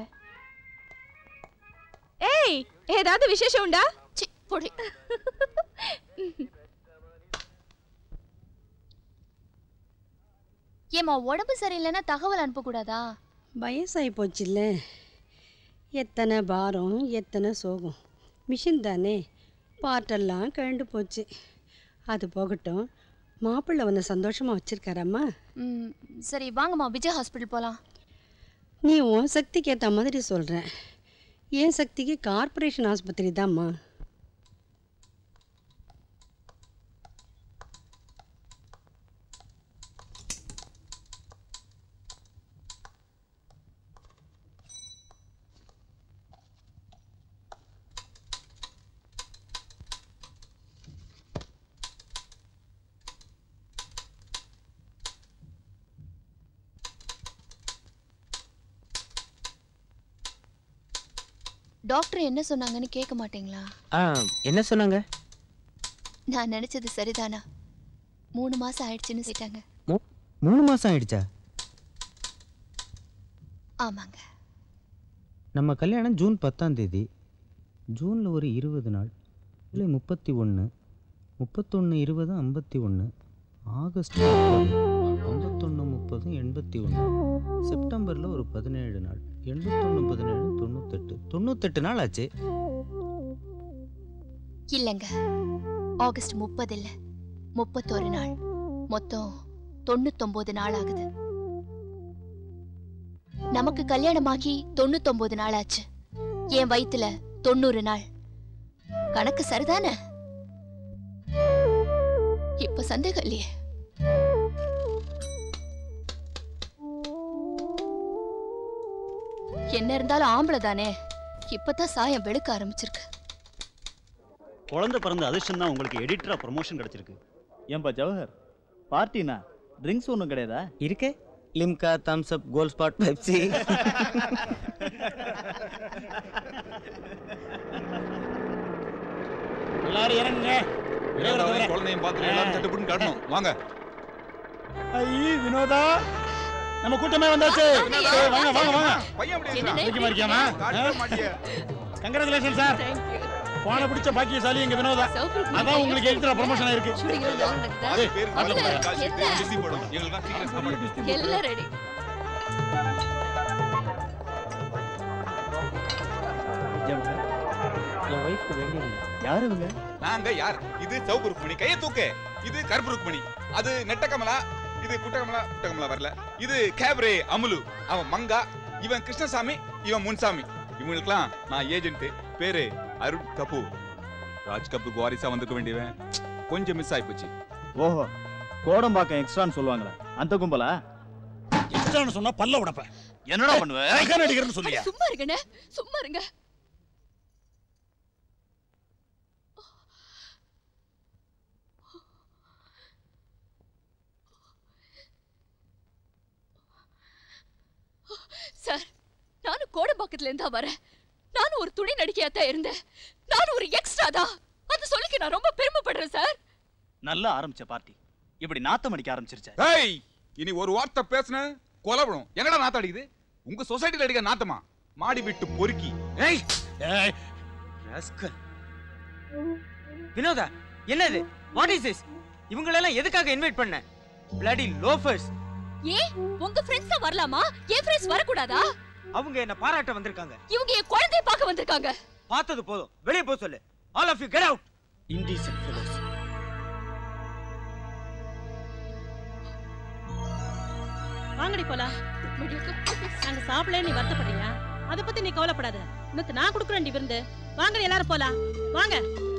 ஏய் ஏதாவது விசேஷம் உண்டா சி பொடி ஏமா உடம்பு சரியில்லைன்னா தகவல் அனுப்பக்கூடாதா வயசாகி போச்சுல்ல எத்தனை பாரம் எத்தனை சோகம் மிஷின் தானே பாட்டெல்லாம் கழண்டு போச்சு அது போகட்டும் மாப்பிள்ளை உன்னை சந்தோஷமாக வச்சிருக்காரம்மா ம், சரி வாங்கம்மா விஜய் ஹாஸ்பிட்டல் போலாம் நீ உன் சக்திக்கு ஏற்ற மாதிரி சொல்கிற என் சக்திக்கு கார்ப்பரேஷன் ஆஸ்பத்திரி தான்மா டாக்டர் என்ன சொன்னாங்கன்னு கேட்க மாட்டீங்களா ஆ என்ன சொன்னாங்க நான் நினைச்சது சரிதானா மூணு மாசம் ஆயிடுச்சுன்னு சொல்லிட்டாங்க மூ- மூணு மாசம் ஆயிடுச்சா ஆமாங்க நம்ம கல்யாணம் ஜூன் பத்தாம் தேதி ஜூனில் ஒரு இருபது நாள் ஜூலை முப்பத்தி ஒன்று முப்பத்தொன்று இருபது ஐம்பத்தி ஒன்று ஆகஸ்ட் முப்பது ஐம்பத்தொன்று முப்பது எண்பத்தி ஒன்று செப்டம்பரில் ஒரு பதினேழு நாள் எண்பத்தொன்று பதினேழு தொண்ணூத்தெட்டு தொண்ணூத்தெட்டு நாள் ஆச்சு இல்லைங்க ஆகஸ்ட் முப்பது இல்ல முப்பத்தோரு நாள் மொத்தம் தொண்ணூத்தொன்பது நாள் ஆகுது நமக்கு கல்யாணமாகி தொண்ணூத்தொன்பது நாள் ஆச்சு என் வயித்துல தொண்ணூறு நாள் கணக்கு சரிதானே இப்ப சந்தேகம் இல்லையே என்ன இருந்தாலும் ஆம்பளை தானே இப்பதான் சாயம் வெளுக்க ஆரம்பிச்சிருக்கு குழந்தை பிறந்த அதிர்ஷ்டம் தான் உங்களுக்கு எடிட்டரா ப்ரமோஷன் கிடைச்சிருக்கு ஏன்பா ஜவஹர் பார்ட்டினா ட்ரிங்க்ஸ் ஒன்றும் கிடையாதா இருக்கே Limca Thums Up Gold Spot Pepsi எல்லாரும் இறங்குங்க வினோதாவையும் குழந்தையும் பார்த்துட்டு எல்லாரும் தட்டுப்புட்டுன்னு காட்டணும் வாங்க ஐ வினோதா நம்ம கூட்டமே வந்தாச்சு சரி, வாங்க வாங்க வாங்க பையன் எப்படி என்ன இருக்கான்? நைட் இருக்கியாமா காட்டவே மாட்டியே. கங்க்ராச்சுலேஷன் சார் போன பிடிச்ச பாக்கியசாலி எங்க வினோதா அதான் உங்களுக்கு எடிட்டரா ப்ரமோஷன் ஆயிருக்கு பாதி பேர் வீட்டுல போய் கால் ஷீட் பிஸி போடும் எங்களுக்கு சீக்கிரம் சாப்பாடு எல்லாம் ரெடி என் ஒய்ஃப்க்கு வேண்டியது யார் இவங்க நாங்க யார் இது சிவப்பு ருக்மணி கையை தூக்கு இது கருப்பு ருக்மணி அது நெட்ட கமலா இது குட்ட கமலா குட்ட கமலா வரல இது கேப்ரே அமுலு அவன் மங்கா இவன் கிருஷ்ணசாமி இவன் முன்சாமி இவங்களுக்குலாம் நான் ஏஜென்ட் பேரு அருண் கபூர் ராஜ் கபூர் வாரிசா வந்திருக்க வேண்டியவன் கொஞ்சம் மிஸ் ஆயிப்போச்சு ஓஹோ கோடம்பாக்கம் எக்ஸ்ட்ரான்னு சொல்லுவாங்களே அந்த கும்பலா எக்ஸ்ட்ரான்னு சொன்னா பல்ல உடப்பேன் என்னடா பண்ணுவ நகை நடிகர்னு சொல்லியா சும்மா இருங்கண்ணே சும்மா இருங்க சார் நானும் கோடம்பாக்கத்துல இருந்தா வரேன் நானும் ஒரு துணை நடிகையா தான் இருந்தேன் நானும் ஒரு எக்ஸ்ட்ரா தான் அது சொல்லிக்க நான் ரொம்ப பெருமைப்படுறேன் சார் நல்லா ஆரம்பிச்ச பார்ட்டி இப்படி நாத்தம் அடிக்க ஆரம்பிச்சிருச்ச ஏய் இனி ஒரு வார்த்தை பேசுன கொலை விடும் என்னடா நாத்தம் அடிக்குது உங்க சொசைட்டில அடிக்க நாத்தமா மாடி விட்டு பொறுக்கி ஏய் ஏய் ராஸ்கல் வினோதா என்னது வாட் இஸ் திஸ் இவங்களெல்லாம் எதுக்காக இன்வைட் பண்ண பிளடி லோஃபர்ஸ் ஏன் உங்க ஃப்ரெண்ட்ஸ் தான் வரலாமா என் ஃப்ரெண்ட்ஸ் வரக்கூடாதா அவங்க என்ன பாராட்ட வந்திருக்காங்க இவங்க என் குழந்தைய பார்க்க வந்திருக்காங்க பார்த்தது போதும் வெளியே போக சொல்லு all of you get out indecent fellows வாங்கடி போலாம் நாங்க சாப்பிடல நீ வருத்தப்படுறியா அத பத்தி நீ கவலைப்படாத இன்னத்து நான் குடுக்குறேன் விருந்து வாங்கடி எல்லாரும் போலாம் வாங்க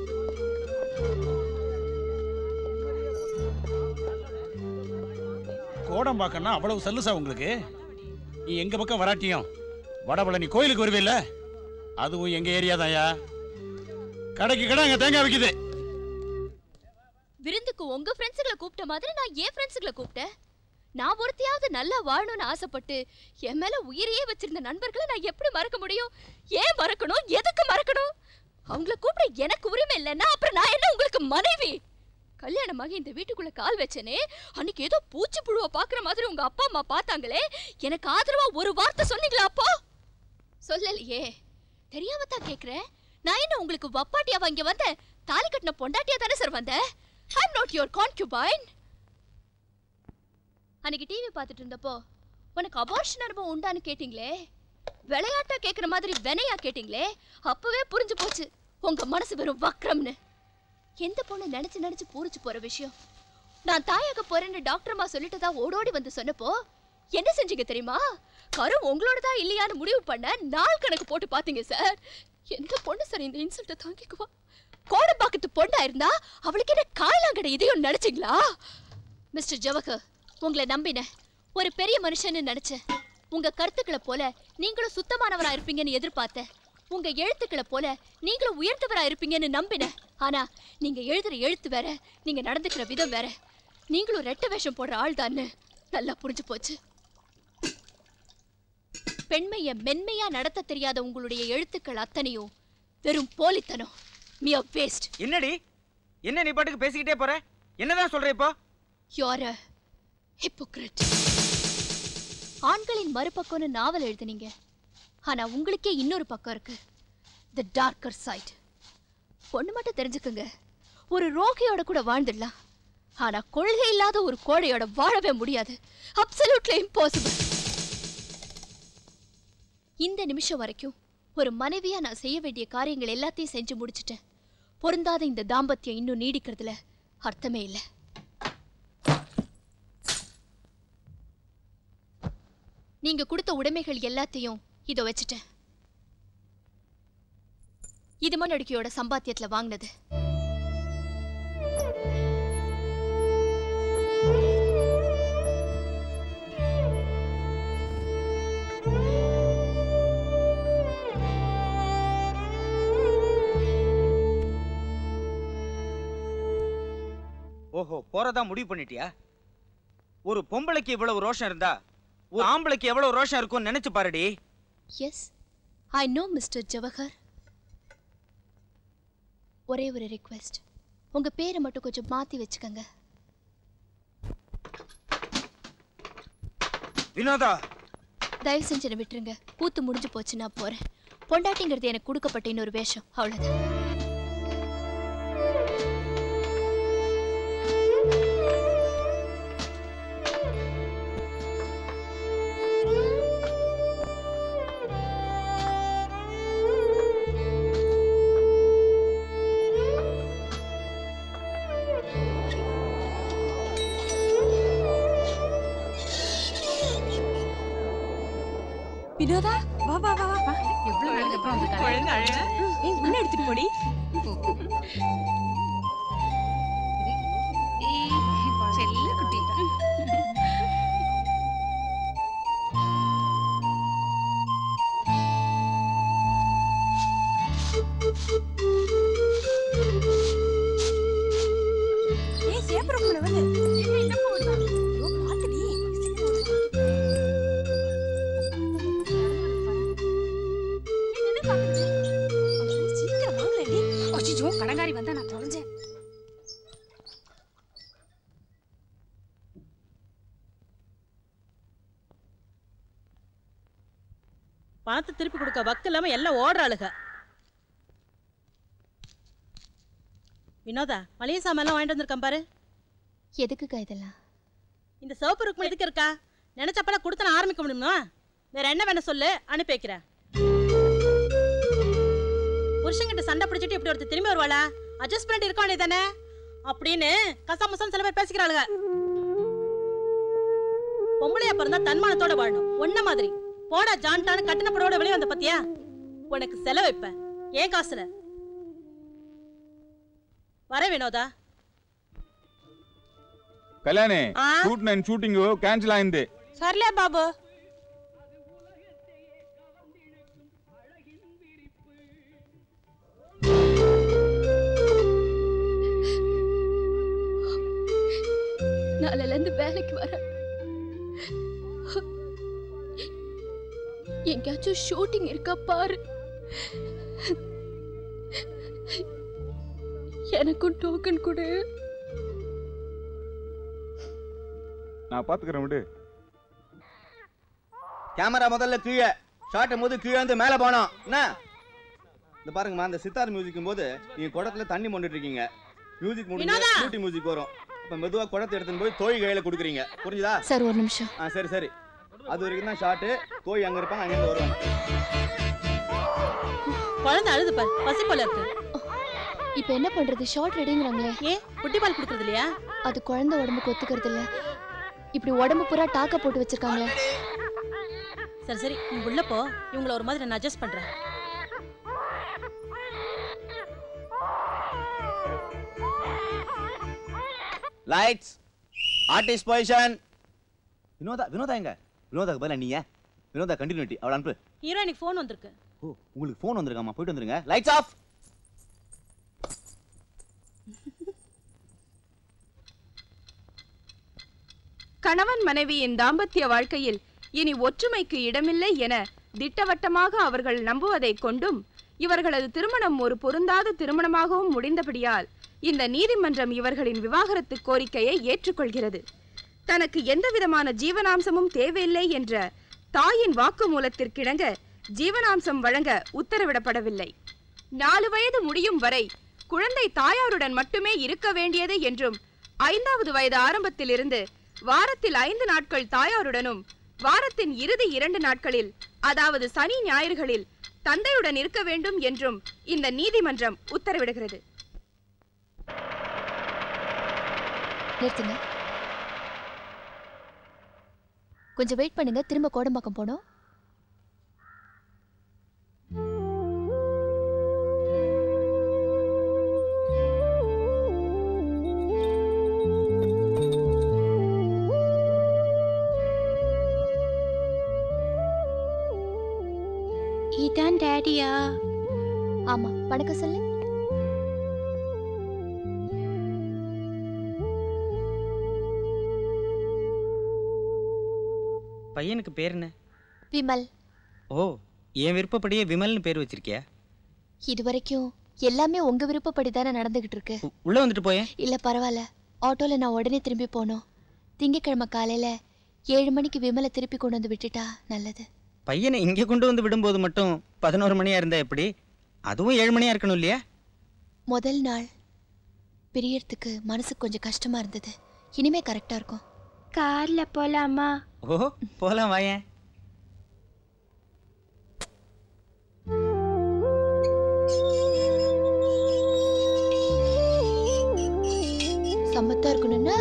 கோடம்பாக்கம்னா அவ்வளவு சல்லுசா உங்களுக்கு நீ எங்க பக்கம் வராட்டியும் வடபழனி கோயிலுக்கு வருவில்ல அதுவும் எங்க ஏரியா தான்யா கடைக்கு கடை அங்க தேங்காய் விக்குது விருந்துக்கு உங்க ஃப்ரெண்ட்ஸுகளை கூப்பிட்ட மாதிரி நான் ஏன் ஃப்ரெண்ட்ஸுகளை கூப்பிட்டேன் நான் ஒருத்தையாவது நல்லா வாழணும்னு ஆசைப்பட்டு என் மேல உயிரையே வச்சிருந்த நண்பர்களை நான் எப்படி மறக்க முடியும் ஏன் மறக்கணும் எதுக்கு மறக்கணும் அவங்கள கூப்பிட எனக்கு உரிமை இல்லைன்னா அப்புறம் நான் என்ன உங்களுக்கு மனைவி கல்யாணமாகி இந்த வீட்டுக்குள்ள கால் வச்சனே அன்னைக்கு ஏதோ பூச்சி புழுவை பாக்குற மாதிரி உங்க அப்பா அம்மா பார்த்தாங்களே எனக்கு ஆதரவா ஒரு வார்த்தை சொன்னீங்களா அப்போ சொல்லலையே தெரியாம தான் கேக்குறேன் நான் என்ன உங்களுக்கு வப்பாட்டியாவா இங்க வந்தேன் தாலி கட்டின பொண்டாட்டியா தானே சார் வந்தேன் ஐ அம் நாட் யுவர் கான்க்யூபைன் அன்னைக்கு டிவி பார்த்துட்டு இருந்தப்போ உனக்கு அபார்ஷன் அனுபவம் உண்டான்னு கேட்டிங்களே விளையாட்டா கேக்குற மாதிரி வினையா கேட்டிங்களே அப்பவே புரிஞ்சு போச்சு உங்க மனசு வெறும் வக்ரம்னு எந்த பொண்ணு நினைச்சு நினைச்சு பூரிச்சு போற விஷயம் நான் தாயாக போறேன்னு டாக்டர் அம்மா சொல்லிட்டு தான் ஓடோடி வந்து சொன்னப்போ என்ன செஞ்சீங்க தெரியுமா கரு உங்களோட தான் இல்லையான்னு முடிவு பண்ண நாள் கணக்கு போட்டு பாத்தீங்க சார் எந்த பொண்ணு சார் இந்த இன்சல்ட்டை தாங்கிக்குவா கோடம்பாக்கத்து பொண்ணா இருந்தா அவளுக்கு என்ன காயலாங்கடை இதையும் நினைச்சீங்களா மிஸ்டர் ஜவஹர் உங்களை நம்பினேன் ஒரு பெரிய மனுஷன்னு நினைச்சேன் உங்க கருத்துக்களை போல நீங்களும் சுத்தமானவரா இருப்பீங்கன்னு எதிர்பார்த்தேன் உங்க எழுத்துக்களை போல நீங்களும் உயர்ந்தவரா இருப்பீங்கன்னு நம்பினேன் ஆனா நீங்க எழுதுற எழுத்து வேற நீங்க நடந்துக்கிற விதம் வேற நீங்களும் ரெட்ட வேஷம் போடுற ஆள் நல்லா புரிஞ்சு போச்சு பெண்மைய மென்மையா நடத்த தெரியாத உங்களுடைய எழுத்துக்கள் அத்தனையும் வெறும் போலித்தனம் மிய வேஸ்ட் என்னடி என்ன நீ பாட்டுக்கு பேசிக்கிட்டே போற என்னதான் சொல்ற இப்போ யூஆர் அ ஹிப்போக்ரிட் ஆண்களின் மறுபக்கம்னு நாவல் எழுதுனீங்க ஆனா உங்களுக்கே இன்னொரு பக்கம் இருக்கு தி டார்க்கர் சைட் ஒண்ணு மட்டும் தெரிஞ்சுக்குங்க ஒரு ரோகியோட கூட வாழ்ந்துடலாம் ஆனா கொள்கை இல்லாத ஒரு கோழையோட வாழவே முடியாது அப்சல்யூட்லி இம்பாசிபிள் இந்த நிமிஷம் வரைக்கும் ஒரு மனைவியா நான் செய்ய வேண்டிய காரியங்கள் எல்லாத்தையும் செஞ்சு முடிச்சிட்டேன் பொருந்தாத இந்த தாம்பத்தியம் இன்னும் நீடிக்கிறதுல அர்த்தமே இல்லை நீங்க கொடுத்த உடைமைகள் எல்லாத்தையும் இதோ வச்சுட்டேன் இது மண்ணடுக்கியோட சம்பாத்தியத்துல வாங்கினது ஓஹோ போறதா முடிவு பண்ணிட்டியா ஒரு பொம்பளைக்கு இவ்வளவு ரோஷம் இருந்தா ஒரு ஆம்பளைக்கு எவ்வளவு ரோஷம் இருக்கும்னு நினைச்சு பாருடி yes I know mister Jawahar ஒரே ஒரு ரிக்வெஸ்ட் உங்க பேரை மட்டும் கொஞ்சம் மாத்தி வச்சுக்கோங்க வினோதா தயவு செஞ்சு என்னை விட்டுருங்க கூத்து முடிஞ்சு போச்சு நான் போறேன் பொண்டாட்டிங்கிறது எனக்கு கொடுக்கப்பட்ட இன்னொரு வேஷம் அவ்வளவுதான் வினோதா வா வா வா வா எவ்வளவு அழகா குழந்தை அழகா ஏய் உன்ன எடுத்துட்டு போடி செல்ல குட்டி ஐயோ கடங்காரி வந்தா நான் தொலைஞ்சேன் பணத்தை திருப்பி கொடுக்க வக்கு இல்லாம எல்லாம் ஓடுற ஆளுக வினோதா மளிகை சாமான்லாம் வாங்கிட்டு வந்திருக்கேன் பாரு எதுக்குக்கா இதெல்லாம் இந்த சிவப்பு ருக்மம் எதுக்கு இருக்கா நினைச்சப்பெல்லாம் கொடுத்து நான் ஆரம்பிக்க முடியுமா வேற என்ன வேணும் சொல்லு அனுப்பி வைக்கிறேன் புருஷன்கிட்ட சண்டை பிடிச்சிட்டு இப்படி ஒருத்தர் திரும்பி வருவாளா அட்ஜஸ்ட் பண்ணிட்டு இருக்க வேண்டியதானே அப்படின்னு கசாமுசம் சில பேர் பேசிக்கிறாளுங்க பொம்பளையா பிறந்தா தன்மானத்தோட வாழணும் ஒன்ன மாதிரி போடா ஜான்டான்னு கட்டின படோட வெளியே வந்த பத்தியா உனக்கு செலவு வைப்பேன் ஏன் காசுல வர வினோதா కళ్యాణి షూట్ నేను షూటింగ్ క్యాన్సిల్ అయింది సర్లే బాబు நாளையில இருந்து வேலைக்கு வர எங்கேயாச்சும் ஷூட்டிங் இருக்கா பாரு எனக்கும் டோக்கன் கொடு நான் பாத்துக்கிறேன் விடு கேமரா முதல்ல கீழே ஷாட்டும் போது கீழே இருந்து மேலே போனோம் என்ன இந்த பாருங்கம்மா அந்த சித்தார் மியூசிக்கும் போது நீங்க குடத்துல தண்ணி மொண்டுட்டு இருக்கீங்க மியூசிக் முடிஞ்சு வினோதா! ஷூட்டிங் மியூசிக் வரும் இப்போ மெதுவா குடத்தை எடுத்துன்னு போய் தோய் கையில கொடுக்குறீங்க புரிஞ்சுதா சார் ஒரு நிமிஷம் ஆ சரி சரி அது வரைக்கும் தான் ஷாட்டு தோய் அங்க இருப்பாங்க அங்கிருந்து வருவாங்க குழந்தை அழுது பாரு பசி போல இருக்கு இப்போ என்ன பண்றது ஷார்ட் ரெடிங்கறாங்களே ஏன் குட்டி பால் குடுக்கறது இல்லையா அது குழந்தை உடம்புக்கு ஒத்துக்கிறது இல்ல இப்படி உடம்பு பூரா டாக்க போட்டு வச்சிருக்காங்களே சரி சரி நீ உள்ள போ இவங்கள ஒரு மாதிரி நான் அட்ஜஸ்ட் பண்றேன் lights artist position Vinodha Vinodha எங்க வினோதாக்கு பதிலா நீ ஏன் வினோதா கண்டினியூட்டி அவளை அனுப்பு ஹீரோயினுக்கு ஃபோன் வந்திருக்கு ஓ உங்களுக்கு ஃபோன் வந்திருக்காமா போயிட்டு வந்துருங்க லைட்ஸ் ஆஃப் கணவன் மனைவியின் தாம்பத்திய வாழ்க்கையில் இனி ஒற்றுமைக்கு இடமில்லை என திட்டவட்டமாக அவர்கள் நம்புவதைக் கொண்டும் இவர்களது திருமணம் ஒரு பொருந்தாத திருமணமாகவும் முடிந்தபடியால் இந்த நீதிமன்றம் இவர்களின் விவாகரத்து கோரிக்கையை ஏற்றுக்கொள்கிறது தனக்கு எந்தவிதமான ஜீவனாம்சமும் தேவையில்லை என்ற தாயின் வாக்குமூலத்திற்கிணங்க ஜீவனாம்சம் வழங்க உத்தரவிடப்படவில்லை நாலு வயது முடியும் வரை குழந்தை தாயாருடன் மட்டுமே இருக்க வேண்டியது என்றும் ஐந்தாவது வயது ஆரம்பத்திலிருந்து வாரத்தில் ஐந்து நாட்கள் தாயாருடனும் வாரத்தின் இறுதி இரண்டு நாட்களில் அதாவது சனி ஞாயிறுகளில் தந்தையுடன் இருக்க வேண்டும் என்றும் இந்த நீதிமன்றம் உத்தரவிடுகிறது நிறுத்துங்க கொஞ்சம் வெயிட் பண்ணுங்க திரும்ப கோடம்பாக்கம் போனோம் இதான் டேடியா ஆமா வணக்கம் சொல்லு பையனுக்கு பேர் என்ன விமல் ஓ என் விருப்பப்படியே விமல்னு பேர் வச்சிருக்கியா இது வரைக்கும் எல்லாமே உங்க விருப்பப்படி தானே நடந்துகிட்டு இருக்கு உள்ள வந்துட்டு போயேன் இல்ல பரவாயில்ல ஆட்டோல நான் உடனே திரும்பி போனோம் திங்கக்கிழமை காலையில ஏழு மணிக்கு விமலை திருப்பி கொண்டு வந்து விட்டுட்டா நல்லது பையனை இங்கே கொண்டு வந்து விடும்போது மட்டும் பதினோரு மணியா இருந்தா எப்படி அதுவும் ஏழு மணியா இருக்கணும் இல்லையா முதல் நாள் பிரியறதுக்கு மனசு கொஞ்சம் கஷ்டமா இருந்தது இனிமே கரெக்டா இருக்கும் கார்ல போலாமா ஓ போலாம் வாயேன் சமத்தா இருக்கணும்னா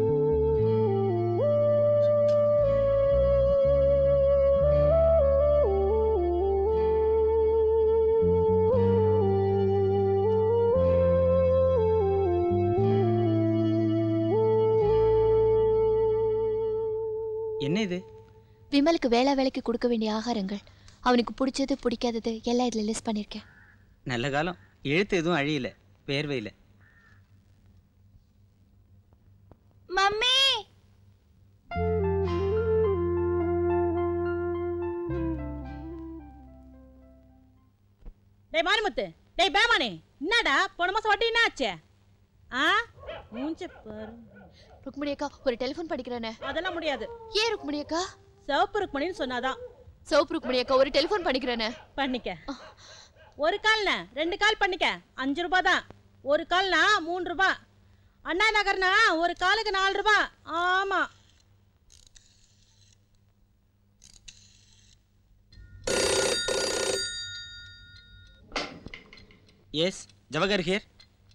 என்ன இது விமலுக்கு வேளா வேலைக்கு கொடுக்க வேண்டிய ஆகாரங்கள் அவனுக்கு பிடிச்சது பிடிக்காதது எல்லாம் இதுல லிஸ்ட் பண்ணிருக்கேன் நல்ல காலம் எழுத்து எதுவும் அழியல வேர்வையில மம்மி டேய் மாரிமுத்து டேய் பேமானே என்னடா போன மாசம் வட்டி என்ன ஆச்சு ஆ மூஞ்ச பாரு ருக்மணி அக்கா ஒரு டெலிஃபோன் படிக்கிறேனே அதெல்லாம் முடியாது ஏன் ருக்மணி அக்கா சிவப்பு ருக்மணின்னு சொன்னாதான் சிவப்பு ருக்மணி அக்கா ஒரு டெலிஃபோன் பண்ணிக்கிறேனே பண்ணிக்க ஒரு கால்ண்ணா ரெண்டு கால் பண்ணிக்க அஞ்சு ரூபாய் தான் ஒரு கால்னா மூணு ரூபாய் அண்ணா நகர்னா ஒரு காலுக்கு நாலு ரூபாய் ஆமா எஸ் ஜவஹர் ஹியர்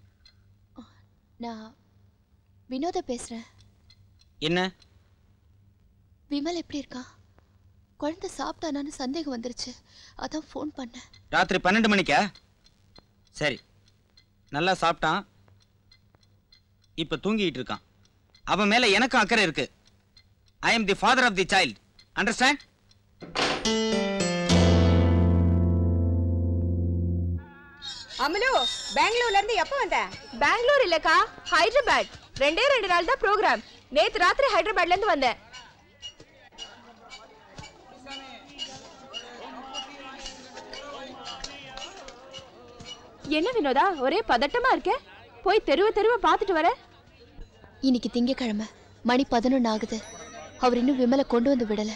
நான் வினோத பேசுறேன் என்ன விமல் எப்படி இருக்கான் குழந்தை சாப்பிட்டானான்னு சந்தேகம் வந்துருச்சு அதான் ஃபோன் பண்ணேன் ராத்திரி பன்னெண்டு மணிக்கா சரி நல்லா சாப்பிட்டான் இப்போ தூங்கிட்டு இருக்கான் அவன் மேலே எனக்கும் அக்கறை இருக்கு I am the father of the child understand Amalu பெங்களூர்ல இருந்து எப்ப வந்த பெங்களூர் இல்லக்கா ஹைதராபாத் ரெண்டே ரெண்டு நாள் தான் ப்ரோக்ராம் நேத்து ராத்திரி ஹைதராபாத்ல இருந்து வந்தேன் என்ன வினோதா ஒரே பதட்டமா இருக்க போய் தெருவ தெருவ பார்த்துட்டு வர இன்னைக்கு திங்கக்கிழமை மணி பதினொன்று ஆகுது அவர் இன்னும் விமலை கொண்டு வந்து விடல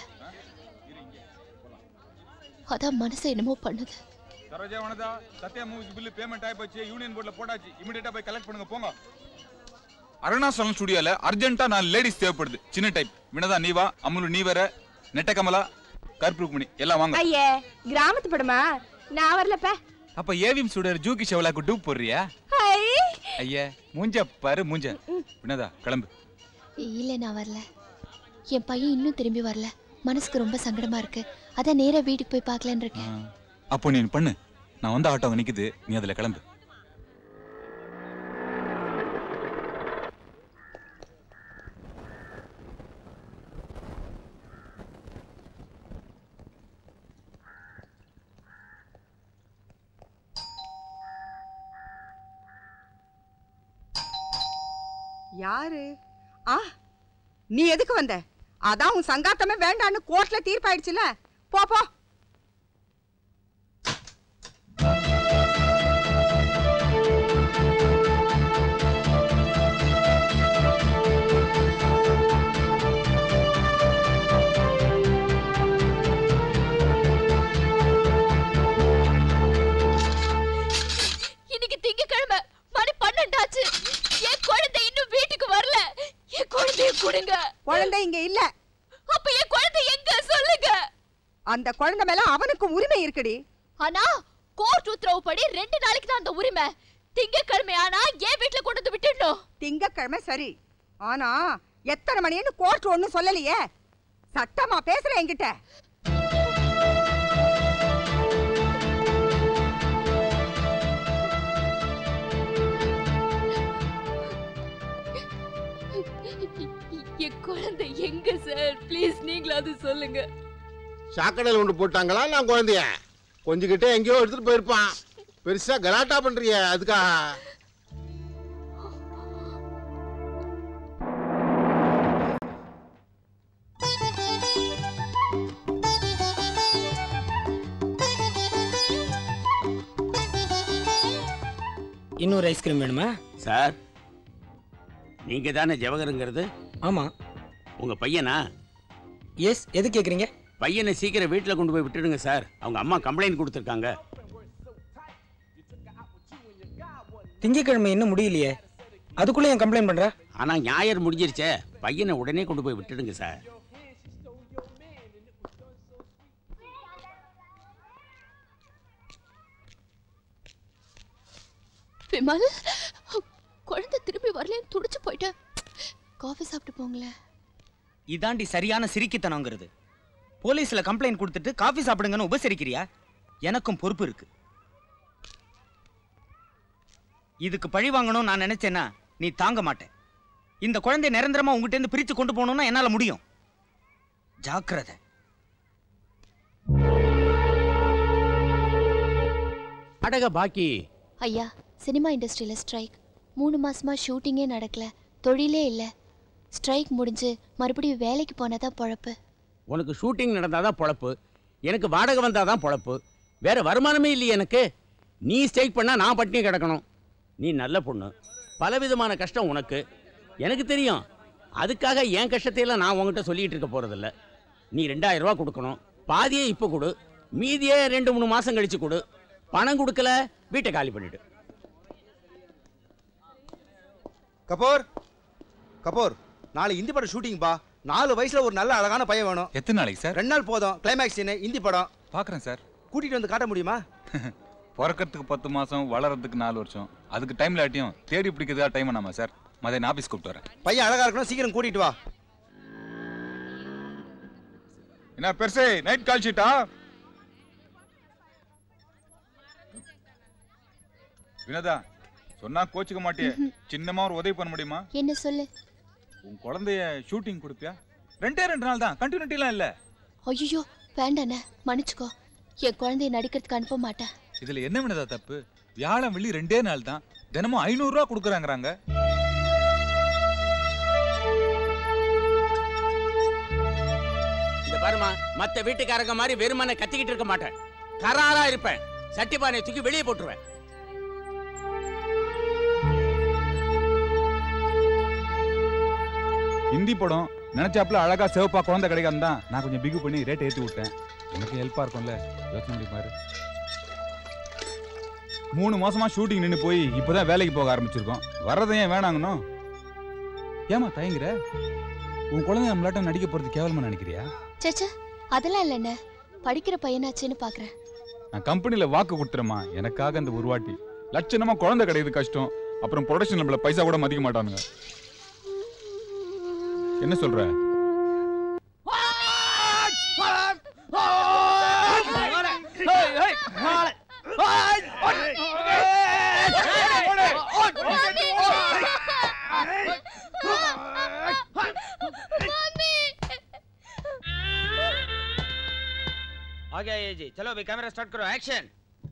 அதான் மனசு என்னமோ பண்ணுது சரோஜா வனதா சத்யா மூவிஸ் பில்லு பேமெண்ட் ஆயி போச்சு யூனியன் போர்ட்ல போட்டாச்சு இமிடியேட்டா போய் கலெக்ட் பண்ணுங்க போங்க அருணாசலம் ஸ்டுடியோல அர்ஜென்ட்டா நான் லேடிஸ் தேவைப்படுது சின்ன டைப் வினதா நீ வா அம்முலு நீ வர நெட்ட கமலா கருப்புருக்குமணி எல்லாம் வாங்க ஐயே கிராமத்து படமா நான் வரலப்ப அப்ப ஏவிஎம் ஸ்டுடியோ ஜூகி ஷெவலாக்கு டூப் போடுறியா ஐ ஐயா மூஞ்ச பாரு மூஞ்ச வினதா கிளம்பு இல்லை நான் வரல என் பையன் இன்னும் திரும்பி வரல மனசுக்கு ரொம்ப சங்கடமா இருக்கு அதான் நேரா வீட்டுக்கு போய் பார்க்கலான்னு இருக்கேன் அப்போ நீ பண்ணு நான் வந்து ஆட்டோ அங்க நிக்குது நீ அதுல கிளம்பு யாரு ஆ நீ எதுக்கு வந்த அதான் உன் சங்காத்தமே வேண்டான்னு கோர்ட்ல தீர்ப்பாயிடுச்சுல போ போ இன்னைக்கு திங்கக்கிழமை மணி பன்னெண்டாச்சு என் குழந்தை இன்னும் வீட்டுக்கு வரல என் குழந்தைய கொடுங்க குழந்தை இங்க இல்ல அப்ப என் குழந்தை எங்க சொல்லுங்க அந்த குழந்தை மேல அவனுக்கும் உரிமை இருக்குடி ஆனா கோர்ட் உத்தரவுப்படி ரெண்டு நாளைக்கு தான் அந்த உரிமை திங்கக்கிழமை ஆனா என் வீட்டுல கொண்டு வந்து விட்டுடணும் திங்கக்கிழமை சரி ஆனா எத்தனை மணின்னு கோர்ட் ஒண்ணும் சொல்லலையே சட்டமா பேசுற என்கிட்ட என் குழந்தை எங்க சார் ப்ளீஸ் நீங்களாவது சொல்லுங்க சாக்கடையில் கொண்டு போட்டாங்களா நான் குழந்தைய கொஞ்சிக்கிட்டே எங்கேயோ எடுத்துட்டு போயிருப்பான் பெருசா கலாட்டா பண்றிய அதுக்காக இன்னொரு ஐஸ்கிரீம் வேணுமா சார் நீங்க தானே ஜவஹருங்கிறது ஆமா உங்க பையனா எஸ் எது கேக்குறீங்க பையனை சீக்கிரம் வீட்டில் கொண்டு போய் விட்டுடுங்க சார் அவங்க அம்மா கம்ப்ளைண்ட் கொடுத்துருக்காங்க திங்கக்கிழமை இன்னும் முடியலையே அதுக்குள்ள ஏன் கம்ப்ளைண்ட் பண்ற ஆனா ஞாயிறு முடிஞ்சிருச்சே பையனை உடனே கொண்டு போய் விட்டுடுங்க சார் விமல் குழந்தை திரும்பி வரலன்னு துடிச்சு போயிட்டேன் காஃபி சாப்பிட்டு போங்களேன் இதாண்டி சரியான சிரிக்கித்தனங்கிறது போலீஸ்ல கம்ப்ளைண்ட் கொடுத்துட்டு காஃபி சாப்பிடுங்கன்னு உபசரிக்கிறியா எனக்கும் பொறுப்பு இருக்கு இதுக்கு பழி வாங்கணும் நான் நினைச்சேன்னா நீ தாங்க மாட்டேன் இந்த குழந்தை நிரந்தரமா உங்ககிட்ட இருந்து பிரிச்சு கொண்டு போகணும்னா என்னால முடியும் ஜாக்கிரதை அடக பாக்கி ஐயா சினிமா இண்டஸ்ட்ரியில் ஸ்ட்ரைக் மூணு மாசமா ஷூட்டிங்கே நடக்கல தொழிலே இல்லை ஸ்ட்ரைக் முடிஞ்சு மறுபடியும் வேலைக்கு போனதான் பொழப்பு உனக்கு ஷூட்டிங் நடந்தாதான் பொழப்பு எனக்கு வாடகை வந்தாதான் பொழப்பு வேற வருமானமே இல்லையே எனக்கு நீ ஸ்ட்ரைக் பண்ணா நான் பட்டினி கிடக்கணும் நீ நல்ல பொண்ணு பலவிதமான கஷ்டம் உனக்கு எனக்கு தெரியும் அதுக்காக என் கஷ்டத்தையெல்லாம் நான் உன்கிட்ட சொல்லிட்டு இருக்க போறதில்ல நீ ரெண்டாயிரம் ரூபாய் கொடுக்கணும் பாதியே இப்போ கொடு மீதியே ரெண்டு மூணு மாசம் கழிச்சு கொடு பணம் கொடுக்கல வீட்டை காலி பண்ணிடு கபூர் கபூர் நாளை இந்தி படம் ஷூட்டிங் பா நாலு வயசுல ஒரு நல்ல அழகான பையன் வேணும் எத்தனை நாளைக்கு சார் ரெண்டு நாள் போதும் கிளைமேக்ஸ் சீனு இந்தி படம் பார்க்குறேன் சார் கூட்டிட்டு வந்து காட்ட முடியுமா பிறக்கிறதுக்கு பத்து மாசம் வளர்றதுக்கு நாலு வருஷம் அதுக்கு டைம்ல ஆட்டியும் தேடி பிடிக்கிறதா டைம் வேணாமா சார் மதியம் ஆஃபீஸ் கூப்பிட்டு வரேன் பையன் அழகா இருக்கணும் சீக்கிரம் கூட்டிட்டு வா என்ன பெருசே நைட் கால் ஷீட்டா வினோதா சொன்னா கோச்சுக்க மாட்டியே சின்னமா ஒரு உதவி பண்ண முடியுமா என்ன சொல்லு உன் குழந்தைய ஷூட்டிங் கொடுப்பியா ரெண்டே ரெண்டு நாள் தான் கண்டினியூட்டிலாம் இல்ல ஐயோ வேண்டாண்ணே மன்னிச்சுக்கோ என் குழந்தைய நடிக்கிறதுக்கு அனுப்ப மாட்டேன் இதுல என்ன வினதா தப்பு வியாழன் வெள்ளி ரெண்டே நாள் தான் தினமும் ஐநூறு ரூபா கொடுக்குறாங்கறாங்க இந்த பாருமா மத்த வீட்டுக்காரங்க மாதிரி வெறுமனை கத்திக்கிட்டு இருக்க மாட்டேன் கராரா இருப்பேன் சட்டி பானை தூக்கி வெளியே போட்டுருவேன் ஹிந்தி படம் நினைச்சாப்புல அழகா சிவப்பா குழந்தை கிடைக்காம தான் நான் கொஞ்சம் பிகு பண்ணி ரேட் ஏத்தி விட்டேன் உனக்கு ஹெல்ப்பா இருக்கும்ல யோசனை பண்ணி பாரு மூணு மாசமா ஷூட்டிங் நின்னு போய் இப்பதான் வேலைக்கு போக ஆரம்பிச்சிருக்கோம் வர்றதை ஏன் வேணாங்கன்னு ஏமா தயங்குற உன் குழந்தை நம்மளாட்டம் நடிக்க போறது கேவலமா நினைக்கிறியா சேச்சே அதெல்லாம் இல்லைண்ணே படிக்கிற பையனாச்சுன்னு பாக்குறேன் நான் கம்பெனில வாக்கு கொடுத்துறேம்மா எனக்காக அந்த ஒரு வாட்டி லட்சணமா குழந்தை கிடையாது கஷ்டம் அப்புறம் ப்ரொடக்ஷன் நம்மள பைசா கூட மதிக்க மாட்டானுங்க என்ன சொல்ற आ गया ये जी चलो अभी कैमरा स्टार्ट करो एक्शन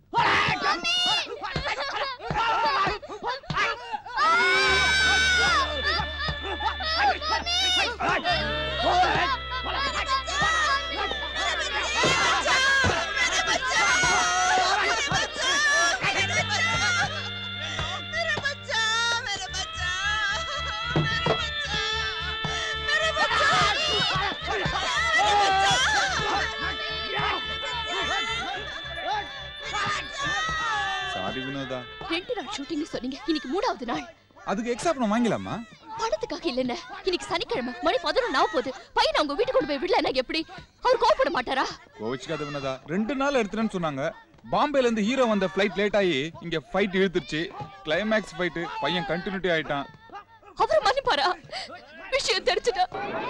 சாரி வினோதா ரெண்டு நாள் ஷூட்டிங் சொன்னீங்க இன்னைக்கு மூணாவது நாள் அதுக்கு எக்ஸ்ட்ரா பணம் வாங்கிலாமா பணத்துக்காக இல்லைண்ணே இன்னைக்கு சனிக்கிழமை மணி பதினொன்று ஆக போகுது பையனை அவங்க வீட்டுக்கு கொண்டு போய் விடலன்னா எப்படி அவர் கோவப்பட மாட்டாரா கோவிச்சுக்காத வினோதா ரெண்டு நாள் எடுத்துறேன்னு சொன்னாங்க பாம்பேல இருந்து ஹீரோ வந்த ஃபிளைட் லேட் ஆகி இங்க ஃபைட் இழுத்துருச்சு கிளைமேக்ஸ் ஃபைட் பையன் கண்டினியூட்டி ஆயிட்டான் அவர் மன்னிப்பாரா விஷயம் தெரிஞ்சுட்டா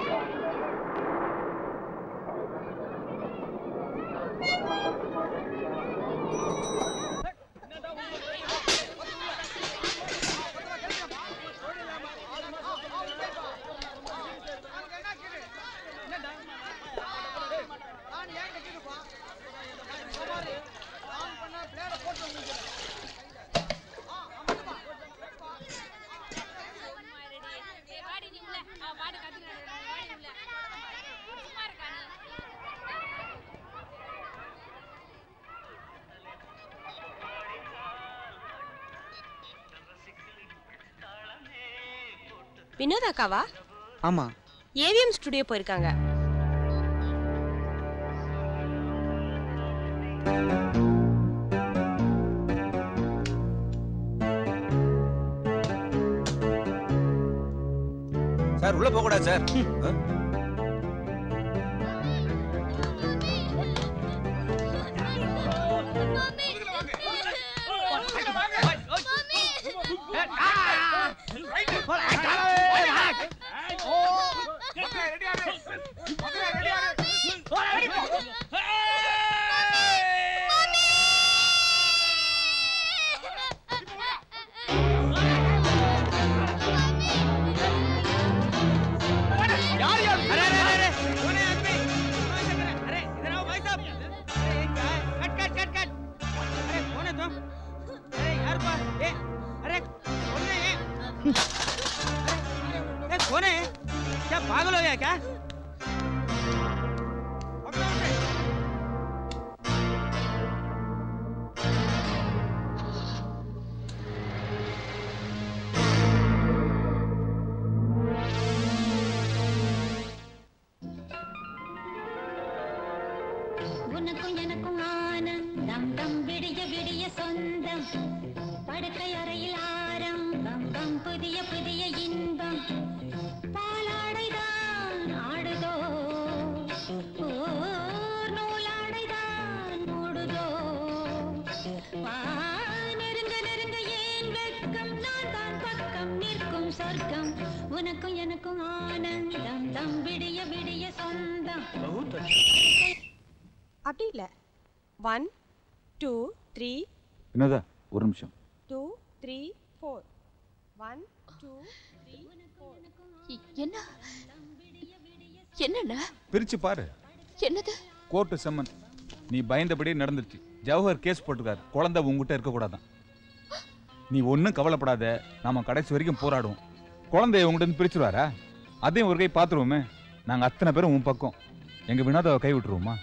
வினோத் அக்காவா ஆமா ஏவிஎம் ஸ்டுடியோ போயிருக்காங்க சார் உள்ள போக கூடாது சார் ஆ? यार यार अरे अरे अरे कौन है आदमी अरे इधर आओ भाई साहब अरे ये क्या है कट कट कट कट अरे कौन है तुम अरे यार बा ए अरे कौन है ये अरे ए कौन है ये? क्या पागल हो गया क्या உனக்கும் எனக்கும் ஆனந்தம் தம் விடிய விடிய சொந்தம் அப்படி இல்ல ஒன் டூ த்ரீ வினோதா ஒரு நிமிஷம் two three four one two three four என்ன என்னண்ணா பிரிச்சு பாரு என்னது கோர்ட்டு செம்மன் நீ பயந்தபடி நடந்துருச்சு ஜவஹர் கேஸ் போட்டிருக்காரு குழந்தை உங்ககிட்ட இருக்கக்கூடாதான் நீ ஒன்றும் கவலைப்படாத நாம கடைசி வரைக்கும் போராடுவோம் குழந்தைய உங்ககிட்ட இருந்து பிரிச்சுருவாரா அதையும் ஒரு கை பார்த்துருவோமே நாங்கள் அத்தனை பேரும் உன் பக்கம் எங்கள் வினோதாவை கை விட்டுருவோமா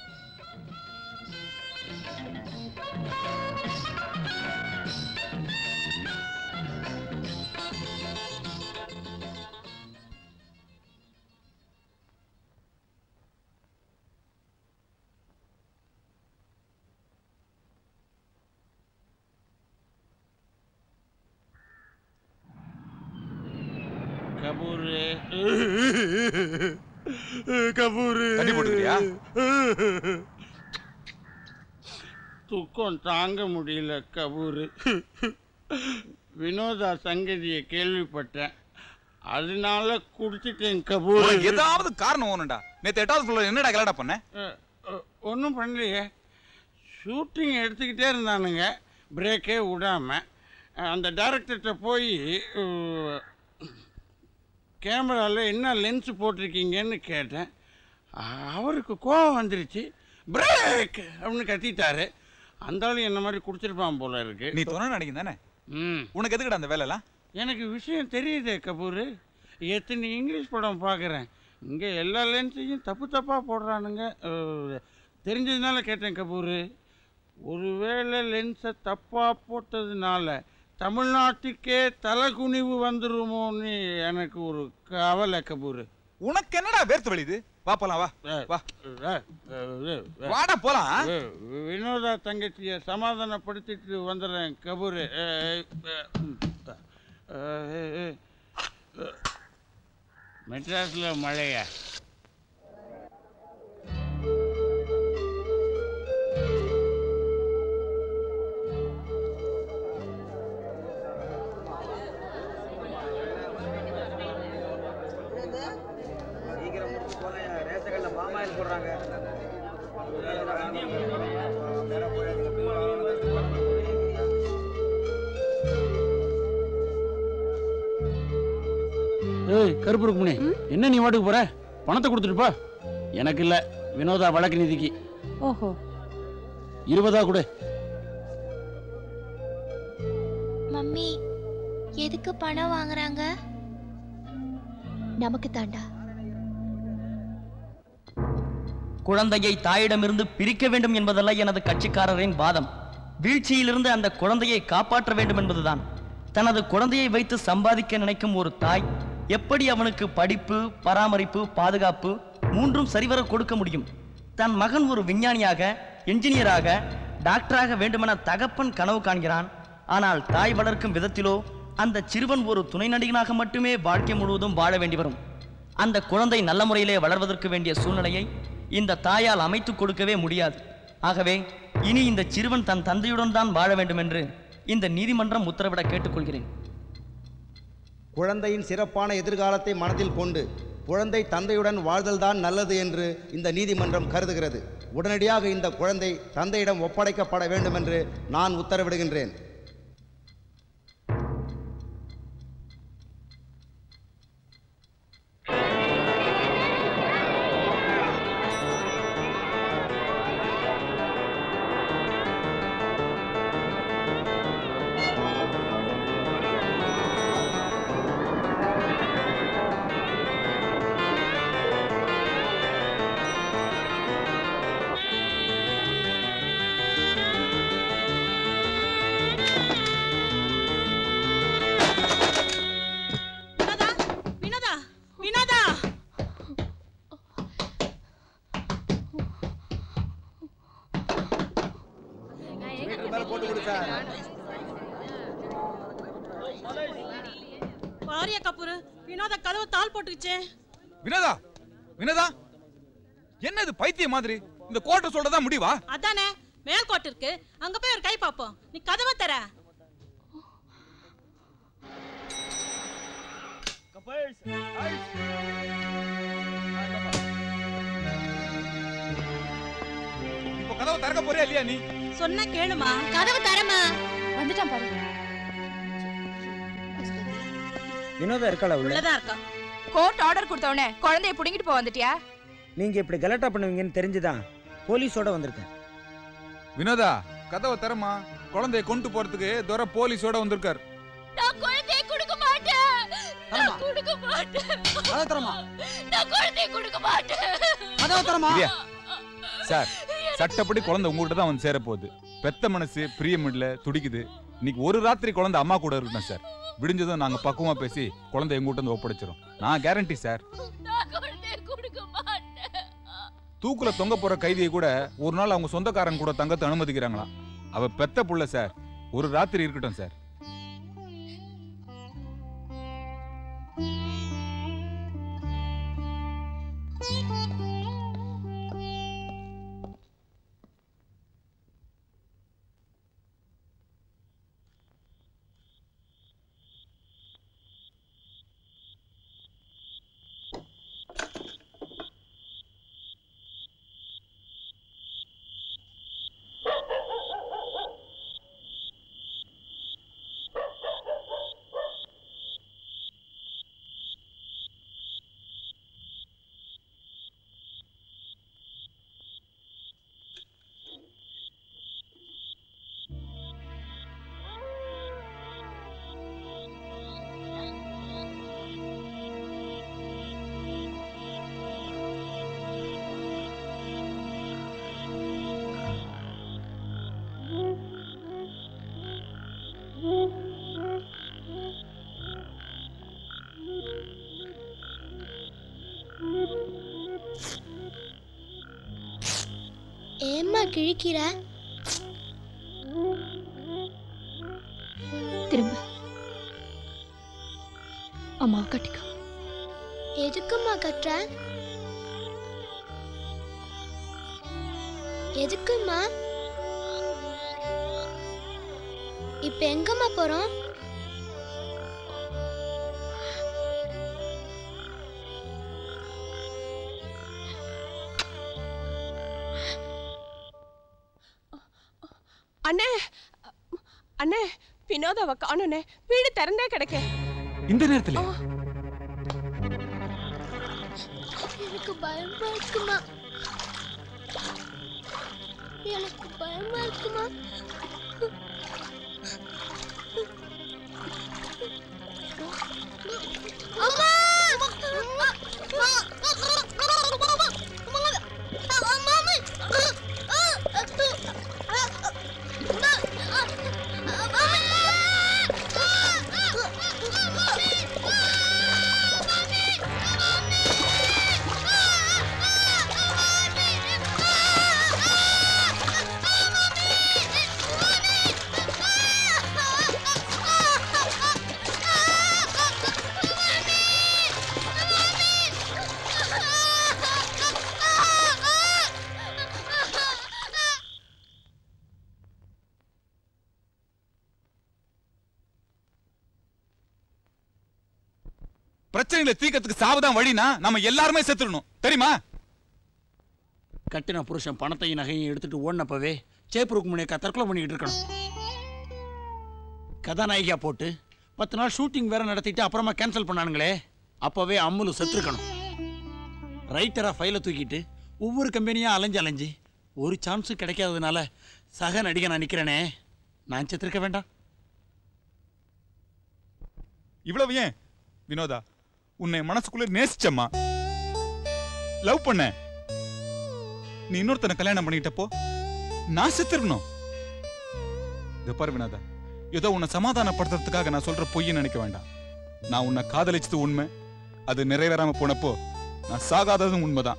கபூரு கபூரு தண்ணி போட்டுக்கிறியா? துக்கம் தாங்க முடியல கபூரு வினோதா சங்கதியை கேள்விப்பட்டேன் அதனால குடிச்சிட்டேன் கபூர் உனக்கு ஏதாவது காரணம் வேணும்டா நேற்று எட்டாவது ஃப்ளோர் என்னடா கலடா பண்ண ஒன்றும் பண்ணலையே ஷூட்டிங் எடுத்துக்கிட்டே இருந்தானுங்க பிரேக்கே விடாம அந்த டைரக்டர்கிட்ட போய் கேமராவில் என்ன லென்ஸ் போட்டிருக்கீங்கன்னு கேட்டேன் அவருக்கு கோவம் வந்துருச்சு பிரேக் அப்படின்னு கத்திட்டாரு அந்த ஆளு என்ன மாதிரி குடிச்சிருப்பான் போல இருக்கு நீ துணை நடிக்கும் தானே ம் உனக்கு எதுக்குடா அந்த வேலைலாம் எனக்கு விஷயம் தெரியுதே கபூர் எத்தனை இங்கிலீஷ் படம் பார்க்குறேன் இங்கே எல்லா லென்ஸையும் தப்பு தப்பாக போடுறானுங்க அஹ், தெரிஞ்சதுனால கேட்டேன் கபூர் ஒருவேளை லென்ஸை தப்பாக போட்டதுனால தமிழ்நாட்டுக்கே தலகுனிவு வந்துருமோன்னு எனக்கு ஒரு கவலை கபூர் உனக்கு என்னடா வேர்த்து வலிது வா போலாம் வா வா வாடா போலாம் வினோதா தங்கச்சிய சமாதானப்படுத்திட்டு வந்துடுறேன் கபூர் மெட்ராஸ்ல மழையா சீக்கிரம் முடிச்சு போறேன் ரேசகல்ல பாமாயில் போடுறாங்க ஏய் கருப்பு ருக்மணி என்ன நீ வாட்டுக்கு போற பணத்தை கொடுத்துட்டு போ எனக்கு இல்ல வினோதா வழக்கு நிதிக்கு ஓஹோ இருபதா கொடு மம்மி எதுக்கு பணம் வாங்குறாங்க நமக்கு தாண்டா குழந்தையை தாயிடமிருந்து பிரிக்க வேண்டும் என்பதல்ல எனது கட்சிக்காரரின் வாதம் வீழ்ச்சியிலிருந்து அந்த குழந்தையை காப்பாற்ற வேண்டும் என்பதுதான் தனது குழந்தையை வைத்து சம்பாதிக்க நினைக்கும் ஒரு தாய் எப்படி அவனுக்கு படிப்பு பராமரிப்பு பாதுகாப்பு மூன்றும் சரிவர கொடுக்க முடியும் தன் மகன் ஒரு விஞ்ஞானியாக என்ஜினியராக டாக்டராக வேண்டுமென தகப்பன் கனவு காண்கிறான் ஆனால் தாய் வளர்க்கும் விதத்திலோ அந்த சிறுவன் ஒரு துணை நடிகனாக மட்டுமே வாழ்க்கை முழுவதும் வாழ வேண்டி வரும் அந்த குழந்தை நல்ல முறையிலே வளர்வதற்கு வேண்டிய சூழ்நிலையை இந்த தாயால் அமைத்துக் கொடுக்கவே முடியாது ஆகவே இனி இந்த சிறுவன் தன் தந்தையுடன் தான் வாழ வேண்டும் என்று இந்த நீதிமன்றம் உத்தரவிட கேட்டுக்கொள்கிறேன் குழந்தையின் சிறப்பான எதிர்காலத்தை மனதில் கொண்டு குழந்தை தந்தையுடன் வாழ்தல்தான் நல்லது என்று இந்த நீதிமன்றம் கருதுகிறது உடனடியாக இந்த குழந்தை தந்தையிடம் ஒப்படைக்கப்பட வேண்டும் என்று நான் உத்தரவிடுகின்றேன் வினோதா வினோதா வாரியா கபூர் வினோதா கதவை தாள் போட்டுக்கிச்சே வினோதா வினோதா என்ன இது பைத்தியம் மாதிரி இந்த கோட்டை சொல்றதா முடிவா அதானே மேல்கோட்டு இருக்கு அங்க போய் ஒரு கை பாப்போம் நீ கதவை தர இப்போ கதவை திறக்க போறியா இல்லையா நீ சொன்னா கேளுமா கதவு தரமா வந்துட்டான் பாரு வினோதா இருக்காளா உள்ள உள்ளதா இருக்கா கோர்ட் ஆர்டர் கொடுத்தவனே குழந்தைய புடிங்கிட்டு போக வந்துட்டியா நீங்க இப்படி கலாட்டா பண்ணுவீங்கன்னு தெரிஞ்சுதான் போலீஸோட வந்திருக்கேன் வினோதா கதவை திறமா குழந்தைய கொண்டு போறதுக்கு துரை போலீஸோட வந்திருக்கார் நான் குழந்தையை கொடுக்க மாட்டேன் நான் கொடுக்க மாட்டேன் கதவை தரமா நான் குழந்தையை கொடுக்க மாட்டேன் கதவை தரமா இல்லையா சார் சட்டப்படி குழந்தை உங்ககிட்ட தான் வந்து சேர போகுது பெத்த மனசு பிரியமில்ல துடிக்குது இன்னைக்கு ஒரு ராத்திரி குழந்தை அம்மா கூட இருக்கணும் சார் விடிஞ்சதும் நாங்க பக்குவமா பேசி குழந்தை எங்ககிட்ட வந்து ஒப்படைச்சிரும் நான் கேரண்டி சார் நான் குழந்தையை கொடுக்க மாட்டேன் தூக்குல தொங்க போற கைதியை கூட ஒரு நாள் அவங்க சொந்தக்காரங்க கூட தங்கத்தை அனுமதிக்கிறாங்களாம் அவ பெத்த புள்ள சார் ஒரு ராத்திரி இருக்கட்டும் சார் ஏம்மா கிழிக்கிற திரும்ப அம்மா கட்டிக்கோ எதுக்கும்மா கட்டுற எதுக்கும்மா இப்ப எங்கம்மா போறோம் அண்ணே அண்ணே வினோதாவை காணுனே வீடு திறந்தே கிடக்கே இந்த நேரத்துல எனக்கு பயமா இருக்குமா எனக்கு பயமா இருக்குமா அம்மா பிரச்சனைகளை தீர்க்கறதுக்கு சாவுதான் வழினா நம்ம எல்லாருமே செத்துடணும் தெரியுமா கட்டின புருஷன் பணத்தையும் நகையும் எடுத்துட்டு ஓடினப்பவே சேப்பு முனைக்கா தற்கொலை பண்ணிக்கிட்டு இருக்கணும் கதாநாயகியா போட்டு பத்து நாள் ஷூட்டிங் வேற நடத்திட்டு அப்புறமா கேன்சல் பண்ணானுங்களே அப்பவே அம்முலு செத்துருக்கணும் ரைட்டரா ஃபைலை தூக்கிட்டு ஒவ்வொரு கம்பெனியா அலைஞ்சு அலைஞ்சு ஒரு சான்ஸும் கிடைக்காததுனால சக நடிகை நான் நிக்கிறேனே நான் செத்துருக்க வேண்டாம் இவ்வளவு ஏன் வினோதா உன்னை மனசுக்குள்ள நேசிச்சம்மா லவ் பண்ண நீ இன்னொருத்தனை கல்யாணம் பண்ணிட்டப்போ நான் செத்துருக்கணும் இதை பாரு வினோதா ஏதோ உன்னை சமாதானப்படுத்துறதுக்காக நான் சொல்ற பொய்ன்னு நினைக்க வேண்டாம் நான் உன்னை காதலிச்சது உண்மை அது நிறைவேறாம போனப்போ நான் சாகாததும் உண்மைதான்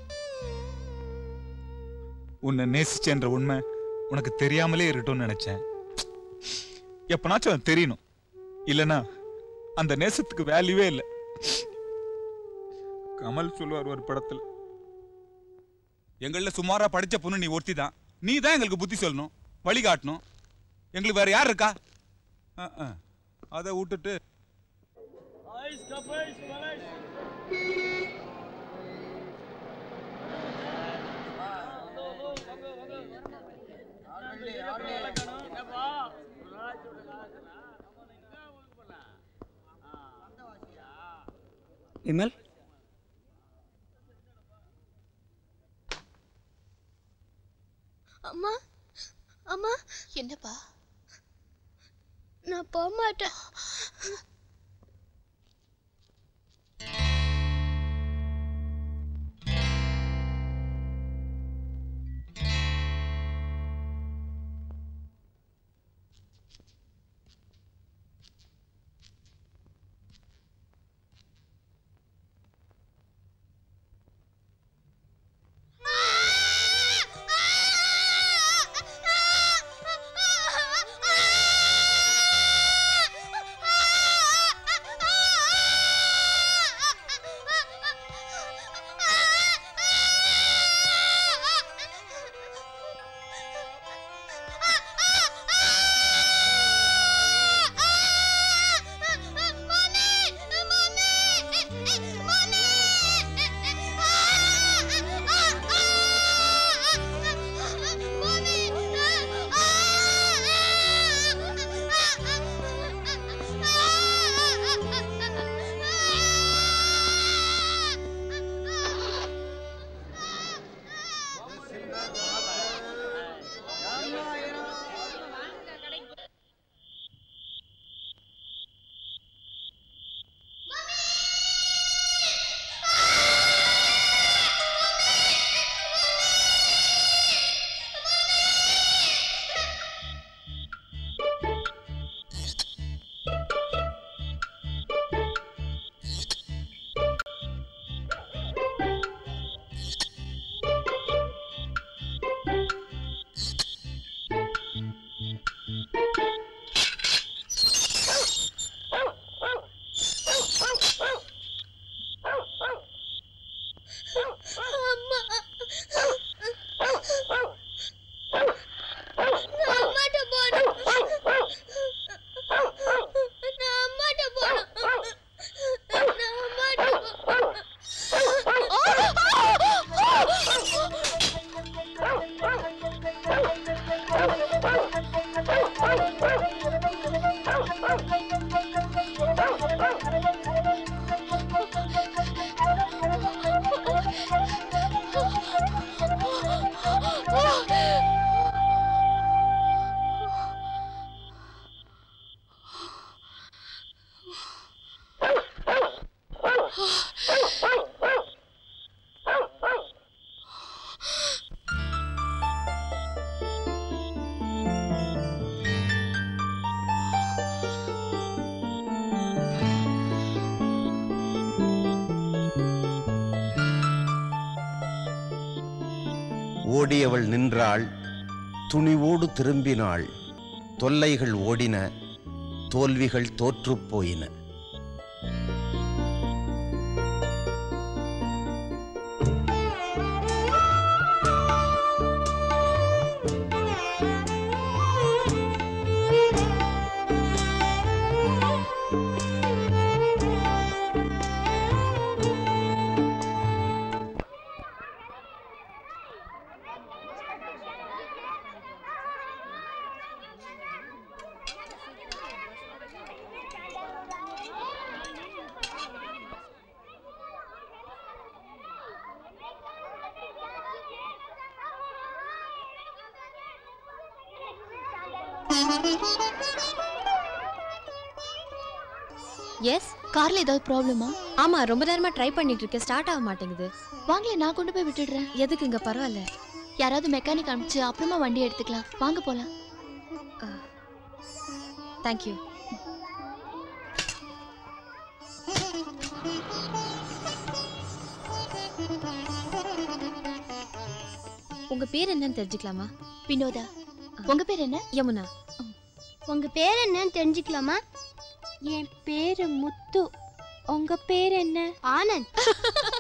உன்னை நேசிச்சேன்ற உண்மை உனக்கு தெரியாமலே இருக்கட்டும்னு நினைச்சேன் எப்பனாச்சும் அது தெரியணும் இல்லனா அந்த நேசத்துக்கு வேல்யூவே இல்லை கமல் சொல்லுவார் ஒரு படத்துல எங்கள சுமாரா படிச்ச பொண்ணு நீ ஒருத்தி தான் நீ தான் எங்களுக்கு புத்தி சொல்லணும் வழி காட்டணும் எங்களுக்கு வேற யார் இருக்கா அஹ், அஹ். அதை விட்டுட்டு விமல் அம்மா அம்மா என்னப்பா நான் போக மாட்டேன் அம்மா நான் அம்மாட்ட போகணும் நான் அம்மாட்ட போகணும் நான் அம்மாட்ட ஓடியவள் நின்றாள் துணிவோடு திரும்பினாள் தொல்லைகள் ஓடின தோல்விகள் தோற்றுப் போயின எஸ் கார்ல ஏதாவது ப்ராப்ளமா ஆமா ரொம்ப நேரமா ட்ரை பண்ணிட்டு இருக்கேன் ஸ்டார்ட் ஆக மாட்டேங்குது வாங்களே நான் கொண்டு போய் விட்டுடுறேன் எதுக்குங்க பரவாயில்ல யாராவது மெக்கானிக் அனுப்பிச்சு அப்புறமா வண்டி எடுத்துக்கலாம் வாங்க போலாம் தேங்க்யூ உங்க பேர் என்னன்னு தெரிஞ்சுக்கலாமா வினோதா உங்க பேர் என்ன யமுனா உங்க பேர் என்னன்னு தெரிஞ்சுக்கலாமா என் பேரு முத்து உங்க பேர் என்ன ஆனந்த்